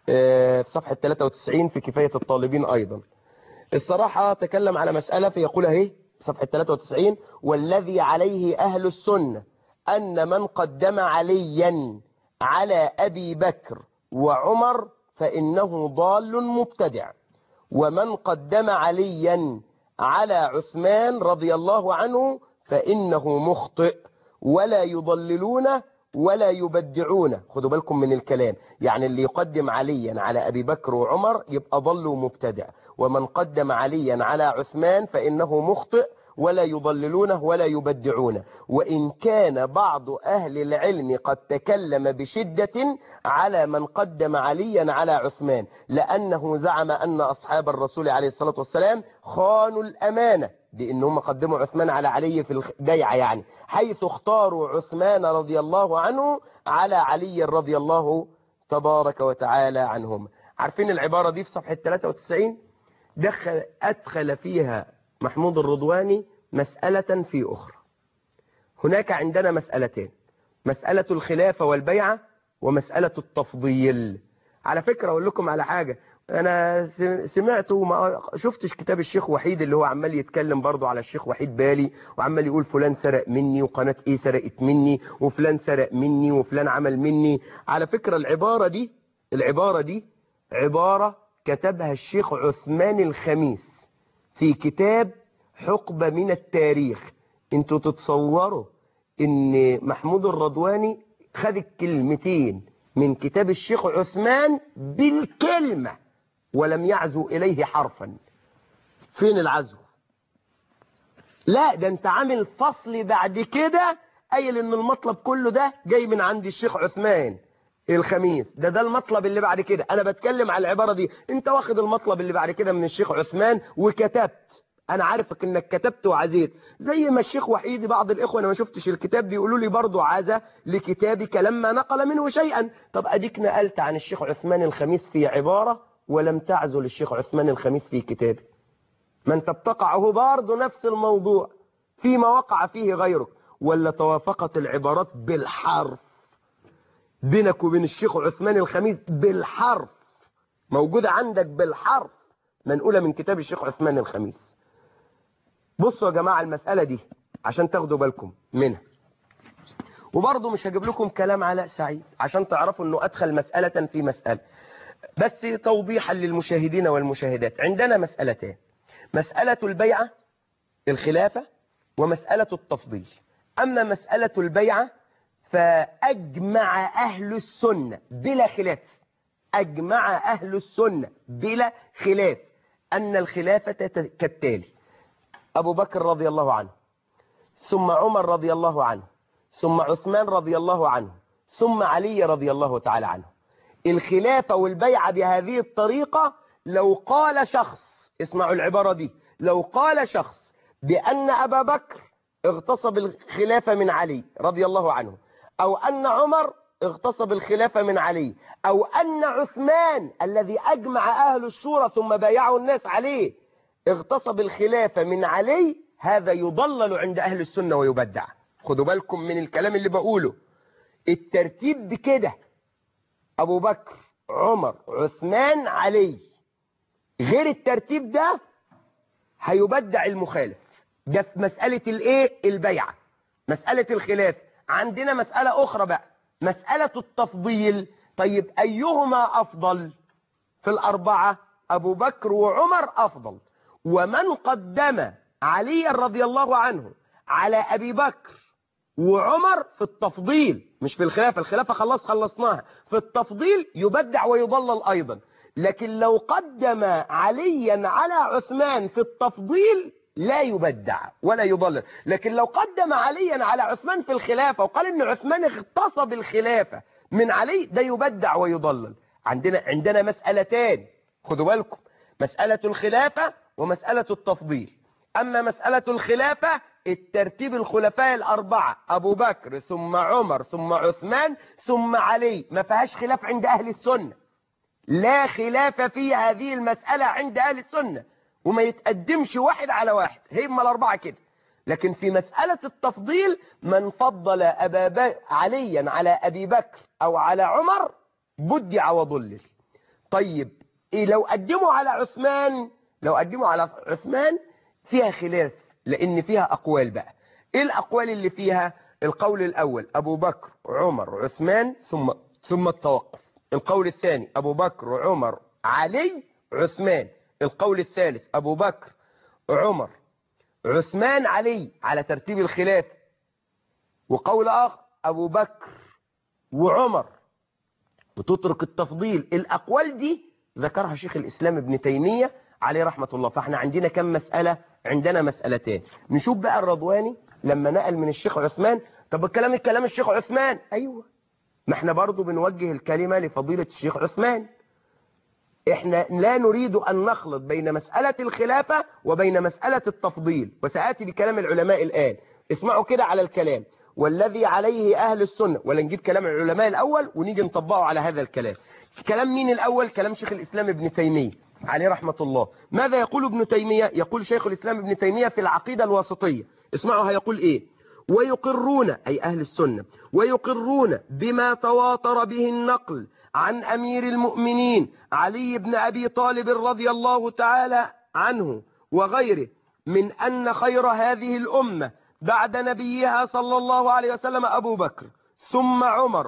في صفحة 93 في كفاية الطالبين أيضا الصراحة تكلم على مسألة فيقول اهي صفحة 93 والذي عليه أهل السنة أن من قدم عليا على أبي بكر وعمر فإنه ضال مبتدع ومن قدم عليا على عثمان رضي الله عنه فإنه مخطئ ولا يضللونه ولا يبدعونه خدوا بالكم من الكلام يعني اللي يقدم عليا على أبي بكر وعمر يبقى ضل ومبتدع ومن قدم عليا على عثمان فإنه مخطئ ولا يضللونه ولا يبدعونه وإن كان بعض أهل العلم قد تكلم بشدة على من قدم عليا على عثمان لأنه زعم أن أصحاب الرسول عليه الصلاة والسلام خانوا الأمانة بأنهم قدموا عثمان على علي في البيعة يعني حيث اختاروا عثمان رضي الله عنه على علي رضي الله تبارك وتعالى عنهم عارفين العبارة دي في صفحة 93 دخل أدخل فيها محمود الرضواني مسألة في أخرى هناك عندنا مسألتين مسألة الخلافة والبيعة ومسألة التفضيل على فكرة أقول لكم على حاجة أنا سمعت وما شفتش كتاب الشيخ وحيد اللي هو عمال يتكلم برضو على الشيخ وحيد بالي وعمال يقول فلان سرق مني وقناة إيه سرقت مني وفلان سرق مني وفلان عمل مني على فكرة العبارة دي العبارة دي عبارة كتبها الشيخ عثمان الخميس في كتاب حقبة من التاريخ انتوا تتصوروا ان محمود الرضواني خد الكلمتين من كتاب الشيخ عثمان بالكلمة ولم يعزو إليه حرفا فين العزو لا ده انت عامل فصل بعد كده قايل ان المطلب كله ده جاي من عند الشيخ عثمان الخميس ده ده المطلب اللي بعد كده انا بتكلم على العبارة دي انت واخد المطلب اللي بعد كده من الشيخ عثمان وكتبت انا عارفك انك كتبت وعزيت زي ما الشيخ وحيد بعض الاخوه انا ما شفتش الكتاب بيقولوا لي برضه عزا لكتابك لما نقل منه شيئا طب اديك نقلت عن الشيخ عثمان الخميس في عبارة ولم تعزل الشيخ عثمان الخميس في كتابه ما انت بتقعه برضه نفس الموضوع فيما وقع فيه غيرك ولا توافقت العبارات بالحرف بينك وبين الشيخ عثمان الخميس بالحرف موجودة عندك بالحرف منقولة من كتاب الشيخ عثمان الخميس بصوا يا جماعة المسألة دي عشان تاخدوا بالكم منها وبرضه مش هجيب لكم كلام علاء سعيد عشان تعرفوا انه ادخل مسألة في مسألة بس توضيحا للمشاهدين والمشاهدات عندنا مسألتين مسألة البيعة الخلافة ومسألة التفضيل أما مسألة البيعة فأجمع أهل السنة بلا خلاف أجمع أهل السنة بلا خلاف أن الخلافة كالتالي أبو بكر رضي الله عنه ثم عمر رضي الله عنه ثم عثمان رضي الله عنه ثم علي رضي الله تعالى عنه الخلافة والبيعة بهذه الطريقة لو قال شخص اسمعوا العبارة دي لو قال شخص بأن أبا بكر اغتصب الخلافة من علي رضي الله عنه أو أن عمر اغتصب الخلافة من علي أو أن عثمان الذي أجمع أهل الشورى ثم بايعوا الناس عليه اغتصب الخلافة من علي هذا يضلل عند أهل السنة ويبدع خدوا بالكم من الكلام اللي بقوله الترتيب بكده أبو بكر عمر عثمان علي غير الترتيب ده هيبدع المخالف ده في مسألة الايه البيعة مسألة الخلاف عندنا مسألة أخرى بقى مسألة التفضيل طيب أيهما أفضل في الأربعة أبو بكر وعمر أفضل ومن قدم علي رضي الله عنه على أبي بكر وعمر في التفضيل مش في الخلافة الخلافة خلاص خلصناها في التفضيل يبدع ويضلل أيضا لكن لو قدم عليا على عثمان في التفضيل لا يبدع ولا يضلل لكن لو قدم عليا على عثمان في الخلافة وقال ان عثمان اغتصب الخلافة من علي ده يبدع ويضلل عندنا عندنا مسألتان خدوا بالكم مسألة الخلافة ومسألة التفضيل أما مسألة الخلافة الترتيب الخلفاء الأربعة أبو بكر ثم عمر ثم عثمان ثم علي ما فيهاش خلاف عند أهل السنة لا خلاف في هذه المسألة عند أهل السنة وما يتقدمش واحد على واحد هم الأربعة كده لكن في مسألة التفضيل من فضل أبا ب... عليا على أبي بكر أو على عمر بدع وضلل طيب إيه لو قدموا على عثمان لو قدموا على عثمان فيها خلاف لأن فيها أقوال بقى إيه الأقوال اللي فيها القول الأول أبو بكر عمر عثمان ثم ثم التوقف القول الثاني أبو بكر عمر علي عثمان القول الثالث أبو بكر عمر عثمان علي على ترتيب الخلافة وقول آخر أبو بكر وعمر بتترك التفضيل الأقوال دي ذكرها شيخ الإسلام ابن تيمية عليه رحمة الله فاحنا عندنا كم مسألة عندنا مسألتين نشوف بقى الرضواني لما نقل من الشيخ عثمان طب الكلام الكلام الشيخ عثمان أيوة ما احنا برضو بنوجه الكلمة لفضيلة الشيخ عثمان احنا لا نريد أن نخلط بين مسألة الخلافة وبين مسألة التفضيل وسآتي بكلام العلماء الآن اسمعوا كده على الكلام والذي عليه أهل السنة ولا نجيب كلام العلماء الأول ونيجي نطبقه على هذا الكلام كلام مين الأول كلام شيخ الإسلام ابن تيمية عليه رحمة الله ماذا يقول ابن تيمية يقول شيخ الإسلام ابن تيمية في العقيدة الواسطية اسمعوا هيقول إيه ويقرون أي أهل السنة ويقرون بما تواتر به النقل عن أمير المؤمنين علي بن أبي طالب رضي الله تعالى عنه وغيره من أن خير هذه الأمة بعد نبيها صلى الله عليه وسلم أبو بكر ثم عمر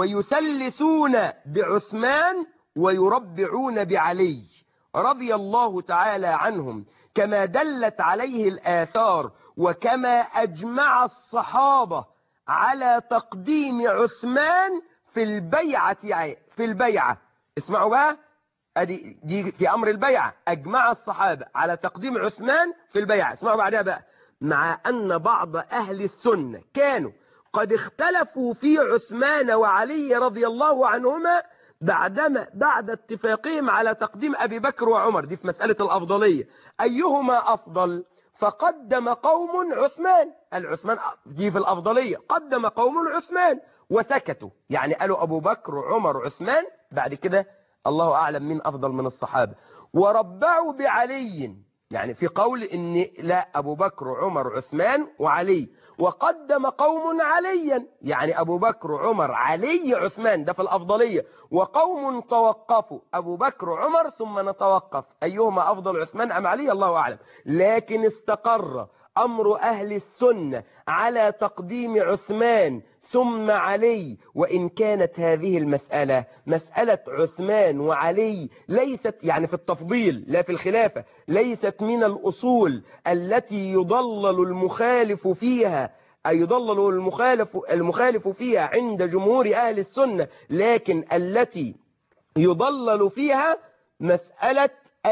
ويسلسون بعثمان ويربعون بعلي رضي الله تعالى عنهم كما دلت عليه الآثار وكما أجمع الصحابة على تقديم عثمان في البيعة في البيعة اسمعوا بقى ادي دي في امر البيعة اجمع الصحابة على تقديم عثمان في البيعة اسمعوا بعدها بقى مع ان بعض اهل السنة كانوا قد اختلفوا في عثمان وعلي رضي الله عنهما بعدما بعد اتفاقهم على تقديم ابي بكر وعمر دي في مسألة الافضلية ايهما افضل فقدم قوم عثمان العثمان دي في الافضلية قدم قوم عثمان وسكتوا يعني قالوا أبو بكر وعمر وعثمان بعد كده الله أعلم مين أفضل من الصحابة وربعوا بعلي يعني في قول إن لا أبو بكر وعمر وعثمان وعلي وقدم قوم عليا يعني أبو بكر وعمر علي عثمان ده في الأفضلية وقوم توقفوا أبو بكر وعمر ثم نتوقف أيهما أفضل عثمان أم علي الله أعلم لكن استقر أمر أهل السنة على تقديم عثمان ثم علي وإن كانت هذه المسألة مسألة عثمان وعلي ليست يعني في التفضيل لا في الخلافة ليست من الأصول التي يضلل المخالف فيها أي يضلل المخالف, المخالف فيها عند جمهور أهل السنة لكن التي يضلل فيها مسألة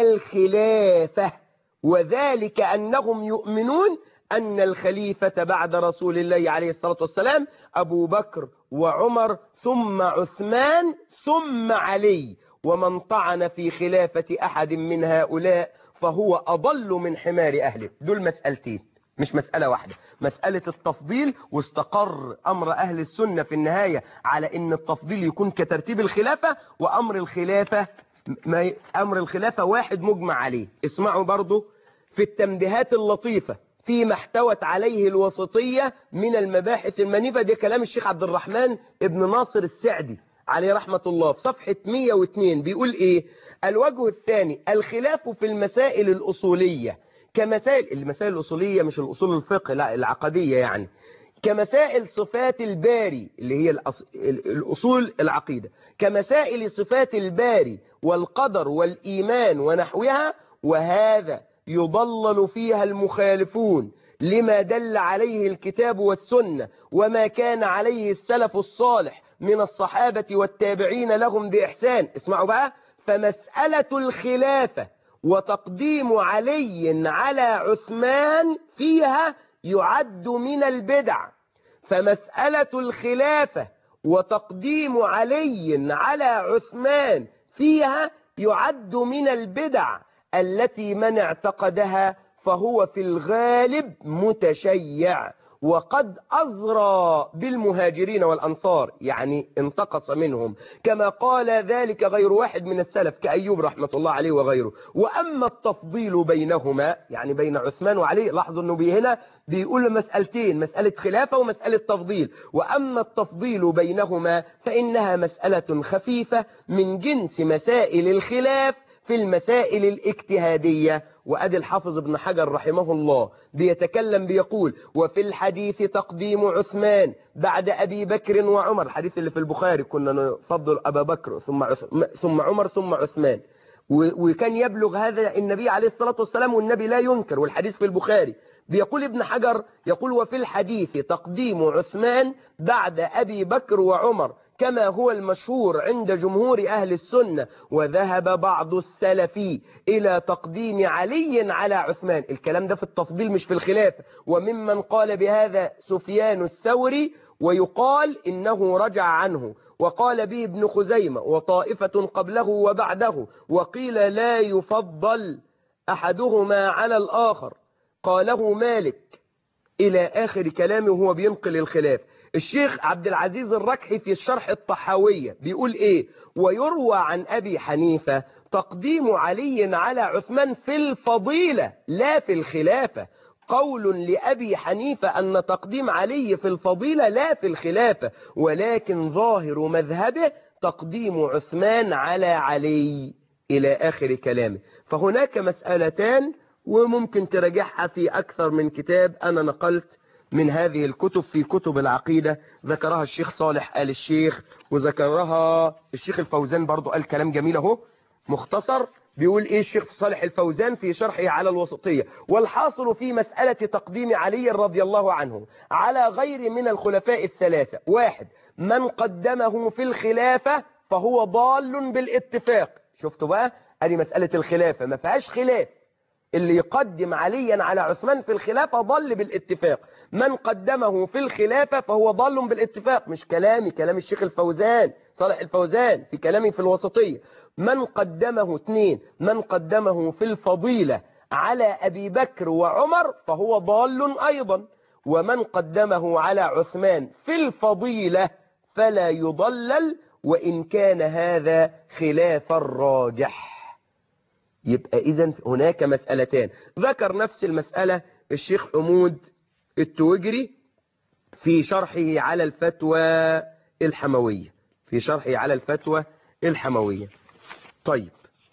الخلافة وذلك أنهم يؤمنون أن الخليفة بعد رسول الله عليه الصلاة والسلام أبو بكر وعمر ثم عثمان ثم علي ومن طعن في خلافة أحد من هؤلاء فهو أضل من حمار أهله دول مسألتين مش مسألة واحدة مسألة التفضيل واستقر أمر أهل السنة في النهاية على أن التفضيل يكون كترتيب الخلافة وأمر الخلافة ما أمر الخلافة واحد مجمع عليه اسمعوا برضو في التنبيهات اللطيفة فيما احتوت عليه الوسطية من المباحث المنيفة ده كلام الشيخ عبد الرحمن ابن ناصر السعدي عليه رحمة الله في صفحة 102 بيقول ايه الوجه الثاني الخلاف في المسائل الأصولية كمسائل المسائل الأصولية مش الأصول الفقه لا العقدية يعني كمسائل صفات الباري اللي هي الأصول العقيدة كمسائل صفات الباري والقدر والإيمان ونحوها وهذا يضلل فيها المخالفون لما دل عليه الكتاب والسنة وما كان عليه السلف الصالح من الصحابة والتابعين لهم بإحسان اسمعوا بقى فمسألة الخلافة وتقديم علي على عثمان فيها يعد من البدع فمسألة الخلافة وتقديم علي على عثمان فيها يعد من البدع التي من اعتقدها فهو في الغالب متشيع وقد أزرى بالمهاجرين والأنصار يعني انتقص منهم كما قال ذلك غير واحد من السلف كأيوب رحمة الله عليه وغيره وأما التفضيل بينهما يعني بين عثمان وعلي لاحظوا أنه بي هنا بيقول مسألتين مسألة خلافة ومسألة تفضيل وأما التفضيل بينهما فإنها مسألة خفيفة من جنس مسائل الخلاف في المسائل الاجتهادية وأدي الحافظ ابن حجر رحمه الله بيتكلم بيقول وفي الحديث تقديم عثمان بعد أبي بكر وعمر الحديث اللي في البخاري كنا نفضل أبا بكر ثم, عث- ثم عمر ثم عثمان و- وكان يبلغ هذا النبي عليه الصلاة والسلام والنبي لا ينكر والحديث في البخاري بيقول ابن حجر يقول وفي الحديث تقديم عثمان بعد أبي بكر وعمر كما هو المشهور عند جمهور أهل السنة وذهب بعض السلف إلى تقديم علي على عثمان الكلام ده في التفضيل مش في الخلافة وممن قال بهذا سفيان الثوري ويقال إنه رجع عنه وقال به ابن خزيمة وطائفة قبله وبعده وقيل لا يفضل أحدهما على الآخر قاله مالك إلى آخر كلامه وهو بينقل الخلاف الشيخ عبد العزيز الركحي في الشرح الطحاوية بيقول إيه ويروى عن أبي حنيفة تقديم علي على عثمان في الفضيلة لا في الخلافة قول لأبي حنيفة أن تقديم علي في الفضيلة لا في الخلافة ولكن ظاهر مذهبه تقديم عثمان على علي إلى آخر كلامه فهناك مسألتان وممكن تراجعها في أكثر من كتاب أنا نقلت من هذه الكتب في كتب العقيدة ذكرها الشيخ صالح آل الشيخ وذكرها الشيخ الفوزان برضو قال كلام جميل اهو مختصر بيقول ايه الشيخ صالح الفوزان في شرحه على الوسطية والحاصل في مسألة تقديم علي رضي الله عنه على غير من الخلفاء الثلاثة واحد من قدمه في الخلافة فهو ضال بالاتفاق شفتوا بقى ادي مسألة الخلافة ما فيهاش خلاف اللي يقدم عليا على عثمان في الخلافة ضل بالاتفاق من قدمه في الخلافة فهو ضل بالاتفاق مش كلامي كلام الشيخ الفوزان صالح الفوزان في كلامي في الوسطية من قدمه اثنين من قدمه في الفضيلة على أبي بكر وعمر فهو ضال أيضا ومن قدمه على عثمان في الفضيلة فلا يضلل وإن كان هذا خلاف الراجح يبقى إذا هناك مسألتان ذكر نفس المسألة الشيخ حمود التوجري في شرحه على الفتوى الحموية في شرحه على الفتوى الحموية طيب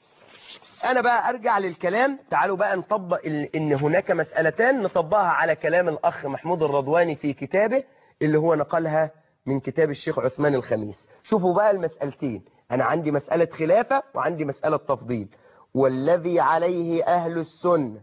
أنا بقى أرجع للكلام تعالوا بقى نطبق ال- إن هناك مسألتان نطبقها على كلام الأخ محمود الرضواني في كتابه اللي هو نقلها من كتاب الشيخ عثمان الخميس شوفوا بقى المسألتين أنا عندي مسألة خلافة وعندي مسألة تفضيل والذي عليه أهل السنة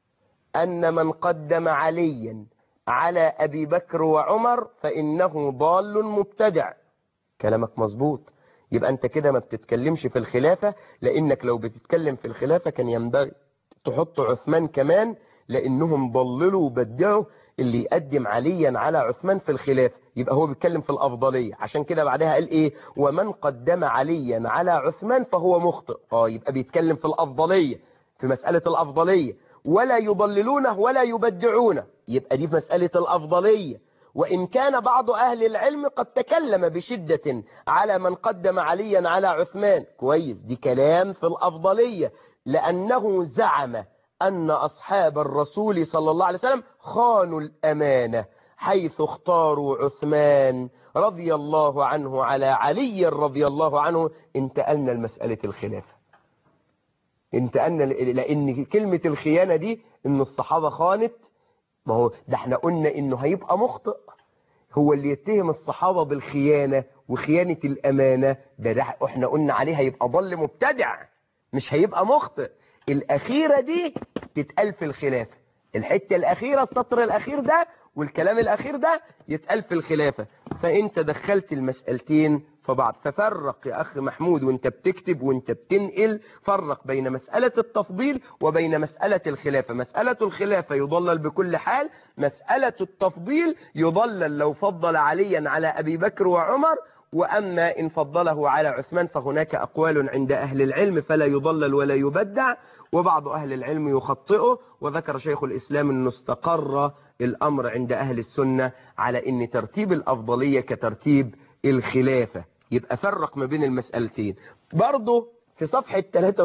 أن من قدم عليا على أبي بكر وعمر فإنه ضال مبتدع كلامك مظبوط يبقى أنت كده ما بتتكلمش في الخلافة لأنك لو بتتكلم في الخلافة كان ينبغي تحط عثمان كمان لأنهم ضللوا وبدعوا اللي يقدم عليا على عثمان في الخلافة يبقى هو بيتكلم في الأفضلية عشان كده بعدها قال إيه ومن قدم عليا على عثمان فهو مخطئ اه يبقى بيتكلم في الأفضلية في مسألة الأفضلية ولا يضللونه ولا يبدعونه يبقى دي في مسألة الأفضلية وإن كان بعض أهل العلم قد تكلم بشدة على من قدم عليا على عثمان كويس دي كلام في الأفضلية لأنه زعم أن أصحاب الرسول صلى الله عليه وسلم خانوا الأمانة حيث اختاروا عثمان رضي الله عنه على علي رضي الله عنه انتقلنا لمسألة الخلافة انتقلنا ل- لأن كلمة الخيانة دي إن الصحابة خانت ما هو ده احنا قلنا إنه هيبقى مخطئ هو اللي يتهم الصحابة بالخيانة وخيانة الأمانة ده, ده احنا قلنا عليه هيبقى ضل مبتدع مش هيبقى مخطئ الأخيرة دي تتقال في الخلافة الحتة الأخيرة السطر الأخير ده والكلام الأخير ده يتقال في الخلافة فأنت دخلت المسألتين فبعض ففرق يا أخ محمود وانت بتكتب وانت بتنقل فرق بين مسألة التفضيل وبين مسألة الخلافة مسألة الخلافة يضلل بكل حال مسألة التفضيل يضلل لو فضل عليا على أبي بكر وعمر وأما إن فضله على عثمان فهناك أقوال عند أهل العلم فلا يضلل ولا يبدع وبعض أهل العلم يخطئه وذكر شيخ الإسلام أنه استقر الأمر عند أهل السنة على أن ترتيب الأفضلية كترتيب الخلافة يبقى فرق ما بين المسألتين برضه في صفحة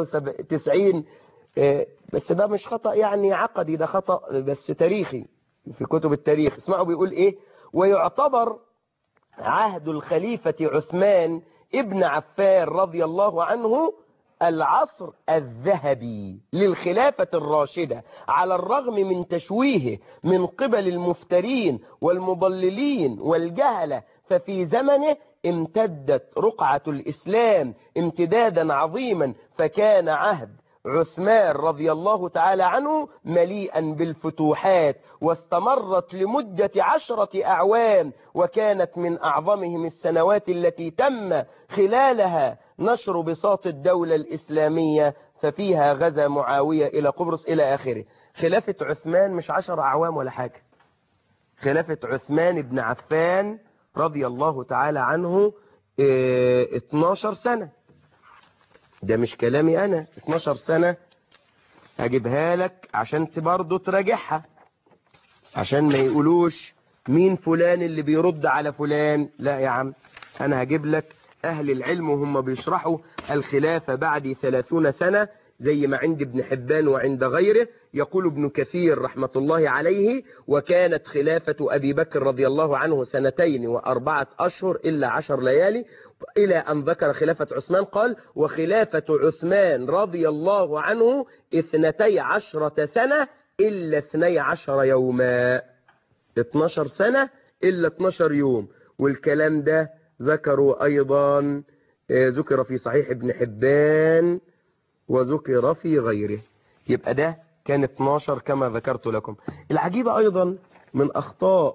93 آه، بس ده مش خطأ يعني عقدي ده خطأ بس تاريخي في كتب التاريخ اسمعوا بيقول ايه ويعتبر عهد الخليفة عثمان ابن عفان رضي الله عنه العصر الذهبي للخلافة الراشدة على الرغم من تشويهه من قبل المفترين والمضللين والجهلة ففي زمنه امتدت رقعة الإسلام امتدادا عظيما فكان عهد عثمان رضي الله تعالى عنه مليئا بالفتوحات واستمرت لمدة عشرة أعوام وكانت من أعظمهم السنوات التي تم خلالها نشر بساط الدولة الإسلامية ففيها غزا معاوية إلى قبرص إلى آخره خلافة عثمان مش عشر أعوام ولا حاجة خلافة عثمان بن عفان رضي الله تعالى عنه اه 12 سنة ده مش كلامي أنا 12 سنة هجيبها لك عشان برضه تراجعها عشان ما يقولوش مين فلان اللي بيرد على فلان لا يا عم أنا هجيب لك أهل العلم وهم بيشرحوا الخلافة بعد ثلاثون سنة زي ما عند ابن حبان وعند غيره يقول ابن كثير رحمة الله عليه وكانت خلافة أبي بكر رضي الله عنه سنتين وأربعة أشهر إلا عشر ليالي إلى أن ذكر خلافة عثمان قال وخلافة عثمان رضي الله عنه اثنتي عشرة سنة إلا اثني عشر يوما 12 سنة إلا 12 يوم والكلام ده ذكروا أيضا ذكر في صحيح ابن حبان وذكر في غيره يبقى ده كان 12 كما ذكرت لكم العجيبة أيضا من أخطاء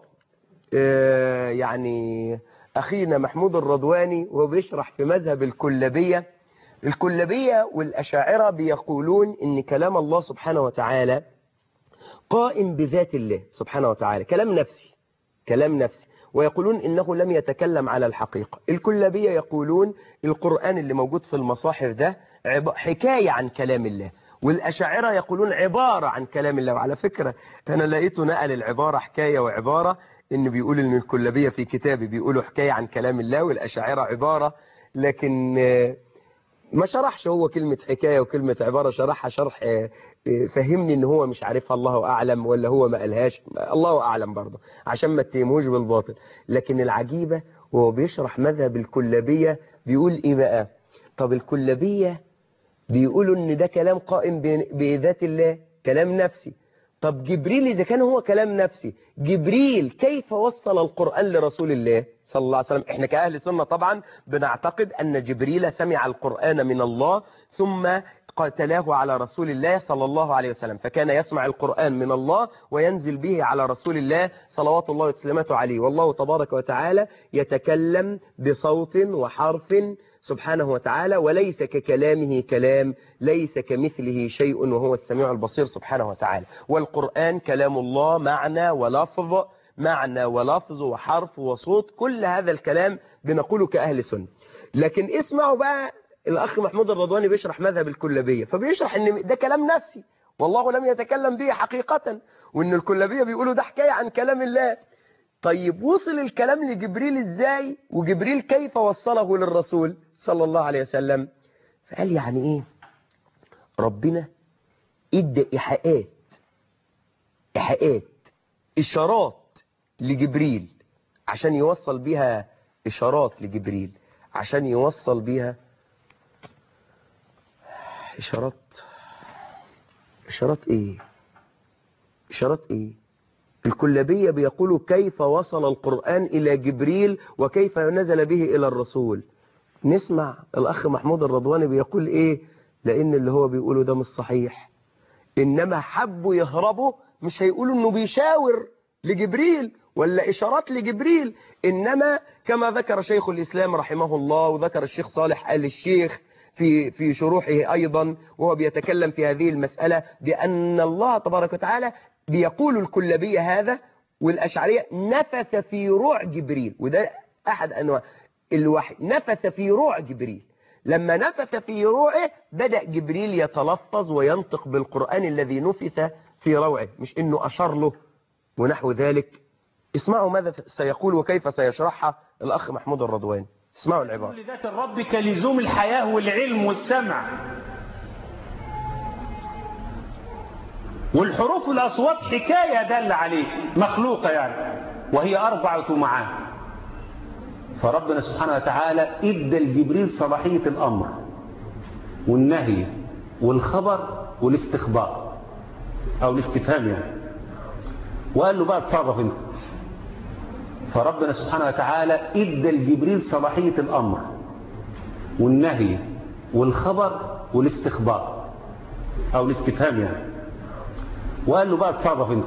يعني أخينا محمود الرضواني وهو بيشرح في مذهب الكلبية الكلبية والأشاعرة بيقولون إن كلام الله سبحانه وتعالى قائم بذات الله سبحانه وتعالى كلام نفسي كلام نفسي ويقولون إنه لم يتكلم على الحقيقة الكلابية يقولون القرآن اللي موجود في المصاحف ده حكاية عن كلام الله والأشاعرة يقولون عبارة عن كلام الله وعلى فكرة أنا لقيته نقل العبارة حكاية وعبارة إن بيقول إن الكلابية في كتابي بيقولوا حكاية عن كلام الله والأشاعرة عبارة لكن ما شرحش هو كلمة حكاية وكلمة عبارة شرحها شرح فهمني ان هو مش عارفها الله اعلم ولا هو ما قالهاش الله اعلم برضه عشان ما تتهموش بالباطل لكن العجيبة وهو بيشرح مذهب الكلابية بيقول ايه بقى طب الكلابية بيقولوا ان ده كلام قائم بذات الله كلام نفسي طب جبريل اذا كان هو كلام نفسي جبريل كيف وصل القرآن لرسول الله صلى الله عليه وسلم احنا كأهل سنة طبعا بنعتقد ان جبريل سمع القرآن من الله ثم قاتلاه على رسول الله صلى الله عليه وسلم فكان يسمع القرآن من الله وينزل به على رسول الله صلوات الله وسلامته عليه والله تبارك وتعالى يتكلم بصوت وحرف سبحانه وتعالى وليس ككلامه كلام ليس كمثله شيء وهو السميع البصير سبحانه وتعالى والقرآن كلام الله معنى ولفظ معنى ولفظ وحرف وصوت كل هذا الكلام بنقوله كأهل سنة لكن اسمعوا بقى الأخ محمود الرضواني بيشرح مذهب الكلابية فبيشرح ان ده كلام نفسي والله لم يتكلم به حقيقة وان الكلابية بيقولوا ده حكاية عن كلام الله طيب وصل الكلام لجبريل ازاي وجبريل كيف وصله للرسول صلى الله عليه وسلم فقال يعني ايه ربنا ادى ايحاءات ايحاءات اشارات لجبريل عشان يوصل بيها اشارات لجبريل عشان يوصل بيها اشارات اشارات ايه اشارات ايه الكلابية بيقولوا كيف وصل القرآن الى جبريل وكيف نزل به الى الرسول نسمع الاخ محمود الرضواني بيقول ايه لان اللي هو بيقوله ده مش صحيح انما حبوا يهربوا مش هيقولوا انه بيشاور لجبريل ولا إشارات لجبريل إنما كما ذكر شيخ الإسلام رحمه الله وذكر الشيخ صالح آل الشيخ في في شروحه أيضا وهو بيتكلم في هذه المسألة بأن الله تبارك وتعالى بيقول الكلبية هذا والأشعرية نفث في روع جبريل وده أحد أنواع الوحي نفث في روع جبريل لما نفث في روعه بدأ جبريل يتلفظ وينطق بالقرآن الذي نفث في روعه مش إنه أشار له ونحو ذلك اسمعوا ماذا سيقول وكيف سيشرحها الأخ محمود الرضواني اسمعوا العبارة لذات الرب كلزوم الحياة والعلم والسمع والحروف والأصوات حكاية دل عليه مخلوقة يعني وهي أربعة معاني فربنا سبحانه وتعالى ادى لجبريل صلاحية الأمر والنهي والخبر والاستخبار أو الاستفهام يعني وقال له بقى اتصرف انت فربنا سبحانه وتعالى ادى لجبريل صلاحية الأمر والنهي والخبر والاستخبار أو الاستفهام يعني وقال له بقى اتصرف انت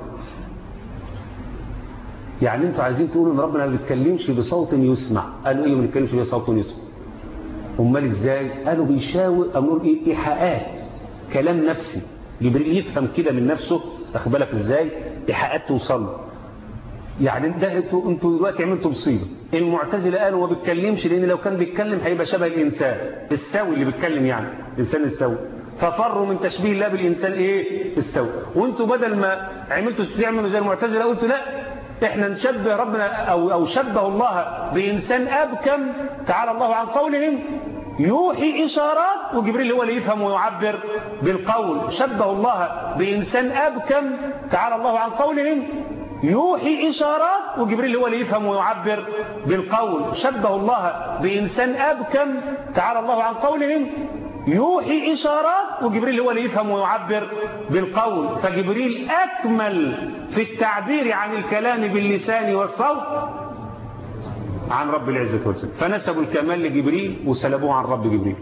يعني انتوا عايزين تقولوا ان ربنا ما بيتكلمش بصوت يسمع قالوا ايه ما بيتكلمش بصوت يسمع امال ازاي قالوا بيشاور او نقول ايه ايحاءات كلام نفسي جبريل يفهم كده من نفسه واخد بالك ازاي ايحاءات توصل له يعني ده انتوا انتوا دلوقتي عملتوا مصيبه المعتزله قالوا ما بيتكلمش لان لو كان بيتكلم هيبقى شبه الانسان السوي اللي بيتكلم يعني الانسان السوي ففروا من تشبيه الله بالانسان ايه السوي وانتوا بدل ما عملتوا تعملوا زي المعتزله قلتوا لا احنا نشبه ربنا او او شبه الله بانسان ابكم تعالى الله عن قولهم يوحي اشارات وجبريل هو اللي يفهم ويعبر بالقول شبه الله بانسان ابكم تعالى الله عن قولهم يوحي إشارات وجبريل هو اللي يفهم ويعبر بالقول شبه الله بإنسان أبكم تعالى الله عن قولهم يوحي إشارات وجبريل هو اللي يفهم ويعبر بالقول فجبريل أكمل في التعبير عن الكلام باللسان والصوت عن رب العزة والجلال فنسبوا الكمال لجبريل وسلبوه عن رب جبريل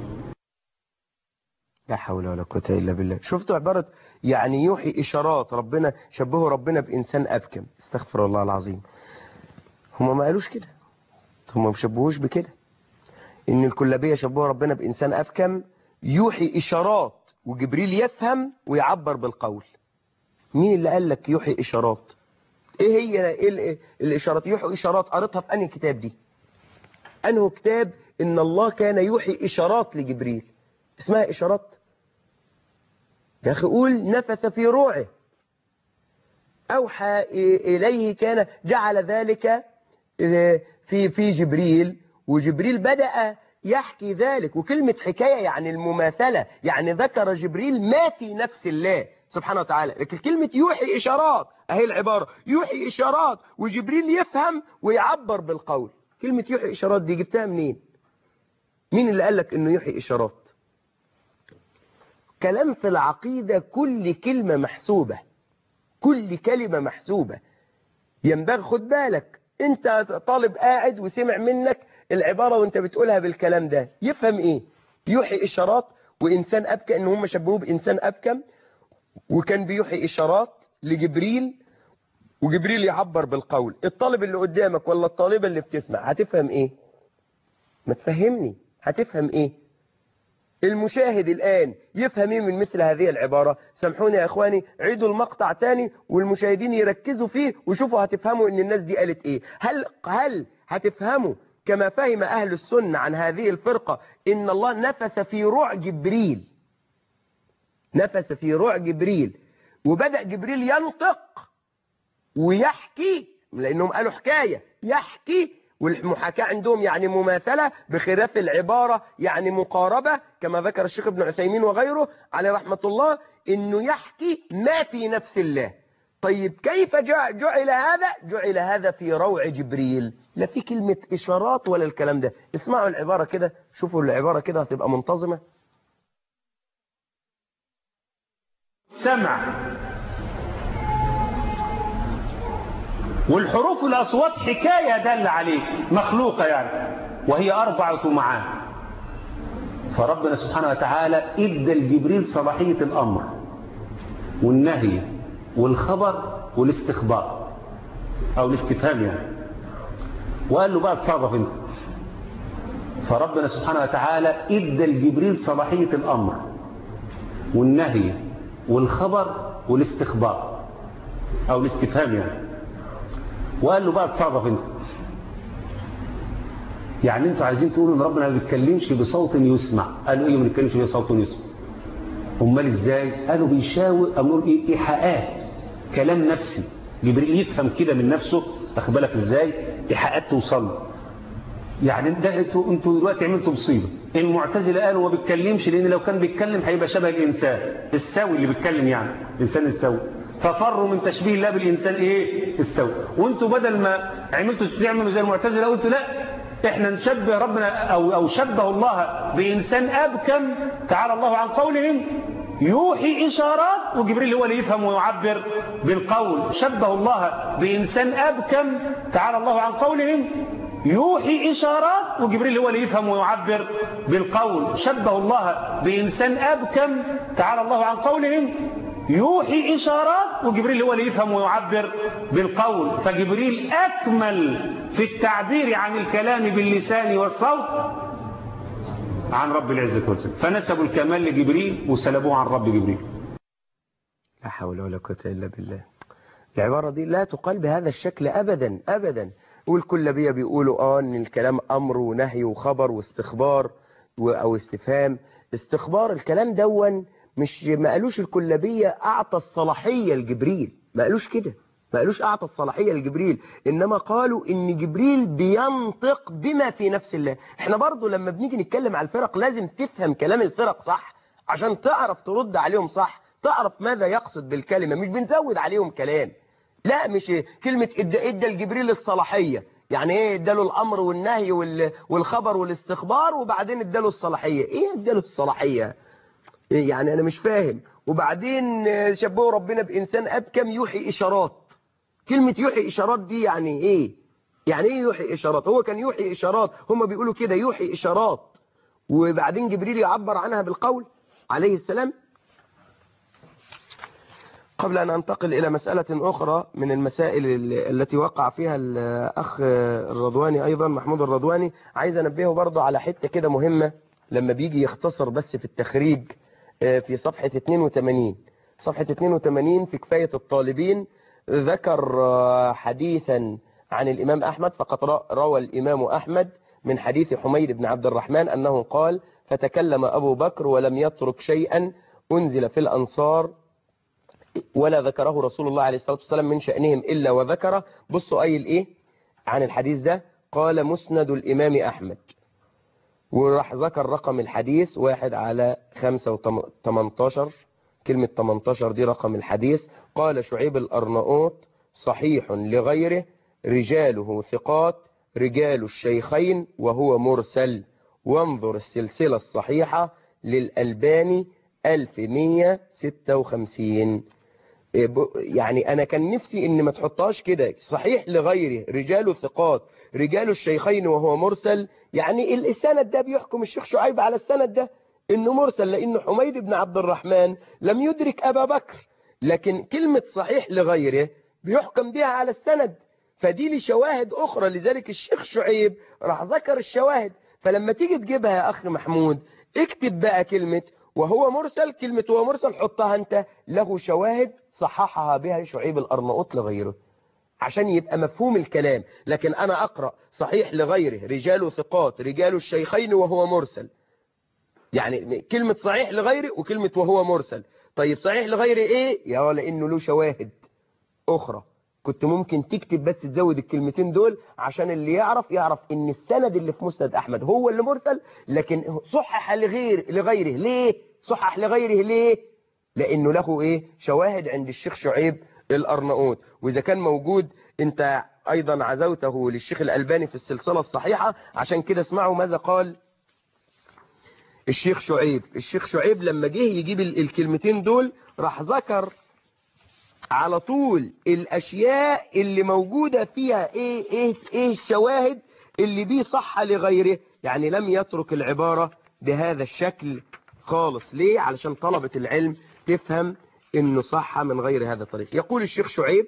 لا حول ولا قوة إلا بالله شفتوا عبارة يعني يوحي إشارات ربنا شبهه ربنا بإنسان أبكم استغفر الله العظيم هم ما قالوش كده هم ما شبهوش بكده إن الكلابية شبهه ربنا بإنسان أبكم يوحي إشارات وجبريل يفهم ويعبر بالقول مين اللي قال لك يوحي إشارات إيه هي إيه ال- الإشارات يوحي إشارات قريتها في أنهي كتاب دي أنه كتاب إن الله كان يوحي إشارات لجبريل اسمها إشارات يا أخي قول نفث في روعه أوحى إليه كان جعل ذلك في في جبريل وجبريل بدأ يحكي ذلك وكلمة حكاية يعني المماثلة يعني ذكر جبريل ما في نفس الله سبحانه وتعالى لكن كلمة يوحي إشارات أهي العبارة يوحي إشارات وجبريل يفهم ويعبر بالقول كلمة يوحي إشارات دي جبتها منين مين اللي قال لك إنه يوحي إشارات كلام في العقيدة كل كلمة محسوبة كل كلمة محسوبة ينبغي خد بالك انت طالب قاعد وسمع منك العبارة وانت بتقولها بالكلام ده يفهم ايه يوحي اشارات وانسان ابكى ان هم شبهوه بانسان ابكم وكان بيوحي اشارات لجبريل وجبريل يعبر بالقول الطالب اللي قدامك ولا الطالبة اللي بتسمع هتفهم ايه ما تفهمني هتفهم ايه المشاهد الآن يفهم ايه من مثل هذه العبارة سامحوني يا اخواني عيدوا المقطع تاني والمشاهدين يركزوا فيه وشوفوا هتفهموا ان الناس دي قالت ايه هل هل هتفهموا كما فهم اهل السنة عن هذه الفرقة ان الله نفث في روع جبريل نفث في روع جبريل وبدأ جبريل ينطق ويحكي لانهم قالوا حكاية يحكي والمحاكاة عندهم يعني مماثلة بخلاف العبارة يعني مقاربة كما ذكر الشيخ ابن عثيمين وغيره عليه رحمة الله انه يحكي ما في نفس الله طيب كيف جعل هذا جعل هذا في روع جبريل لا في كلمة اشارات ولا الكلام ده اسمعوا العبارة كده شوفوا العبارة كده هتبقى منتظمة سمع والحروف والأصوات حكاية دل عليه مخلوقة يعني وهي أربعة معاني فربنا سبحانه وتعالى ادى لجبريل صلاحية الأمر والنهي والخبر والاستخبار أو الاستفهام يعني وقال له بقى اتصرف انت فربنا سبحانه وتعالى ادى لجبريل صلاحية الأمر والنهي والخبر والاستخبار أو الاستفهام يعني وقال له بقى اتصرف انت يعني انتوا عايزين تقولوا ان ربنا ما بيتكلمش بصوت يسمع قالوا ايه ما بيتكلمش بصوت يسمع امال ازاي قالوا بيشاور او نقول ايه ايحاءات كلام نفسي جبريل يفهم كده من نفسه واخد بالك ازاي ايحاءات توصل له يعني ده انتوا انتوا دلوقتي عملتوا مصيبه المعتزله قالوا ما بيتكلمش لان لو كان بيتكلم هيبقى شبه الانسان السوي اللي بيتكلم يعني الانسان السوي ففروا من تشبيه الله بالانسان ايه السوي وانتوا بدل ما عملتوا تعملوا زي المعتزله قلتوا لا احنا نشبه ربنا او او شبه الله بانسان ابكم تعالى الله عن قولهم يوحي اشارات وجبريل هو اللي يفهم ويعبر بالقول شبه الله بانسان ابكم تعالى الله عن قولهم يوحي إشارات وجبريل هو اللي يفهم ويعبر بالقول شبه الله بإنسان أبكم تعالى الله عن قولهم يوحي إشارات وجبريل هو اللي يفهم ويعبر بالقول فجبريل أكمل في التعبير عن الكلام باللسان والصوت عن رب العزة والجلال فنسبوا الكمال لجبريل وسلبوه عن رب جبريل لا حول ولا قوة إلا بالله العبارة دي لا تقال بهذا الشكل أبدا أبدا والكلابية بيقولوا آه إن الكلام أمر ونهي وخبر واستخبار و- أو استفهام استخبار الكلام دون مش ما قالوش الكلابية أعطى الصلاحية لجبريل ما قالوش كده ما قالوش أعطى الصلاحية لجبريل إنما قالوا إن جبريل بينطق بما في نفس الله إحنا برضو لما بنيجي نتكلم على الفرق لازم تفهم كلام الفرق صح عشان تعرف ترد عليهم صح تعرف ماذا يقصد بالكلمة مش بنزود عليهم كلام لا مش كلمة ادى ادى لجبريل الصلاحية يعني ايه اداله الامر والنهي وال- والخبر والاستخبار وبعدين اداله الصلاحية ايه اداله الصلاحية إيه يعني انا مش فاهم وبعدين آه، شبهوا ربنا بانسان ابكم يوحي اشارات كلمة يوحي اشارات دي يعني ايه يعني ايه يوحي اشارات هو كان يوحي اشارات هم بيقولوا كده يوحي اشارات وبعدين جبريل يعبر عنها بالقول عليه السلام قبل أن أنتقل إلى مسألة أخرى من المسائل ال- التي وقع فيها الأخ الرضواني أيضا محمود الرضواني عايز أنبهه برضه على حتة كده مهمة لما بيجي يختصر بس في التخريج آه، في صفحة 82 صفحة 82 في كفاية الطالبين ذكر آه، حديثا عن الإمام أحمد فقد ر- روى الإمام أحمد من حديث حميد بن عبد الرحمن أنه قال فتكلم أبو بكر ولم يترك شيئا أنزل في الأنصار ولا ذكره رسول الله عليه الصلاة والسلام من شأنهم إلا وذكره بصوا قايل إيه عن الحديث ده قال مسند الإمام أحمد وراح ذكر رقم الحديث واحد على خمسة وتمنتاشر كلمة 18 دي رقم الحديث قال شعيب الأرناؤوط صحيح لغيره رجاله ثقات رجال الشيخين وهو مرسل وانظر السلسلة الصحيحة للألباني 1156 إيه ب- يعني أنا كان نفسي إن ما تحطهاش كده صحيح لغيره رجال ثقات رجال الشيخين وهو مرسل يعني ال- السند ده بيحكم الشيخ شعيب على السند ده إنه مرسل لأن حميد بن عبد الرحمن لم يدرك أبا بكر لكن كلمة صحيح لغيره بيحكم بها على السند فدي لي شواهد أخرى لذلك الشيخ شعيب راح ذكر الشواهد فلما تيجي تجيبها يا أخي محمود اكتب بقى كلمة وهو مرسل كلمة وهو مرسل حطها أنت له شواهد صححها بها شعيب الأرناؤوط لغيره عشان يبقى مفهوم الكلام لكن أنا أقرأ صحيح لغيره رجال ثقات رجال الشيخين وهو مرسل يعني كلمة صحيح لغيره وكلمة وهو مرسل طيب صحيح لغيره إيه يا ولا إنه له شواهد أخرى كنت ممكن تكتب بس تزود الكلمتين دول عشان اللي يعرف يعرف ان السند اللي في مسند احمد هو اللي مرسل لكن صحح لغير لغيره ليه صحح لغيره ليه لانه له ايه شواهد عند الشيخ شعيب الارناؤوط واذا كان موجود انت ايضا عزوته للشيخ الالباني في السلسله الصحيحه عشان كده اسمعوا ماذا قال الشيخ شعيب الشيخ شعيب لما جه يجيب ال- الكلمتين دول راح ذكر على طول الاشياء اللي موجودة فيها ايه ايه ايه الشواهد اللي بيه صح لغيره يعني لم يترك العبارة بهذا الشكل خالص ليه علشان طلبة العلم تفهم انه صح من غير هذا الطريق يقول الشيخ شعيب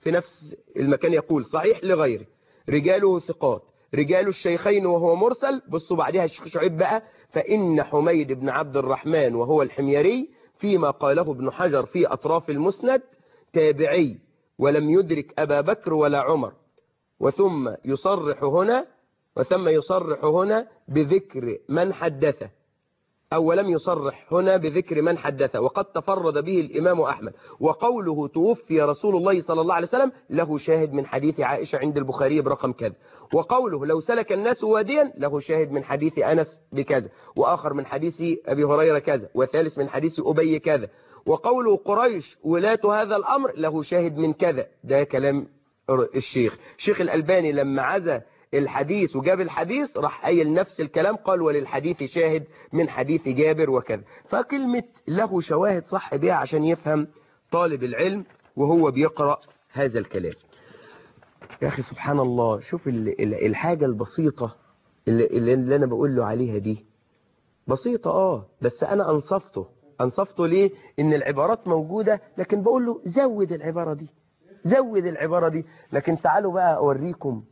في نفس المكان يقول صحيح لغيره رجاله ثقات رجال الشيخين وهو مرسل بصوا بعدها الشيخ شعيب بقى فإن حميد بن عبد الرحمن وهو الحميري فيما قاله ابن حجر في أطراف المسند تابعي ولم يدرك أبا بكر ولا عمر وثم يصرح هنا وثم يصرح هنا بذكر من حدثه أو ولم يصرح هنا بذكر من حدثه وقد تفرد به الإمام أحمد وقوله توفي رسول الله صلى الله عليه وسلم له شاهد من حديث عائشة عند البخاري برقم كذا وقوله لو سلك الناس واديا له شاهد من حديث أنس بكذا وآخر من حديث أبي هريرة كذا وثالث من حديث أبي كذا وقوله قريش ولاة هذا الأمر له شاهد من كذا ده كلام الشيخ الشيخ الألباني لما عزى الحديث وجاب الحديث راح قايل نفس الكلام قال وللحديث شاهد من حديث جابر وكذا فكلمة له شواهد صح بيها عشان يفهم طالب العلم وهو بيقرأ هذا الكلام يا أخي سبحان الله شوف ال- ال- الحاجة البسيطة اللي, اللي اللي أنا بقول له عليها دي بسيطة آه بس أنا أنصفته أنصفته ليه إن العبارات موجودة لكن بقول له زود العبارة دي زود العبارة دي لكن تعالوا بقى أوريكم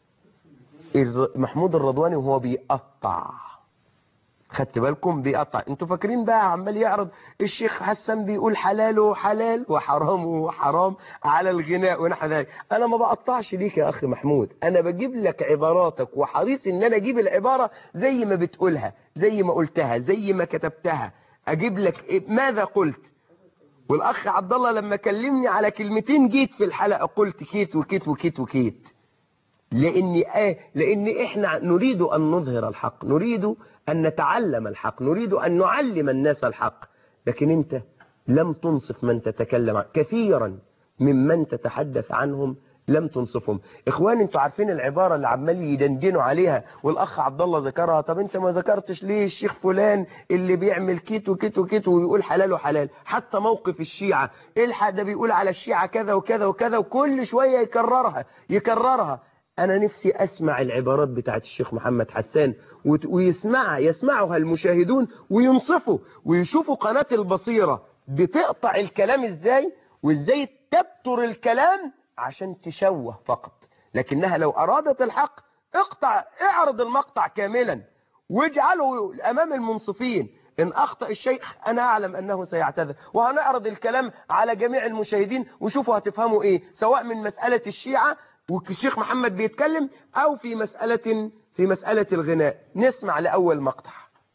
الر- محمود الرضواني وهو بيقطع خدت بالكم بيقطع انتوا فاكرين بقى عمال يعرض الشيخ حسن بيقول حلاله حلال وحرامه حرام على الغناء ونحو ذلك انا ما بقطعش ليك يا اخ محمود انا بجيب لك عباراتك وحريص ان انا اجيب العبارة زي ما بتقولها زي ما قلتها زي ما كتبتها اجيب لك إيه- ماذا قلت والاخ عبد الله لما كلمني على كلمتين جيت في الحلقة قلت كيت وكيت وكيت وكيت لأن آه لأن إحنا نريد أن نظهر الحق نريد أن نتعلم الحق نريد أن نعلم الناس الحق لكن أنت لم تنصف من تتكلم عن كثيرا ممن تتحدث عنهم لم تنصفهم اخوان انتوا عارفين العبارة اللي عمال يدندنوا عليها والاخ عبد الله ذكرها طب انت ما ذكرتش ليه الشيخ فلان اللي بيعمل كيت وكيت وكيت ويقول حلال وحلال حتى موقف الشيعة الحق ده بيقول على الشيعة كذا وكذا وكذا وكل شوية يكررها يكررها انا نفسي اسمع العبارات بتاعت الشيخ محمد حسان وت- ويسمعها يسمعها المشاهدون وينصفوا ويشوفوا قناة البصيرة بتقطع الكلام ازاي وازاي تبتر الكلام عشان تشوه فقط لكنها لو ارادت الحق اقطع اعرض المقطع كاملا واجعله امام المنصفين ان اخطأ الشيخ انا اعلم انه سيعتذر وهنعرض الكلام على جميع المشاهدين وشوفوا هتفهموا ايه سواء من مسألة الشيعة والشيخ محمد بيتكلم او في مسألة في مسألة الغناء نسمع لأول مقطع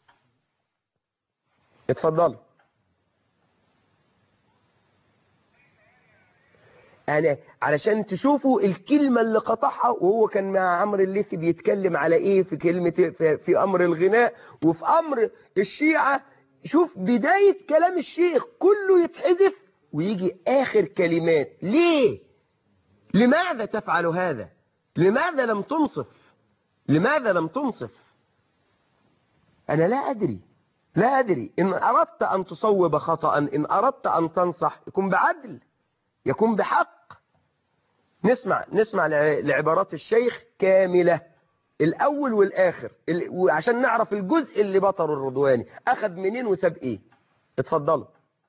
اتفضل أنا علشان تشوفوا الكلمة اللي قطعها وهو كان مع عمرو الليثي بيتكلم على ايه في كلمة في, في امر الغناء وفي امر الشيعة شوف بداية كلام الشيخ كله يتحذف ويجي اخر كلمات ليه لماذا تفعل هذا لماذا لم تنصف لماذا لم تنصف انا لا ادري لا ادري ان اردت ان تصوب خطأ ان اردت ان تنصح يكون بعدل يكون بحق نسمع نسمع لع- لعبارات الشيخ كاملة الأول والآخر ال- وعشان نعرف الجزء اللي بطر الرضواني أخذ منين وساب إيه اتفضلوا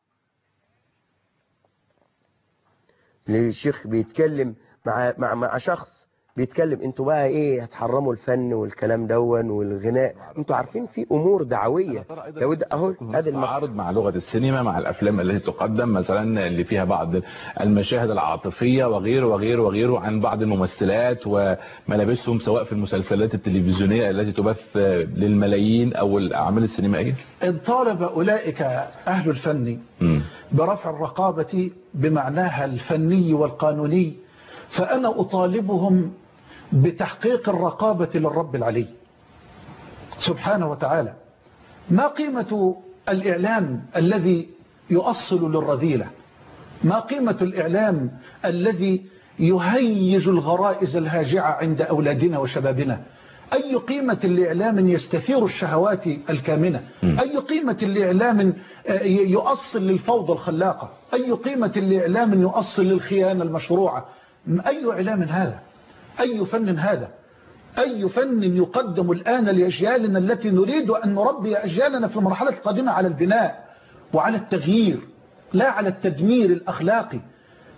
الشيخ بيتكلم مع مع مع شخص بيتكلم انتوا بقى ايه هتحرموا الفن والكلام دون والغناء انتوا عارفين في امور دعويه لو ده اهو هذا المقطع تعارض مع لغة السينما مع الأفلام التي تقدم مثلا اللي فيها بعض المشاهد العاطفية وغيره وغيره وغيره عن بعض الممثلات وملابسهم سواء في المسلسلات التلفزيونية التي تبث للملايين أو الأعمال السينمائية إن طالب أولئك أهل الفن برفع الرقابة بمعناها الفني والقانوني فأنا أطالبهم بتحقيق الرقابة للرب العلي سبحانه وتعالى ما قيمة الإعلام الذي يؤصل للرذيلة ما قيمة الإعلام الذي يهيج الغرائز الهاجعة عند أولادنا وشبابنا أي قيمة لإعلام يستثير الشهوات الكامنة أي قيمة لإعلام يؤصل للفوضى الخلاقة أي قيمة لإعلام يؤصل للخيانة المشروعة أي إعلام هذا أي فن هذا أي فن يقدم الآن لأجيالنا التي نريد أن نربي أجيالنا في المرحلة القادمة على البناء وعلى التغيير لا على التدمير الأخلاقي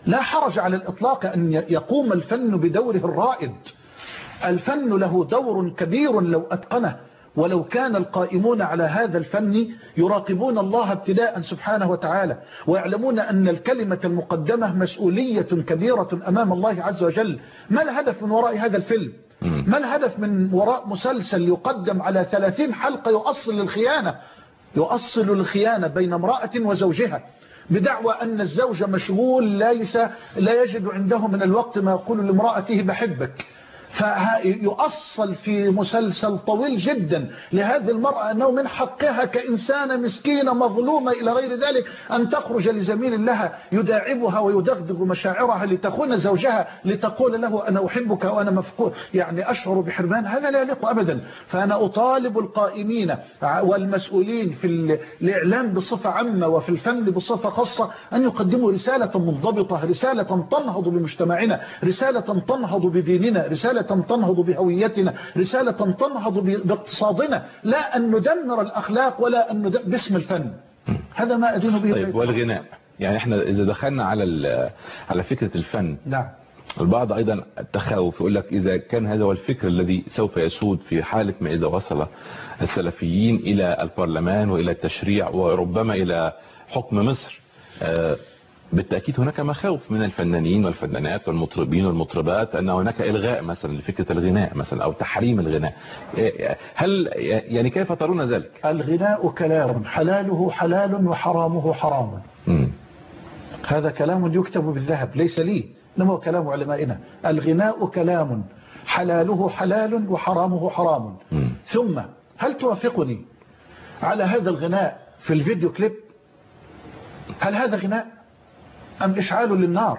لا حرج على الإطلاق أن يقوم الفن بدوره الرائد الفن له دور كبير لو أتقنه ولو كان القائمون على هذا الفن يراقبون الله ابتداء سبحانه وتعالى ويعلمون أن الكلمة المقدمة مسؤولية كبيرة أمام الله عز وجل ما الهدف من وراء هذا الفيلم ما الهدف من وراء مسلسل يقدم على ثلاثين حلقة يؤصل الخيانة يؤصل الخيانة بين امرأة وزوجها بدعوى أن الزوج مشغول ليس لا يجد عنده من الوقت ما يقول لامرأته بحبك فيؤصل في مسلسل طويل جدا لهذه المرأة أنه من حقها كإنسانة مسكينة مظلومة إلى غير ذلك أن تخرج لزميل لها يداعبها ويدغدغ مشاعرها لتخون زوجها لتقول له أنا أحبك وأنا مفقود يعني أشعر بحرمان هذا لا يليق أبدا فأنا أطالب القائمين والمسؤولين في الإعلام بصفة عامة وفي الفن بصفة خاصة أن يقدموا رسالة منضبطة رسالة تنهض بمجتمعنا رسالة تنهض بديننا رسالة تنهض بهويتنا رسالة تنهض باقتصادنا لا أن ندمر الأخلاق ولا أن ندمر باسم الفن هذا ما أدين به طيب والغناء يعني احنا إذا دخلنا على على فكرة الفن نعم البعض أيضا التخوف يقول لك إذا كان هذا هو الفكر الذي سوف يسود في حالة ما إذا وصل السلفيين إلى البرلمان وإلى التشريع وربما إلى حكم مصر آه بالتأكيد هناك مخاوف من الفنانين والفنانات والمطربين والمطربات أن هناك إلغاء مثلا لفكرة الغناء مثلا أو تحريم الغناء هل يعني كيف ترون ذلك الغناء كلام حلاله حلال وحرامه حرام م. هذا كلام يكتب بالذهب ليس لي إنما هو كلام علمائنا الغناء كلام حلاله حلال وحرامه حرام م. ثم هل توافقني على هذا الغناء في الفيديو كليب هل هذا غناء أم إشعال للنار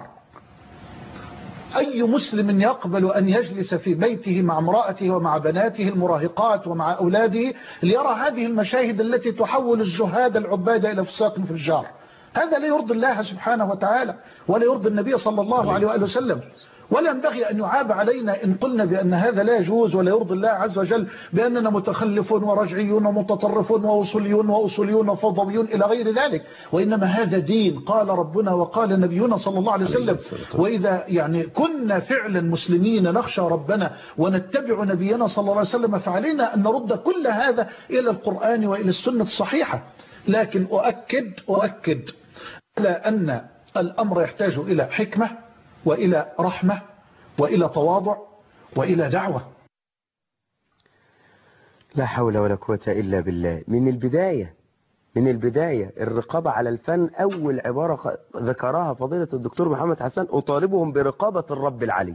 أي مسلم يقبل أن يجلس في بيته مع امرأته ومع بناته المراهقات ومع أولاده ليرى هذه المشاهد التي تحول الزهاد العباد إلى فساق في الجار هذا لا يرضي الله سبحانه وتعالى ولا يرضي النبي صلى الله عليه وآله وسلم ولا ينبغي أن يعاب علينا إن قلنا بأن هذا لا يجوز ولا يرضي الله عز وجل بأننا متخلفون ورجعيون ومتطرفون ووصوليون وأصوليون وفضويون إلى غير ذلك وإنما هذا دين قال ربنا وقال نبينا صلى الله عليه وسلم وإذا يعني كنا فعلا مسلمين نخشى ربنا ونتبع نبينا صلى الله عليه وسلم فعلينا أن نرد كل هذا إلى القرآن وإلى السنة الصحيحة لكن أؤكد أؤكد على أن الأمر يحتاج إلى حكمة وإلى رحمة وإلى تواضع وإلى دعوة لا حول ولا قوة إلا بالله من البداية من البداية الرقابة على الفن أول عبارة ذكرها فضيلة الدكتور محمد حسن أطالبهم برقابة الرب العلي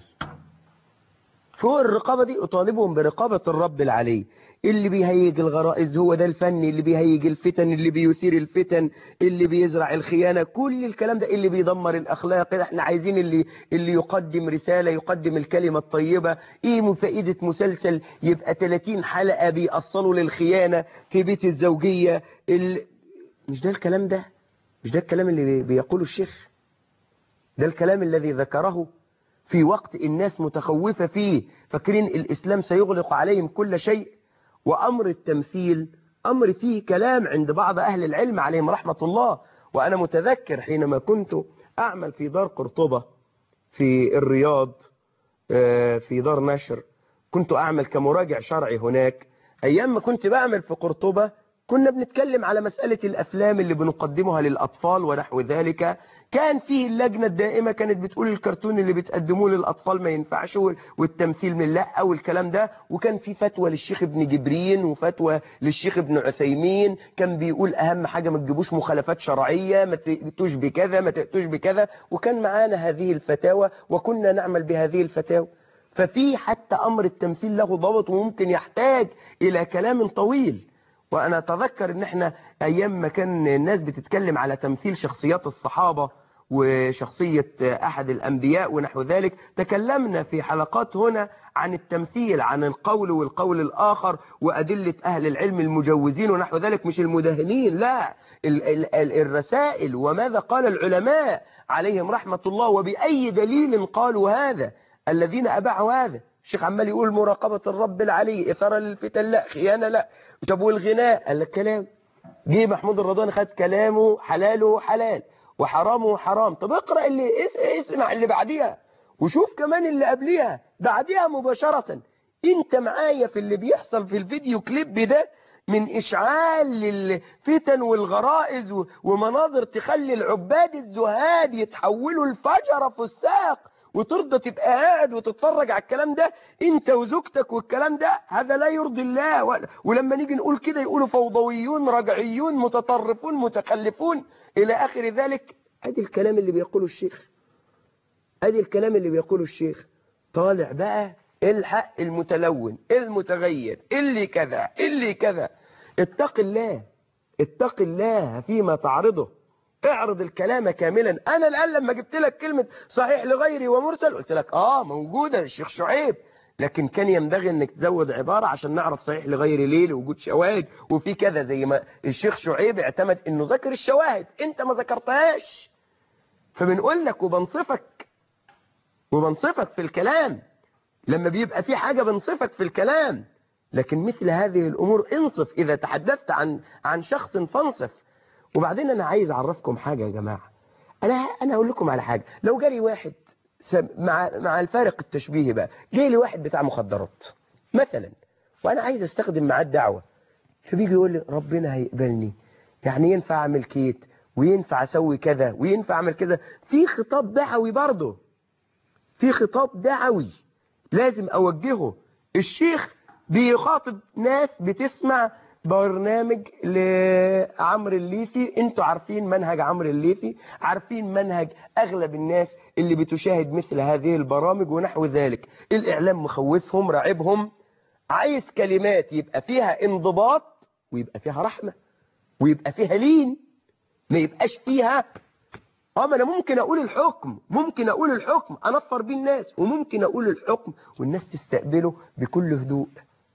فوق الرقابة دي أطالبهم برقابة الرب العلي اللي بيهيج الغرائز هو ده الفن اللي بيهيج الفتن اللي بيثير الفتن اللي بيزرع الخيانة كل الكلام ده اللي بيدمر الأخلاق احنا عايزين اللي اللي يقدم رسالة يقدم الكلمة الطيبة ايه من فائدة مسلسل يبقى 30 حلقة بيأصلوا للخيانة في بيت الزوجية ال... مش ده الكلام ده مش ده الكلام اللي بيقوله الشيخ ده الكلام الذي ذكره في وقت الناس متخوفة فيه فاكرين الإسلام سيغلق عليهم كل شيء وأمر التمثيل أمر فيه كلام عند بعض أهل العلم عليهم رحمة الله وأنا متذكر حينما كنت أعمل في دار قرطبة في الرياض في دار نشر كنت أعمل كمراجع شرعي هناك أيام ما كنت بعمل في قرطبة كنا بنتكلم على مسألة الأفلام اللي بنقدمها للأطفال ونحو ذلك كان فيه اللجنة الدائمة كانت بتقول الكرتون اللي بتقدموه للأطفال ما ينفعش والتمثيل من لا أو الكلام ده وكان في فتوى للشيخ ابن جبرين وفتوى للشيخ ابن عثيمين كان بيقول أهم حاجة ما تجيبوش مخالفات شرعية ما تأتوش بكذا ما تأتوش بكذا وكان معانا هذه الفتاوى وكنا نعمل بهذه الفتاوى ففي حتى أمر التمثيل له ضبط وممكن يحتاج إلى كلام طويل وأنا أتذكر إن إحنا أيام ما كان الناس بتتكلم على تمثيل شخصيات الصحابة وشخصية أحد الأنبياء ونحو ذلك تكلمنا في حلقات هنا عن التمثيل عن القول والقول الآخر وأدلة أهل العلم المجوزين ونحو ذلك مش المدهنين لا الرسائل وماذا قال العلماء عليهم رحمة الله وبأي دليل قالوا هذا الذين أبعوا هذا الشيخ عمال يقول مراقبة الرب العلي إثارة للفتن لا خيانة لا طب والغناء قال لك كلام جه محمود الرضواني خد كلامه حلاله حلال وحرامه حرام طب اقرأ اللي اس- اسمع اللي بعديها وشوف كمان اللي قبليها بعديها مباشرة انت معايا في اللي بيحصل في الفيديو كليب ده من اشعال للفتن والغرائز و- ومناظر تخلي العباد الزهاد يتحولوا لفجر فساق وترضى تبقى قاعد وتتفرج على الكلام ده انت وزوجتك والكلام ده هذا لا يرضي الله ولا- ولما نيجي نقول كده يقولوا فوضويون رجعيون متطرفون متخلفون الى اخر ذلك ادي الكلام اللي بيقوله الشيخ ادي الكلام اللي بيقوله الشيخ طالع بقى الحق المتلون المتغير اللي كذا اللي كذا اتق الله اتق الله فيما تعرضه اعرض الكلام كاملا انا الان لما جبت لك كلمة صحيح لغيري ومرسل قلت لك اه موجودة الشيخ شعيب لكن كان ينبغي انك تزود عبارة عشان نعرف صحيح لغيري ليه لوجود شواهد وفي كذا زي ما الشيخ شعيب اعتمد انه ذكر الشواهد انت ما ذكرتهاش فبنقول لك وبنصفك وبنصفك في الكلام لما بيبقى في حاجة بنصفك في الكلام لكن مثل هذه الأمور انصف إذا تحدثت عن عن شخص فانصف وبعدين أنا عايز أعرفكم حاجة يا جماعة أنا أنا أقول لكم على حاجة لو جالي واحد سم- مع مع الفارق التشبيهي بقى جالي واحد بتاع مخدرات مثلا وأنا عايز أستخدم معاه الدعوة فبيجي يقول لي ربنا هيقبلني يعني ينفع أعمل كيت وينفع أسوي كذا وينفع أعمل كذا في خطاب دعوي برضه في خطاب دعوي لازم أوجهه الشيخ بيخاطب ناس بتسمع برنامج لعمرو الليثي انتوا عارفين منهج عمرو الليثي عارفين منهج اغلب الناس اللي بتشاهد مثل هذه البرامج ونحو ذلك الاعلام مخوفهم راعبهم عايز كلمات يبقى فيها انضباط ويبقى فيها رحمة ويبقى فيها لين ما يبقاش فيها اه ما انا ممكن اقول الحكم ممكن اقول الحكم انفر بيه الناس وممكن اقول الحكم والناس تستقبله بكل هدوء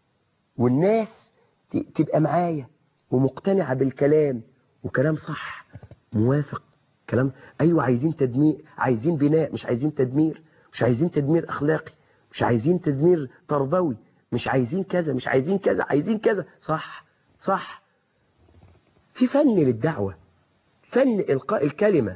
والناس ت- تبقى معايا ومقتنعة بالكلام وكلام صح موافق كلام ايوه عايزين تدمير عايزين بناء مش عايزين تدمير مش عايزين تدمير اخلاقي مش عايزين تدمير تربوي مش عايزين كذا مش عايزين كذا عايزين كذا صح صح في فن للدعوة فن إلقاء الكلمة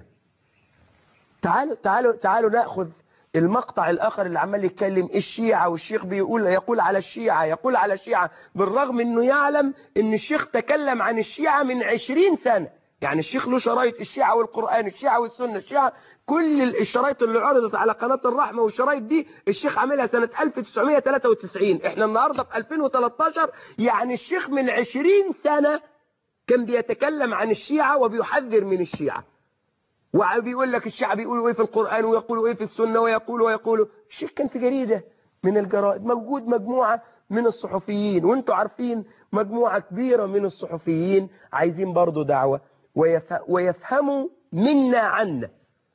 تعالوا تعالوا تعالوا ناخذ المقطع الاخر اللي عمال يتكلم الشيعة والشيخ بيقول يقول على الشيعة يقول على الشيعة بالرغم انه يعلم ان الشيخ تكلم عن الشيعة من عشرين سنة يعني الشيخ له شرايط الشيعة والقرآن الشيعة والسنة الشيعة كل الشرايط اللي عرضت على قناة الرحمة والشرايط دي الشيخ عاملها سنة 1993 احنا النهاردة في 2013 يعني الشيخ من 20 سنة كان بيتكلم عن الشيعة وبيحذر من الشيعة وبيقول لك الشيعة بيقولوا ايه في القرآن ويقولوا ايه في السنة ويقولوا ويقولوا الشيخ كان في جريدة من الجرائد موجود مجموعة من الصحفيين وانتوا عارفين مجموعة كبيرة من الصحفيين عايزين برضو دعوة ويف... ويفهموا منا عنا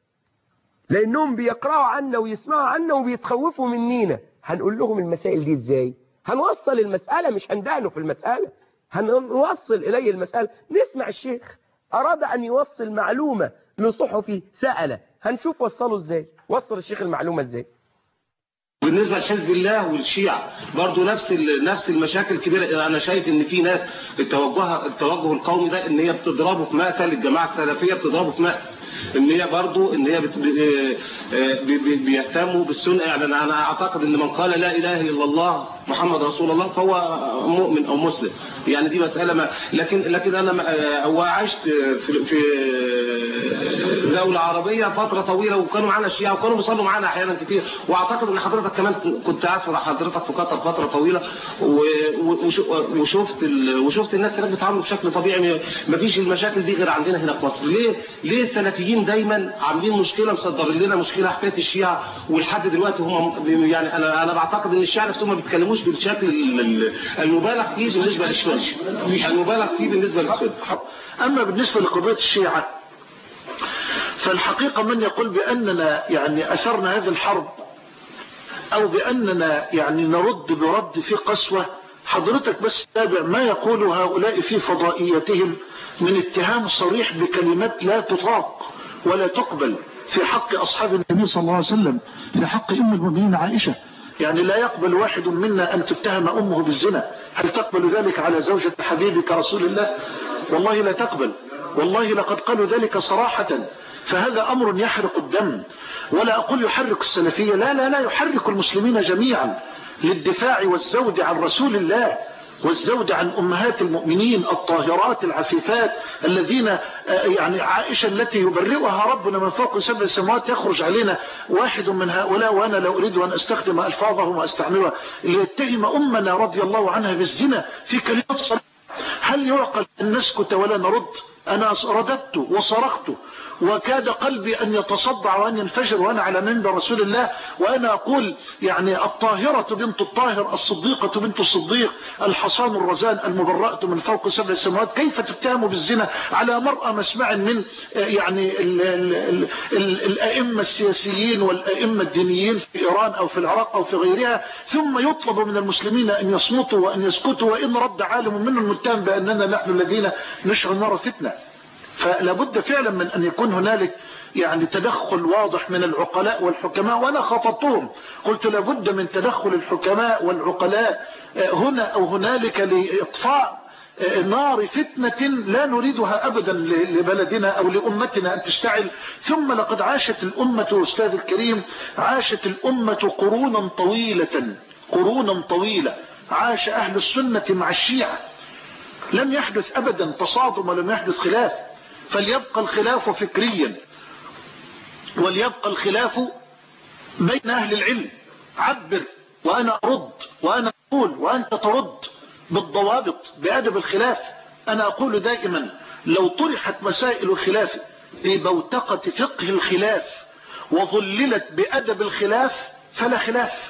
لانهم بيقرأوا عنا ويسمعوا عنا وبيتخوفوا منينا هنقول لهم المسائل دي ازاي هنوصل المسألة مش هندهنه في المسألة هنوصل إليه المسألة نسمع الشيخ أراد أن يوصل معلومة لصحفي سأله هنشوف وصله ازاي وصل الشيخ المعلومة ازاي بالنسبة لحزب الله والشيعة برضو نفس ال- نفس المشاكل الكبيرة أنا شايف إن في ناس التوجه التوجه القومي ده إن هي بتضربه في مقتل الجماعة السلفية بتضربه في مقتل إن هي برضو إن هي بت... ب- بي- بي- بيهتموا بالسنة يعني أنا أنا أعتقد إن من قال لا إله إلا الله محمد رسول الله فهو مؤمن أو مسلم يعني دي مسألة ما لكن لكن أنا ما- هو عشت في في دولة عربية فترة طويلة وكانوا معانا الشيعة وكانوا بيصلوا معانا أحيانا كتير وأعتقد إن حضرتك كمان كنت قاعد في حضرتك في قطر فترة طويلة و- وش- وشفت ال- وشفت الناس هناك بيتعاملوا بشكل طبيعي مفيش المشاكل دي غير عندنا هنا في مصر ليه ليه السلفيين دايما عاملين مشكلة مصدرين لنا مشكلة حكاية الشيعة ولحد دلوقتي هم يعني أنا أنا بعتقد إن الشيعة نفسهم ما بيتكلموش بالشكل ال- ال- المبالغ فيه بالنسبة للسنة المبالغ فيه بالنسبة للسنة أما بالنسبة لقضية الشيعة فالحقيقة من يقول بأننا يعني أثرنا هذه الحرب أو بأننا يعني نرد برد في قسوة حضرتك بس تابع ما يقول هؤلاء في فضائيتهم من اتهام صريح بكلمات لا تطاق ولا تقبل في حق أصحاب النبي صلى الله عليه وسلم في حق أم المؤمنين عائشة يعني لا يقبل واحد منا أن تتهم أمه بالزنا هل تقبل ذلك على زوجة حبيبك رسول الله والله لا تقبل والله لقد قالوا ذلك صراحة فهذا أمر يحرق الدم ولا أقول يحرك السلفية لا لا لا يحرك المسلمين جميعا للدفاع والزود عن رسول الله والزود عن أمهات المؤمنين الطاهرات العفيفات الذين آه، يعني عائشة التي يبرئها ربنا من فوق سبع سماوات يخرج علينا واحد من هؤلاء وأنا لا أريد أن أستخدم ألفاظهم وأستعملها ليتهم أمنا رضي الله عنها بالزنا في كلمات صلاة هل يعقل أن نسكت ولا نرد أنا رددت وصرخت وكاد قلبي أن يتصدع وأن ينفجر وأنا على منبر رسول الله وأنا أقول يعني الطاهرة بنت الطاهر الصديقة بنت الصديق الحصان الرزان المبرأة من فوق سبع سماوات كيف تتهم بالزنا على مرأى مسمع من آه، يعني ال ال ال ال الأئمة السياسيين والأئمة الدينيين في إيران أو في العراق أو في غيرها ثم يطلب من المسلمين أن يصمتوا وأن يسكتوا وإن رد عالم منهم المتهم بأننا نحن الذين نشعل نار فتنة فلا بد فعلا من أن يكون هنالك يعني تدخل واضح من العقلاء والحكماء وأنا خططتهم قلت لابد من تدخل الحكماء والعقلاء آه، هنا أو هنالك لإطفاء آه، نار فتنة لا نريدها أبدا ل- لبلدنا أو لأمتنا أن تشتعل ثم لقد عاشت الأمة أستاذ الكريم عاشت الأمة قرونا طويلة قرونا طويلة عاش أهل السنة مع الشيعة لم يحدث أبدا تصادم ولم يحدث خلاف فليبقى الخلاف فكريا وليبقى الخلاف بين أهل العلم عبر وأنا أرد وأنا أقول وأنت ترد بالضوابط بأدب الخلاف أنا أقول دائما لو طرحت مسائل الخلاف ببوتقة فقه الخلاف وظللت بأدب الخلاف فلا خلاف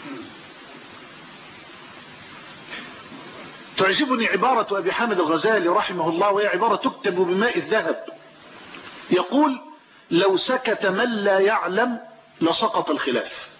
تعجبني عبارة أبي حامد الغزالي رحمه الله وهي عبارة تكتب بماء الذهب يقول لو سكت من لا يعلم لسقط الخلاف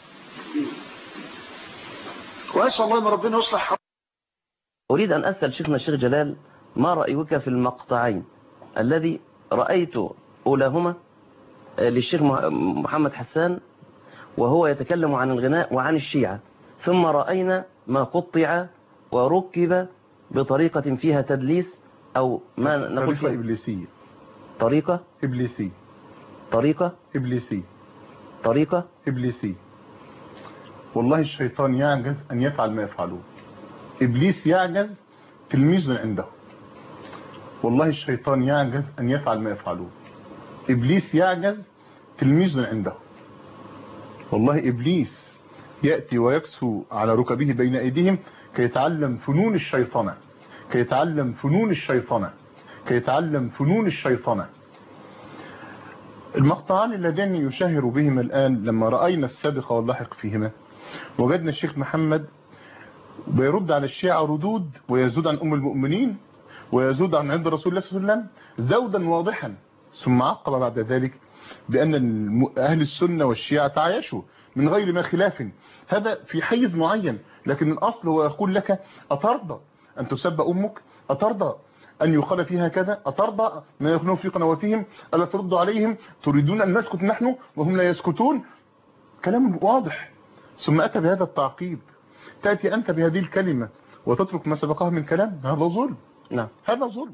وأسأل الله أن ربنا يصلح حالنا. أريد أن أسأل شيخنا الشيخ جلال ما رأيك في المقطعين الذي رأيت أولاهما آه، للشيخ مح- محمد حسان وهو يتكلم عن الغناء وعن الشيعة ثم رأينا ما قطع وركب بطريقة فيها تدليس أو ما نقول طريقة فيها إبليسية طريقة إبليسية طريقة إبليسية طريقة إبليسية والله الشيطان يعجز أن يفعل ما يفعلون إبليس يعجز تلميذ من عنده والله الشيطان يعجز أن يفعل ما يفعلون إبليس يعجز تلميذ من عنده والله إبليس يأتي ويكسو على ركبه بين أيديهم كي يتعلم فنون الشيطنة كي يتعلم فنون الشيطنة كي يتعلم فنون الشيطنة المقطعان اللذان يشهر بهما الآن لما رأينا السابق واللاحق فيهما وجدنا الشيخ محمد بيرد على الشيعة ردود ويزود عن أم المؤمنين ويزود عن عند رسول الله صلى الله عليه وسلم زودا واضحا ثم عقب بعد ذلك بأن الم- أهل السنة والشيعة تعايشوا من غير ما خلاف هذا في حيز معين لكن الأصل هو يقول لك أترضى أن تسب أمك أترضى أن يقال فيها كذا أترضى ما يكونون في قنواتهم ألا ترد عليهم تريدون أن نسكت نحن وهم لا يسكتون كلام واضح ثم أتى بهذا التعقيب تأتي أنت بهذه الكلمة وتترك ما سبقها من كلام هذا ظلم نعم هذا ظلم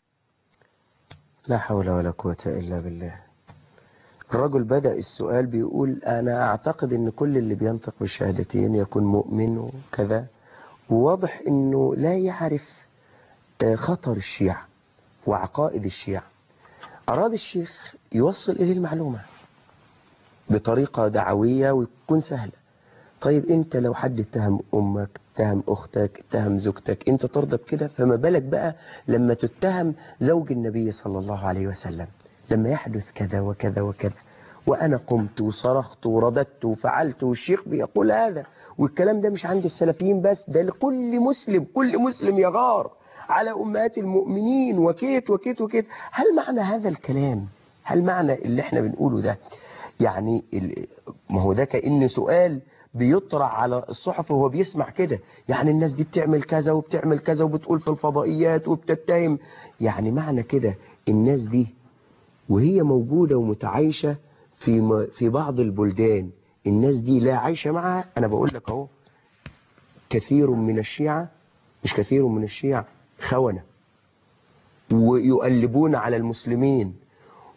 لا حول ولا قوة إلا بالله الرجل بدأ السؤال بيقول أنا أعتقد أن كل اللي بينطق بالشهادتين يكون مؤمن وكذا وواضح أنه لا يعرف آه، خطر الشيعة وعقائد الشيعة أراد الشيخ يوصل إليه المعلومة بطريقة دعوية ويكون سهلة طيب انت لو حد اتهم امك اتهم اختك اتهم زوجتك انت ترضى بكده فما بالك بقى لما تتهم زوج النبي صلى الله عليه وسلم لما يحدث كذا وكذا وكذا وانا قمت وصرخت ورددت وفعلت والشيخ بيقول هذا والكلام ده مش عند السلفيين بس ده لكل مسلم كل مسلم يغار على امهات المؤمنين وكيت وكيت وكيت هل معنى هذا الكلام هل معنى اللي احنا بنقوله ده يعني ال- ما هو ده كأن سؤال بيطرح على الصحف وهو بيسمع كده يعني الناس دي بتعمل كذا وبتعمل كذا وبتقول في الفضائيات وبتتهم يعني معنى كده الناس دي وهي موجودة ومتعايشة في م- في بعض البلدان الناس دي لا عايشة معها أنا بقول لك أهو كثير من الشيعة مش كثير من الشيعة خونة ويقلبون على المسلمين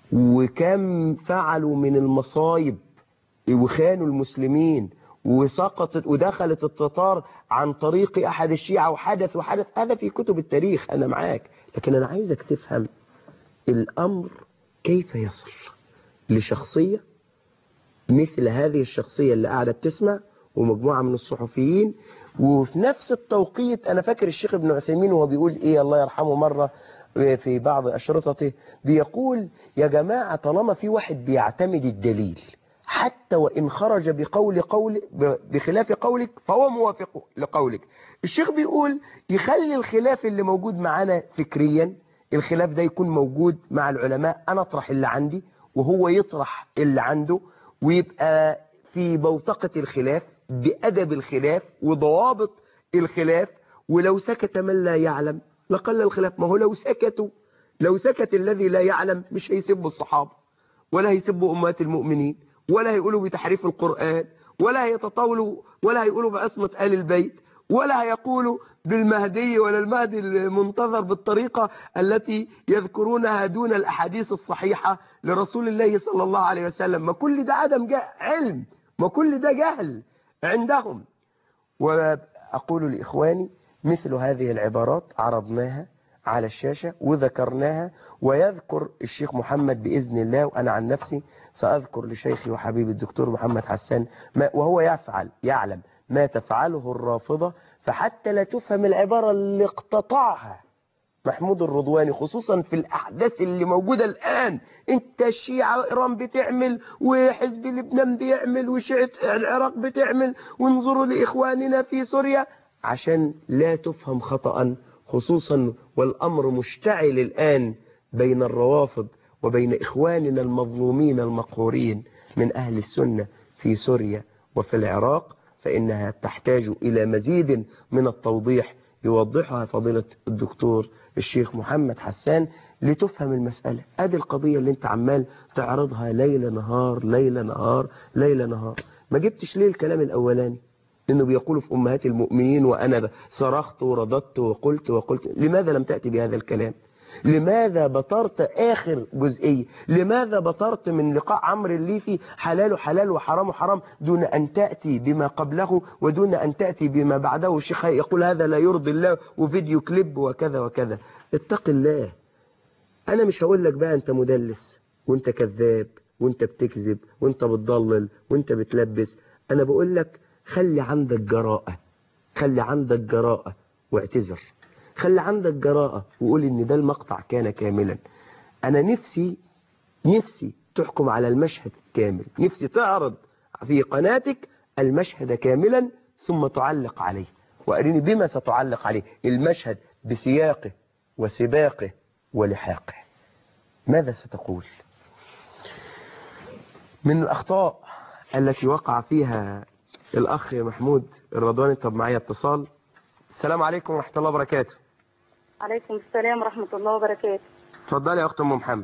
وكم فعلوا من المصايب وخانوا المسلمين وسقطت ودخلت التتار عن طريق أحد الشيعة وحدث وحدث هذا في كتب التاريخ أنا معاك لكن أنا عايزك تفهم الأمر كيف يصل لشخصية مثل هذه الشخصية اللي قاعدة بتسمع ومجموعة من الصحفيين وفي نفس التوقيت أنا فاكر الشيخ ابن عثيمين وهو بيقول إيه الله يرحمه مرة في بعض أشرطته بيقول يا جماعة طالما في واحد بيعتمد الدليل حتى وإن خرج بقول قول بخلاف قولك فهو موافق لقولك الشيخ بيقول يخلي الخلاف اللي موجود معانا فكريا الخلاف ده يكون موجود مع العلماء أنا أطرح اللي عندي وهو يطرح اللي عنده ويبقى في بوتقة الخلاف بأدب الخلاف وضوابط الخلاف ولو سكت من لا يعلم لقل الخلاف ما هو لو سكتوا لو سكت الذي لا يعلم مش هيسبوا الصحابة ولا هيسبوا أمهات المؤمنين ولا هيقولوا بتحريف القرآن ولا هيتطاولوا ولا هيقولوا بعصمة آل البيت ولا هيقولوا بالمهدي ولا المهدي المنتظر بالطريقة التي يذكرونها دون الأحاديث الصحيحة لرسول الله صلى الله عليه وسلم ما كل ده عدم علم ما كل ده جهل عندهم وأقول لإخواني مثل هذه العبارات عرضناها على الشاشة وذكرناها ويذكر الشيخ محمد بإذن الله وأنا عن نفسي سأذكر لشيخي وحبيبي الدكتور محمد حسان ما وهو يفعل يعلم ما تفعله الرافضة فحتى لا تفهم العبارة اللي اقتطعها محمود الرضواني خصوصا في الأحداث اللي موجودة الآن انت الشيعة إيران بتعمل وحزب لبنان بيعمل وشيعة العراق بتعمل وانظروا لإخواننا في سوريا عشان لا تفهم خطأ خصوصا والأمر مشتعل الآن بين الروافض وبين إخواننا المظلومين المقهورين من أهل السنة في سوريا وفي العراق فإنها تحتاج إلى مزيد من التوضيح يوضحها فضيلة الدكتور الشيخ محمد حسان لتفهم المسألة ادي القضية اللي انت عمال تعرضها ليل نهار ليل نهار ليل نهار ما جبتش ليه الكلام الأولاني انه بيقولوا في امهات المؤمنين وانا صرخت ورددت وقلت وقلت لماذا لم تأتي بهذا الكلام لماذا بطرت آخر جزئية لماذا بطرت من لقاء عمرو الليثي حلال حلال وحرام حرام دون أن تأتي بما قبله ودون أن تأتي بما بعده الشيخ يقول هذا لا يرضي الله وفيديو كليب وكذا وكذا اتق الله أنا مش هقول لك بقى أنت مدلس وأنت كذاب وأنت بتكذب وأنت بتضلل وأنت بتلبس أنا بقول لك خلي عندك جراءة خلي عندك جراءة واعتذر خلي عندك جراءة وقول ان ده المقطع كان كاملا انا نفسي نفسي تحكم على المشهد كامل نفسي تعرض في قناتك المشهد كاملا ثم تعلق عليه وأريني بما ستعلق عليه المشهد بسياقه وسباقه ولحاقه ماذا ستقول من الأخطاء التي وقع فيها الأخ محمود الرضواني طب معايا اتصال السلام عليكم ورحمة الله وبركاته عليكم السلام ورحمة الله وبركاته اتفضلي يا أخت أم محمد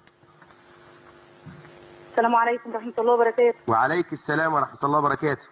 السلام عليكم ورحمة الله وبركاته وعليك السلام ورحمة الله وبركاته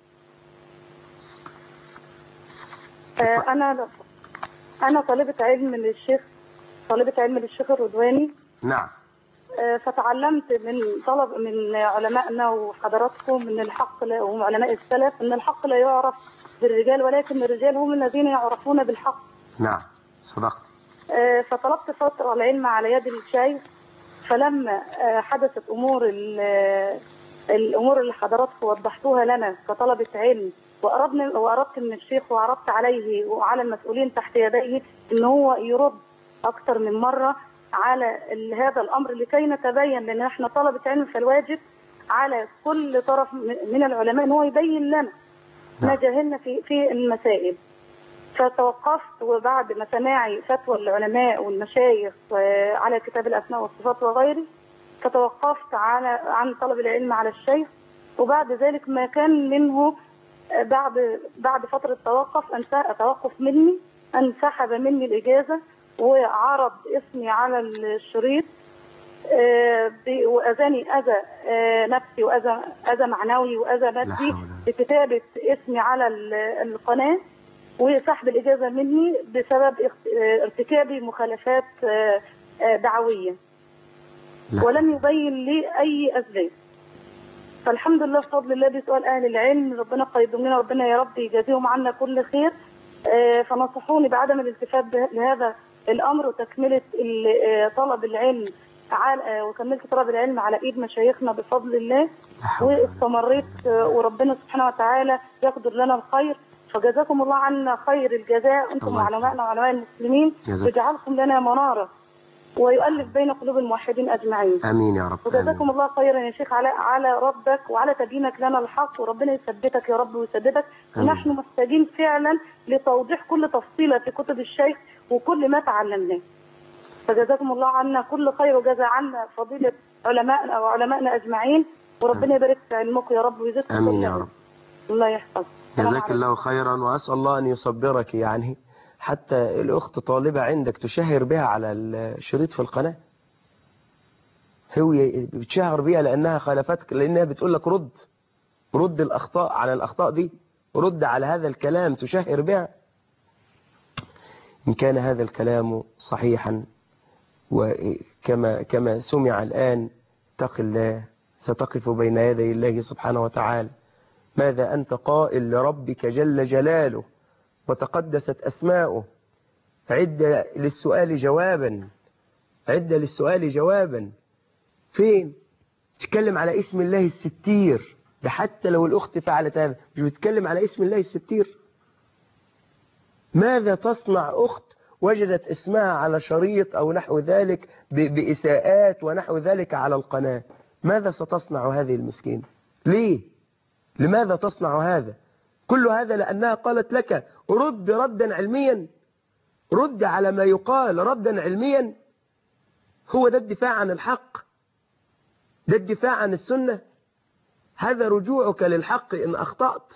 آه أنا أنا طالبة علم للشيخ طالبة علم للشيخ الرضواني نعم آه فتعلمت من طلب من علمائنا وحضراتكم من الحق لا وعلماء السلف ان الحق لا يعرف بالرجال ولكن الرجال هم الذين يعرفون بالحق نعم صدقت آه فطلبت فترة العلم على يد الشيخ فلما آه حدثت امور الامور اللي حضراتكم وضحتوها لنا كطلبة علم وأردنا وأردت من الشيخ وعرضت عليه وعلى المسؤولين تحت يديه ان هو يرد اكثر من مرة على هذا الامر لكي نتبين لان احنا طلبة علم فالواجب على كل طرف من العلماء ان هو يبين لنا ما جهلنا في في المسائل فتوقفت وبعد ما سماعي فتوى العلماء والمشايخ على كتاب الاسماء والصفات وغيره فتوقفت على عن طلب العلم على الشيخ وبعد ذلك ما كان منه بعد بعد فترة توقف توقف مني انسحب مني الإجازة وعرض اسمي على الشريط وأذاني أذى نفسي وأذى أذى معنوي وأذى مادي بكتابة اسمي على القناة وسحب الإجازة مني بسبب ارتكابي مخالفات دعوية لا. ولم يبين لي أي أسباب فالحمد لله بفضل الله بسؤال أهل العلم ربنا قيدهم لنا ربنا يا رب يجازيهم عنا كل خير فنصحوني بعدم الالتفات لهذا الأمر وتكملة طلب العلم على وكملت طلب العلم على ايد مشايخنا بفضل الله واستمريت وربنا سبحانه وتعالى يقدر لنا الخير فجزاكم الله عنا خير الجزاء انتم وعلمائنا وعلماء المسلمين ويجعلكم لنا مناره ويؤلف بين قلوب الموحدين اجمعين امين يا رب وجزاكم الله خيرا يا شيخ على على ربك وعلى تبيينك لنا الحق وربنا يثبتك يا رب ويسددك ونحن محتاجين فعلا لتوضيح كل تفصيله في كتب الشيخ وكل ما تعلمناه فجزاكم الله عنا كل خير وجزا عنا فضيلة علمائنا وعلمائنا أجمعين وربنا يبارك في علمكم يا رب ويجزاكم آمين يا رب الله يحفظ جزاك الله خيرا وأسأل الله أن يصبرك يعني حتى الأخت طالبة عندك تشهر بها على الشريط في القناة هو بتشهر بها لأنها خالفتك لأنها بتقول لك رد رد الأخطاء على الأخطاء دي رد على هذا الكلام تشهر بها إن كان هذا الكلام صحيحا وكما كما سمع الآن اتق الله ستقف بين يدي الله سبحانه وتعالى ماذا أنت قائل لربك جل جلاله وتقدست أسماؤه عد للسؤال جوابا عد للسؤال جوابا فين تتكلم على اسم الله الستير ده حتى لو الأخت فعلت هذا مش بتتكلم على اسم الله الستير ماذا تصنع أخت وجدت اسمها على شريط أو نحو ذلك بإساءات ونحو ذلك على القناة ماذا ستصنع هذه المسكين ليه لماذا تصنع هذا كل هذا لأنها قالت لك رد ردا علميا رد على ما يقال ردا علميا هو ده الدفاع عن الحق ده الدفاع عن السنة هذا رجوعك للحق إن أخطأت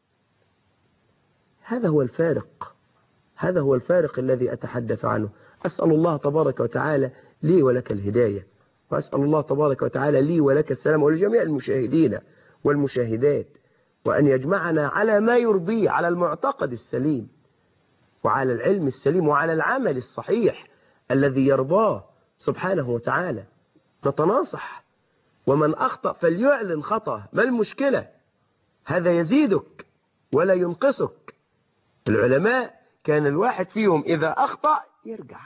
هذا هو الفارق هذا هو الفارق الذي أتحدث عنه أسأل الله تبارك وتعالى لي ولك الهداية وأسأل الله تبارك وتعالى لي ولك السلام ولجميع المشاهدين والمشاهدات وأن يجمعنا على ما يرضيه على المعتقد السليم وعلى العلم السليم وعلى العمل الصحيح الذي يرضاه سبحانه وتعالى نتناصح ومن أخطأ فليعلن خطأ ما المشكلة هذا يزيدك ولا ينقصك العلماء كان الواحد فيهم إذا أخطأ يرجع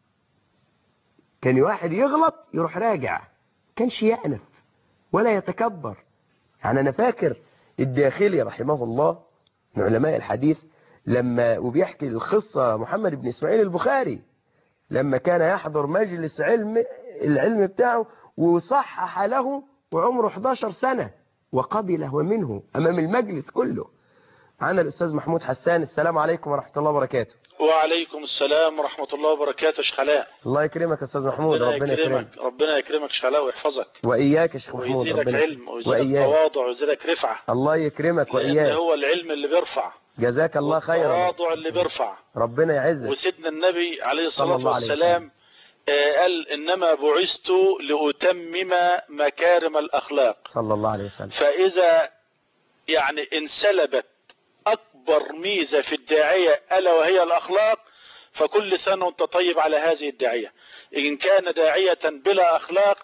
كان واحد يغلط يروح راجع كانش يأنف ولا يتكبر يعني أنا فاكر الداخلي رحمه الله من علماء الحديث لما وبيحكي القصة محمد بن إسماعيل البخاري لما كان يحضر مجلس علم العلم بتاعه وصحح له وعمره 11 سنة وقبله منه أمام المجلس كله معنا الأستاذ محمود حسان السلام عليكم ورحمة الله وبركاته وعليكم السلام ورحمة الله وبركاته شخلاء الله يكرمك يا أستاذ محمود ربنا يكرمك ربنا يكرمك شخلاء ويحفظك وإياك يا شيخ محمود ويزيدك ربنا علم ويزيدك تواضع ويزيدك رفعة الله يكرمك لأن وإياك هو العلم اللي بيرفع جزاك الله خيرا التواضع اللي بيرفع ربنا يعزك وسيدنا النبي عليه صلى الصلاة الله عليه والسلام آه، قال إنما بعثت لأتمم مكارم الأخلاق صلى الله عليه وسلم فإذا يعني انسلبت أكبر ميزة في الداعية ألا وهي الأخلاق فكل سنة وانت طيب على هذه الداعية إن كان داعية بلا أخلاق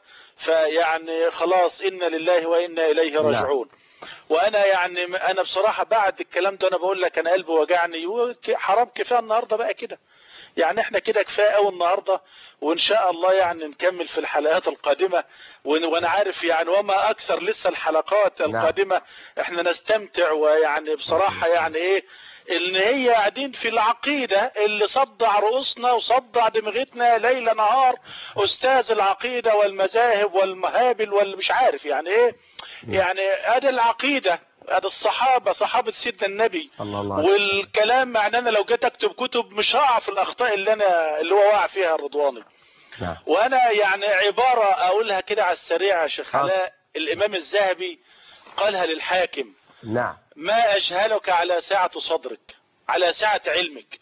فيعني خلاص إن لله وإنا إليه راجعون وانا يعني انا بصراحة بعد الكلام ده انا بقول لك انا قلبي وجعني وك- حرام كفايه النهارده بقى كده يعني احنا كده كفايه قوي النهارده وان شاء الله يعني نكمل في الحلقات القادمه وإن- وانا عارف يعني وما اكثر لسه الحلقات القادمه احنا نستمتع ويعني بصراحه يعني ايه ان هي قاعدين في العقيده اللي صدع رؤوسنا وصدع دماغتنا ليل نهار استاذ العقيده والمذاهب والمهابل والمش عارف يعني ايه يعني ادي العقيده ادي الصحابه صحابه سيدنا النبي صلى الله عليه والكلام معناه انا لو جيت اكتب كتب مش هقع في الاخطاء اللي انا اللي هو واقع فيها الرضواني نعم. وانا يعني عباره اقولها كده على السريع يا شيخ علاء الامام الذهبي قالها للحاكم نعم ما أجهلك على سعة صدرك على سعة علمك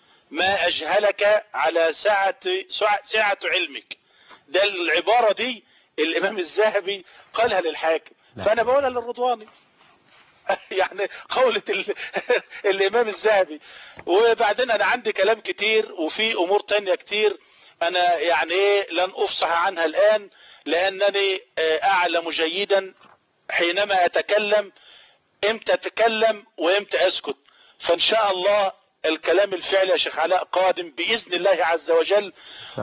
ما أجهلك على سعة سع- سعة علمك ده العبارة دي الإمام الذهبي قالها للحاكم نعم. فأنا بقولها للرضواني يعني قولة ال... الإمام الذهبي وبعدين أنا عندي كلام كتير وفي أمور تانية كتير انا يعني ايه لن افصح عنها الان لانني آه، اعلم جيدا حينما اتكلم امتى اتكلم وامتى اسكت فان شاء الله الكلام الفعلي يا شيخ علاء قادم باذن الله عز وجل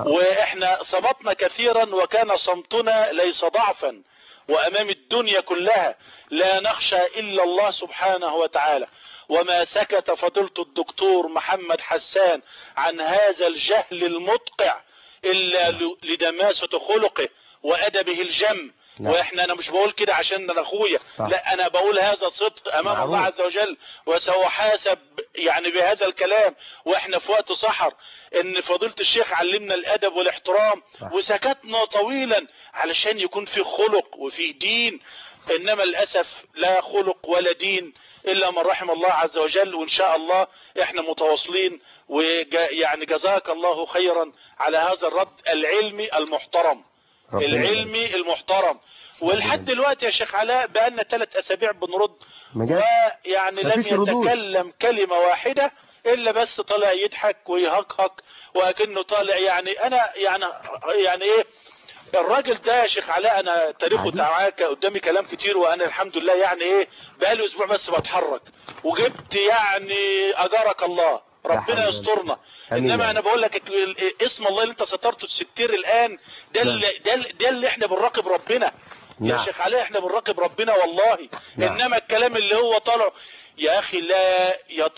واحنا صمتنا كثيرا وكان صمتنا ليس ضعفا وامام الدنيا كلها لا نخشى الا الله سبحانه وتعالى وما سكت فضيلة الدكتور محمد حسان عن هذا الجهل المدقع الا ل- لدماسة خلقه وادبه الجم نعم. واحنا انا مش بقول كده عشان انا اخويا صح. لا انا بقول هذا صدق امام معروف. الله عز وجل وسأحاسب يعني بهذا الكلام واحنا في وقت سحر ان فضيلة الشيخ علمنا الادب والاحترام صح. وسكتنا طويلا علشان يكون في خلق وفي دين انما للاسف لا خلق ولا دين الا من رحم الله عز وجل وان شاء الله احنا متواصلين ويعني جزاك الله خيرا على هذا الرد العلمي المحترم ربنا العلمي المحترم ولحد دلوقتي يا شيخ علاء بقالنا ثلاث اسابيع بنرد ما جاش. ويعني لم مفيش ردود. يتكلم كلمة واحدة الا بس طالع يضحك ويهقهق وكأنه طالع يعني انا يعني يعني ايه الراجل ده يا شيخ علاء انا تاريخه تعاك قدامي كلام كتير وانا الحمد لله يعني ايه بقالي اسبوع بس بتحرك وجبت يعني اجارك الله ربنا يسترنا آمين. انما انا بقول لك ال- ال- اسم الله اللي انت سترته الستير الان ده اللي ده, اللي- ده اللي احنا بنراقب ربنا يا نعم. شيخ علاء احنا بنراقب ربنا والله نعم. انما الكلام اللي هو طالع يا اخي لا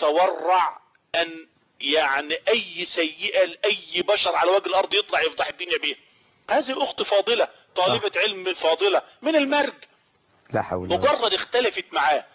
يتورع ان يعني اي سيئة لاي بشر على وجه الارض يطلع يفضح الدنيا بيها هذه اخت فاضلة طالبة علم فاضلة من المرج لا حول ولا قوة. مجرد اختلفت معاه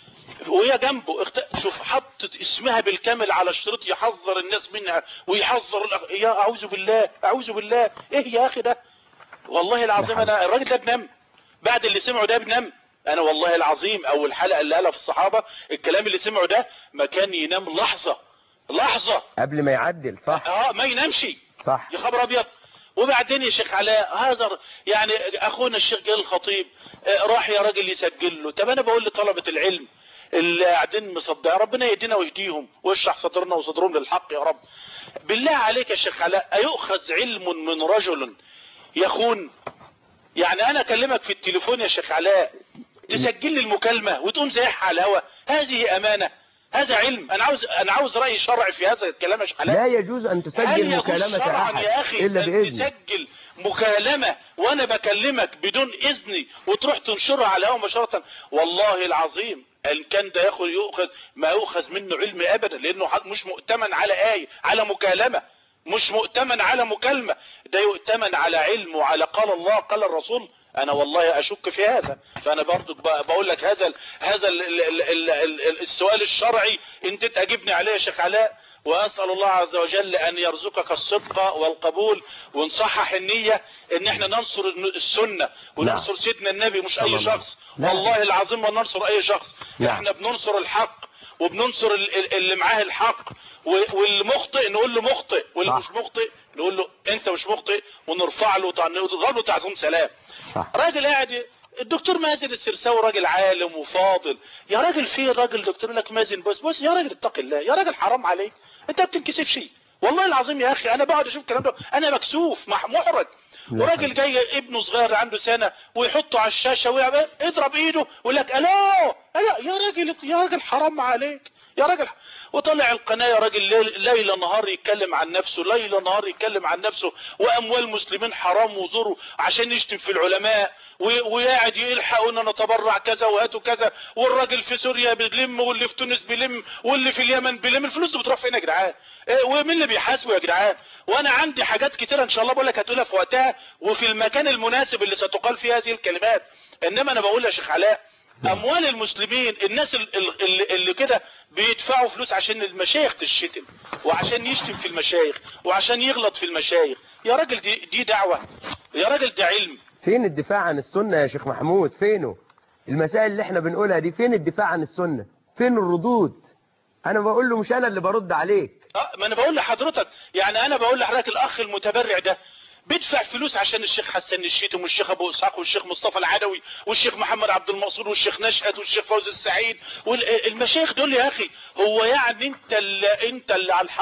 وهي جنبه اخت... شوف حطت اسمها بالكامل على شريط يحذر الناس منها ويحذر الأخ... يا اعوذ بالله اعوذ بالله ايه يا اخي ده والله العظيم انا الراجل ده بنام بعد اللي سمعه ده بنام انا والله العظيم اول حلقه اللي قالها في الصحابه الكلام اللي سمعه ده ما كان ينام لحظه لحظه قبل ما يعدل صح اه ما ينامش صح يا خبر ابيض وبعدين يا شيخ علاء هذا يعني اخونا الشيخ جلال الخطيب آه، راح يا راجل يسجل له طب انا بقول لطلبة العلم اللي قاعدين مصدق ربنا يهدينا ويهديهم ويشرح صدرنا وصدرهم للحق يا رب بالله عليك يا شيخ علاء ايؤخذ علم من رجل يخون يعني انا اكلمك في التليفون يا شيخ علاء تسجل لي المكالمة وتقوم زيحها على الهوا هذه امانة هذا علم انا عاوز انا عاوز راي شرعي في هذا الكلام يا شيخ علاء لا يجوز ان هل تسجل يجوز مكالمة شرعا احد يا اخي الا ان باذن تسجل مكالمة وانا بكلمك بدون اذني وتروح تنشرها على الهواء مباشرة والله العظيم ان كان ده ياخذ يؤخذ ما يؤخذ منه علم ابدا لانه حد- مش مؤتمن على آية على مكالمة مش مؤتمن على مكالمة ده يؤتمن على علم وعلى قال الله قال الرسول انا والله اشك في هذا فانا برضو ب- بقول لك هذا ال هذا ال ال ال ال ال السؤال الشرعي انت تجيبني عليه يا شيخ علاء واسال الله عز وجل ان يرزقك الصدق والقبول ونصحح النية ان احنا ننصر الن- السنة وننصر سيدنا النبي مش اي صلى الله شخص نعم. والله العظيم ما ننصر اي شخص نعم. احنا بننصر الحق وبننصر ال- ال- اللي معاه الحق و- والمخطئ نقول له مخطئ واللي صح. مش مخطئ نقول له انت مش مخطئ ونرفع له وتع- نضرب له تعظيم سلام صح. راجل قاعد الدكتور مازن السرساوي راجل عالم وفاضل يا راجل في راجل دكتور يقول لك مازن بص بص يا راجل اتق الله يا راجل حرام عليك انت ما بتنكسفش والله العظيم يا اخي انا بقعد اشوف الكلام ده انا مكسوف مح- محرج لا وراجل جاي ابنه صغير عنده سنة ويحطه على الشاشة ويضرب ايده ويقول لك الو الو يا راجل يا راجل حرام عليك يا راجل وطلع القناة يا راجل ليل- ليل نهار يتكلم عن نفسه ليل نهار يتكلم عن نفسه واموال مسلمين حرام وزره عشان يشتم في العلماء و- وقاعد يلحق ان نتبرع كذا وهاتوا كذا والراجل في سوريا بيلم واللي في تونس بيلم واللي في اليمن بيلم الفلوس دي بتروح فين يا جدعان إيه، ومين اللي بيحاسبه يا جدعان وانا عندي حاجات كتيرة ان شاء الله بقول لك هتقولها في وقتها وفي المكان المناسب اللي ستقال فيه هذه الكلمات انما انا بقول يا شيخ علاء اموال المسلمين الناس ال- ال- اللي, اللي كده بيدفعوا فلوس عشان المشايخ تشتم وعشان يشتم في المشايخ وعشان يغلط في المشايخ يا راجل دي, دي دعوة يا راجل ده علم فين الدفاع عن السنة يا شيخ محمود فينه المسائل اللي احنا بنقولها دي فين الدفاع عن السنة فين الردود انا بقول له مش انا اللي برد عليك اه ما انا بقول لحضرتك يعني انا بقول لحضرتك الاخ المتبرع ده بيدفع فلوس عشان الشيخ حسن الشيتم والشيخ ابو اسحاق والشيخ مصطفى العدوي والشيخ محمد عبد المنصور والشيخ نشأت والشيخ فوزي السعيد والمشايخ دول يا اخي هو يعني انت اللي انت اللي على الحق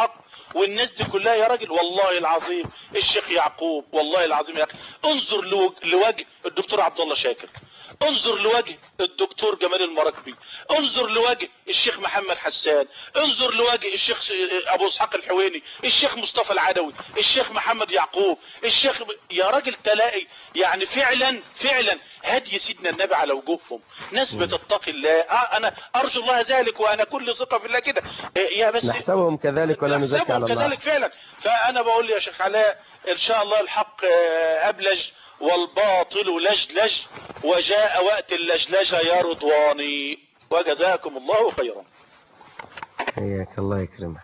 والناس دي كلها يا راجل والله العظيم الشيخ يعقوب والله العظيم يا اخي انظر لوج- لوجه الدكتور عبد الله شاكر انظر لوجه الدكتور جمال المراكبي انظر لوجه الشيخ محمد حسان انظر لوجه الشيخ س- ابو اسحاق الحويني الشيخ مصطفى العدوي الشيخ محمد يعقوب الشيخ يا راجل تلاقي يعني فعلا فعلا هدي سيدنا النبي على وجوههم ناس بتتقي الله آه انا ارجو الله ذلك وانا كل ثقه في الله كده إيه يا بس نحسبهم كذلك ولا نزكي على نحسبهم الله كذلك فعلا فانا بقول يا شيخ علاء ان شاء الله الحق آه، ابلج والباطل لجلج وجاء وقت اللجلجه يا رضواني وجزاكم الله خيرا حياك الله يكرمك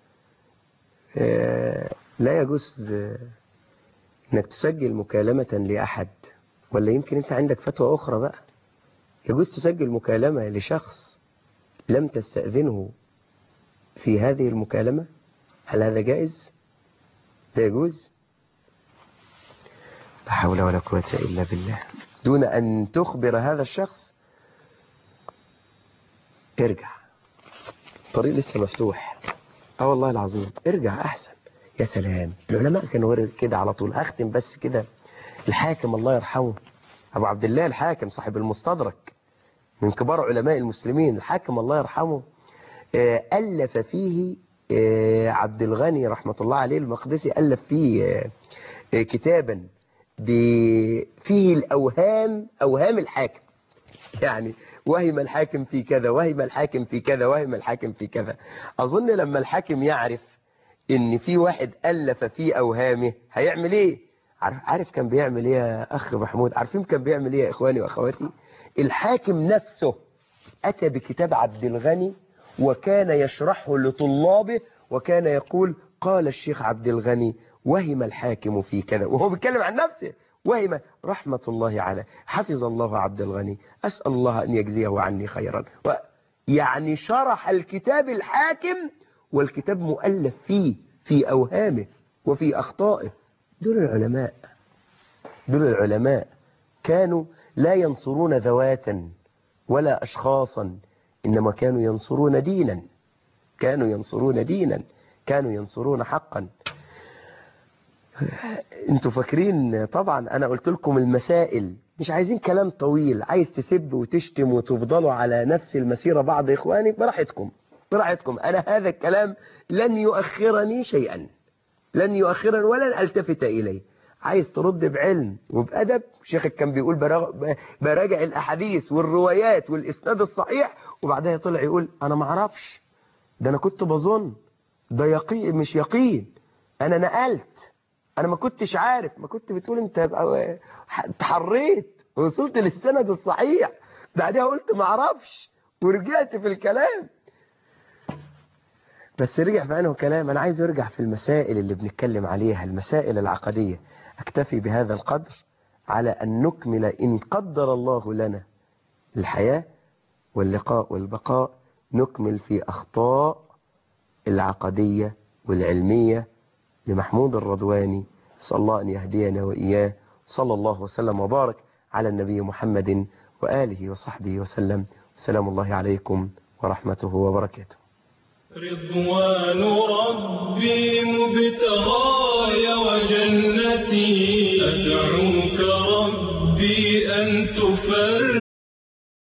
آه، لا يجوز آه، انك تسجل مكالمة لأحد ولا يمكن انت عندك فتوى أخرى بقى يجوز تسجل مكالمة لشخص لم تستأذنه في هذه المكالمة هل هذا جائز لا يجوز لا حول ولا قوة إلا بالله دون أن تخبر هذا الشخص ارجع الطريق لسه مفتوح اه والله العظيم ارجع احسن يا سلام العلماء كانوا ورد كده على طول اختم بس كده الحاكم الله يرحمه ابو عبد الله الحاكم صاحب المستدرك من كبار علماء المسلمين الحاكم الله يرحمه آه، الف فيه آه، عبد الغني رحمه الله عليه المقدسي الف فيه آه، آه، كتابا ب- فيه الاوهام اوهام الحاكم يعني وهم الحاكم في كذا وهم الحاكم في كذا وهم الحاكم في كذا أظن لما الحاكم يعرف إن في واحد ألف في أوهامه هيعمل إيه عارف, عارف كان بيعمل إيه يا أخ محمود عارفين كان بيعمل إيه يا إخواني وأخواتي الحاكم نفسه أتى بكتاب عبد الغني وكان يشرحه لطلابه وكان يقول قال الشيخ عبد الغني وهم الحاكم في كذا وهو بيتكلم عن نفسه وهم رحمة الله عليه حفظ الله عبد الغني أسأل الله أن يجزيه عني خيرا و يعني شرح الكتاب الحاكم والكتاب مؤلف فيه في أوهامه وفي أخطائه دول العلماء دول العلماء كانوا لا ينصرون ذواتا ولا أشخاصا إنما كانوا ينصرون دينا كانوا ينصرون دينا كانوا ينصرون حقا انتوا فاكرين طبعا انا قلت لكم المسائل مش عايزين كلام طويل عايز تسب وتشتم وتفضلوا على نفس المسيرة بعض اخوانك براحتكم براحتكم انا هذا الكلام لن يؤخرني شيئا لن يؤخرني ولن التفت اليه عايز ترد بعلم وبأدب شيخك كان بيقول برا- براجع الاحاديث والروايات والاسناد الصحيح وبعدها طلع يقول انا ما اعرفش ده انا كنت بظن ده يقين مش يقين انا نقلت انا ما كنتش عارف ما كنت بتقول انت بقى- اتحريت ووصلت للسند الصحيح بعدها قلت ما اعرفش ورجعت في الكلام بس رجع في انه كلام انا عايز ارجع في المسائل اللي بنتكلم عليها المسائل العقدية اكتفي بهذا القدر على ان نكمل ان قدر الله لنا الحياة واللقاء والبقاء نكمل في اخطاء العقدية والعلمية لمحمود الرضواني صلى الله أن يهدينا وإياه صلى الله وسلم وبارك على النبي محمد وآله وصحبه وسلم سلام الله عليكم ورحمته وبركاته رضوان ربي مبتغاي وجنتي أدعوك ربي أن تفرج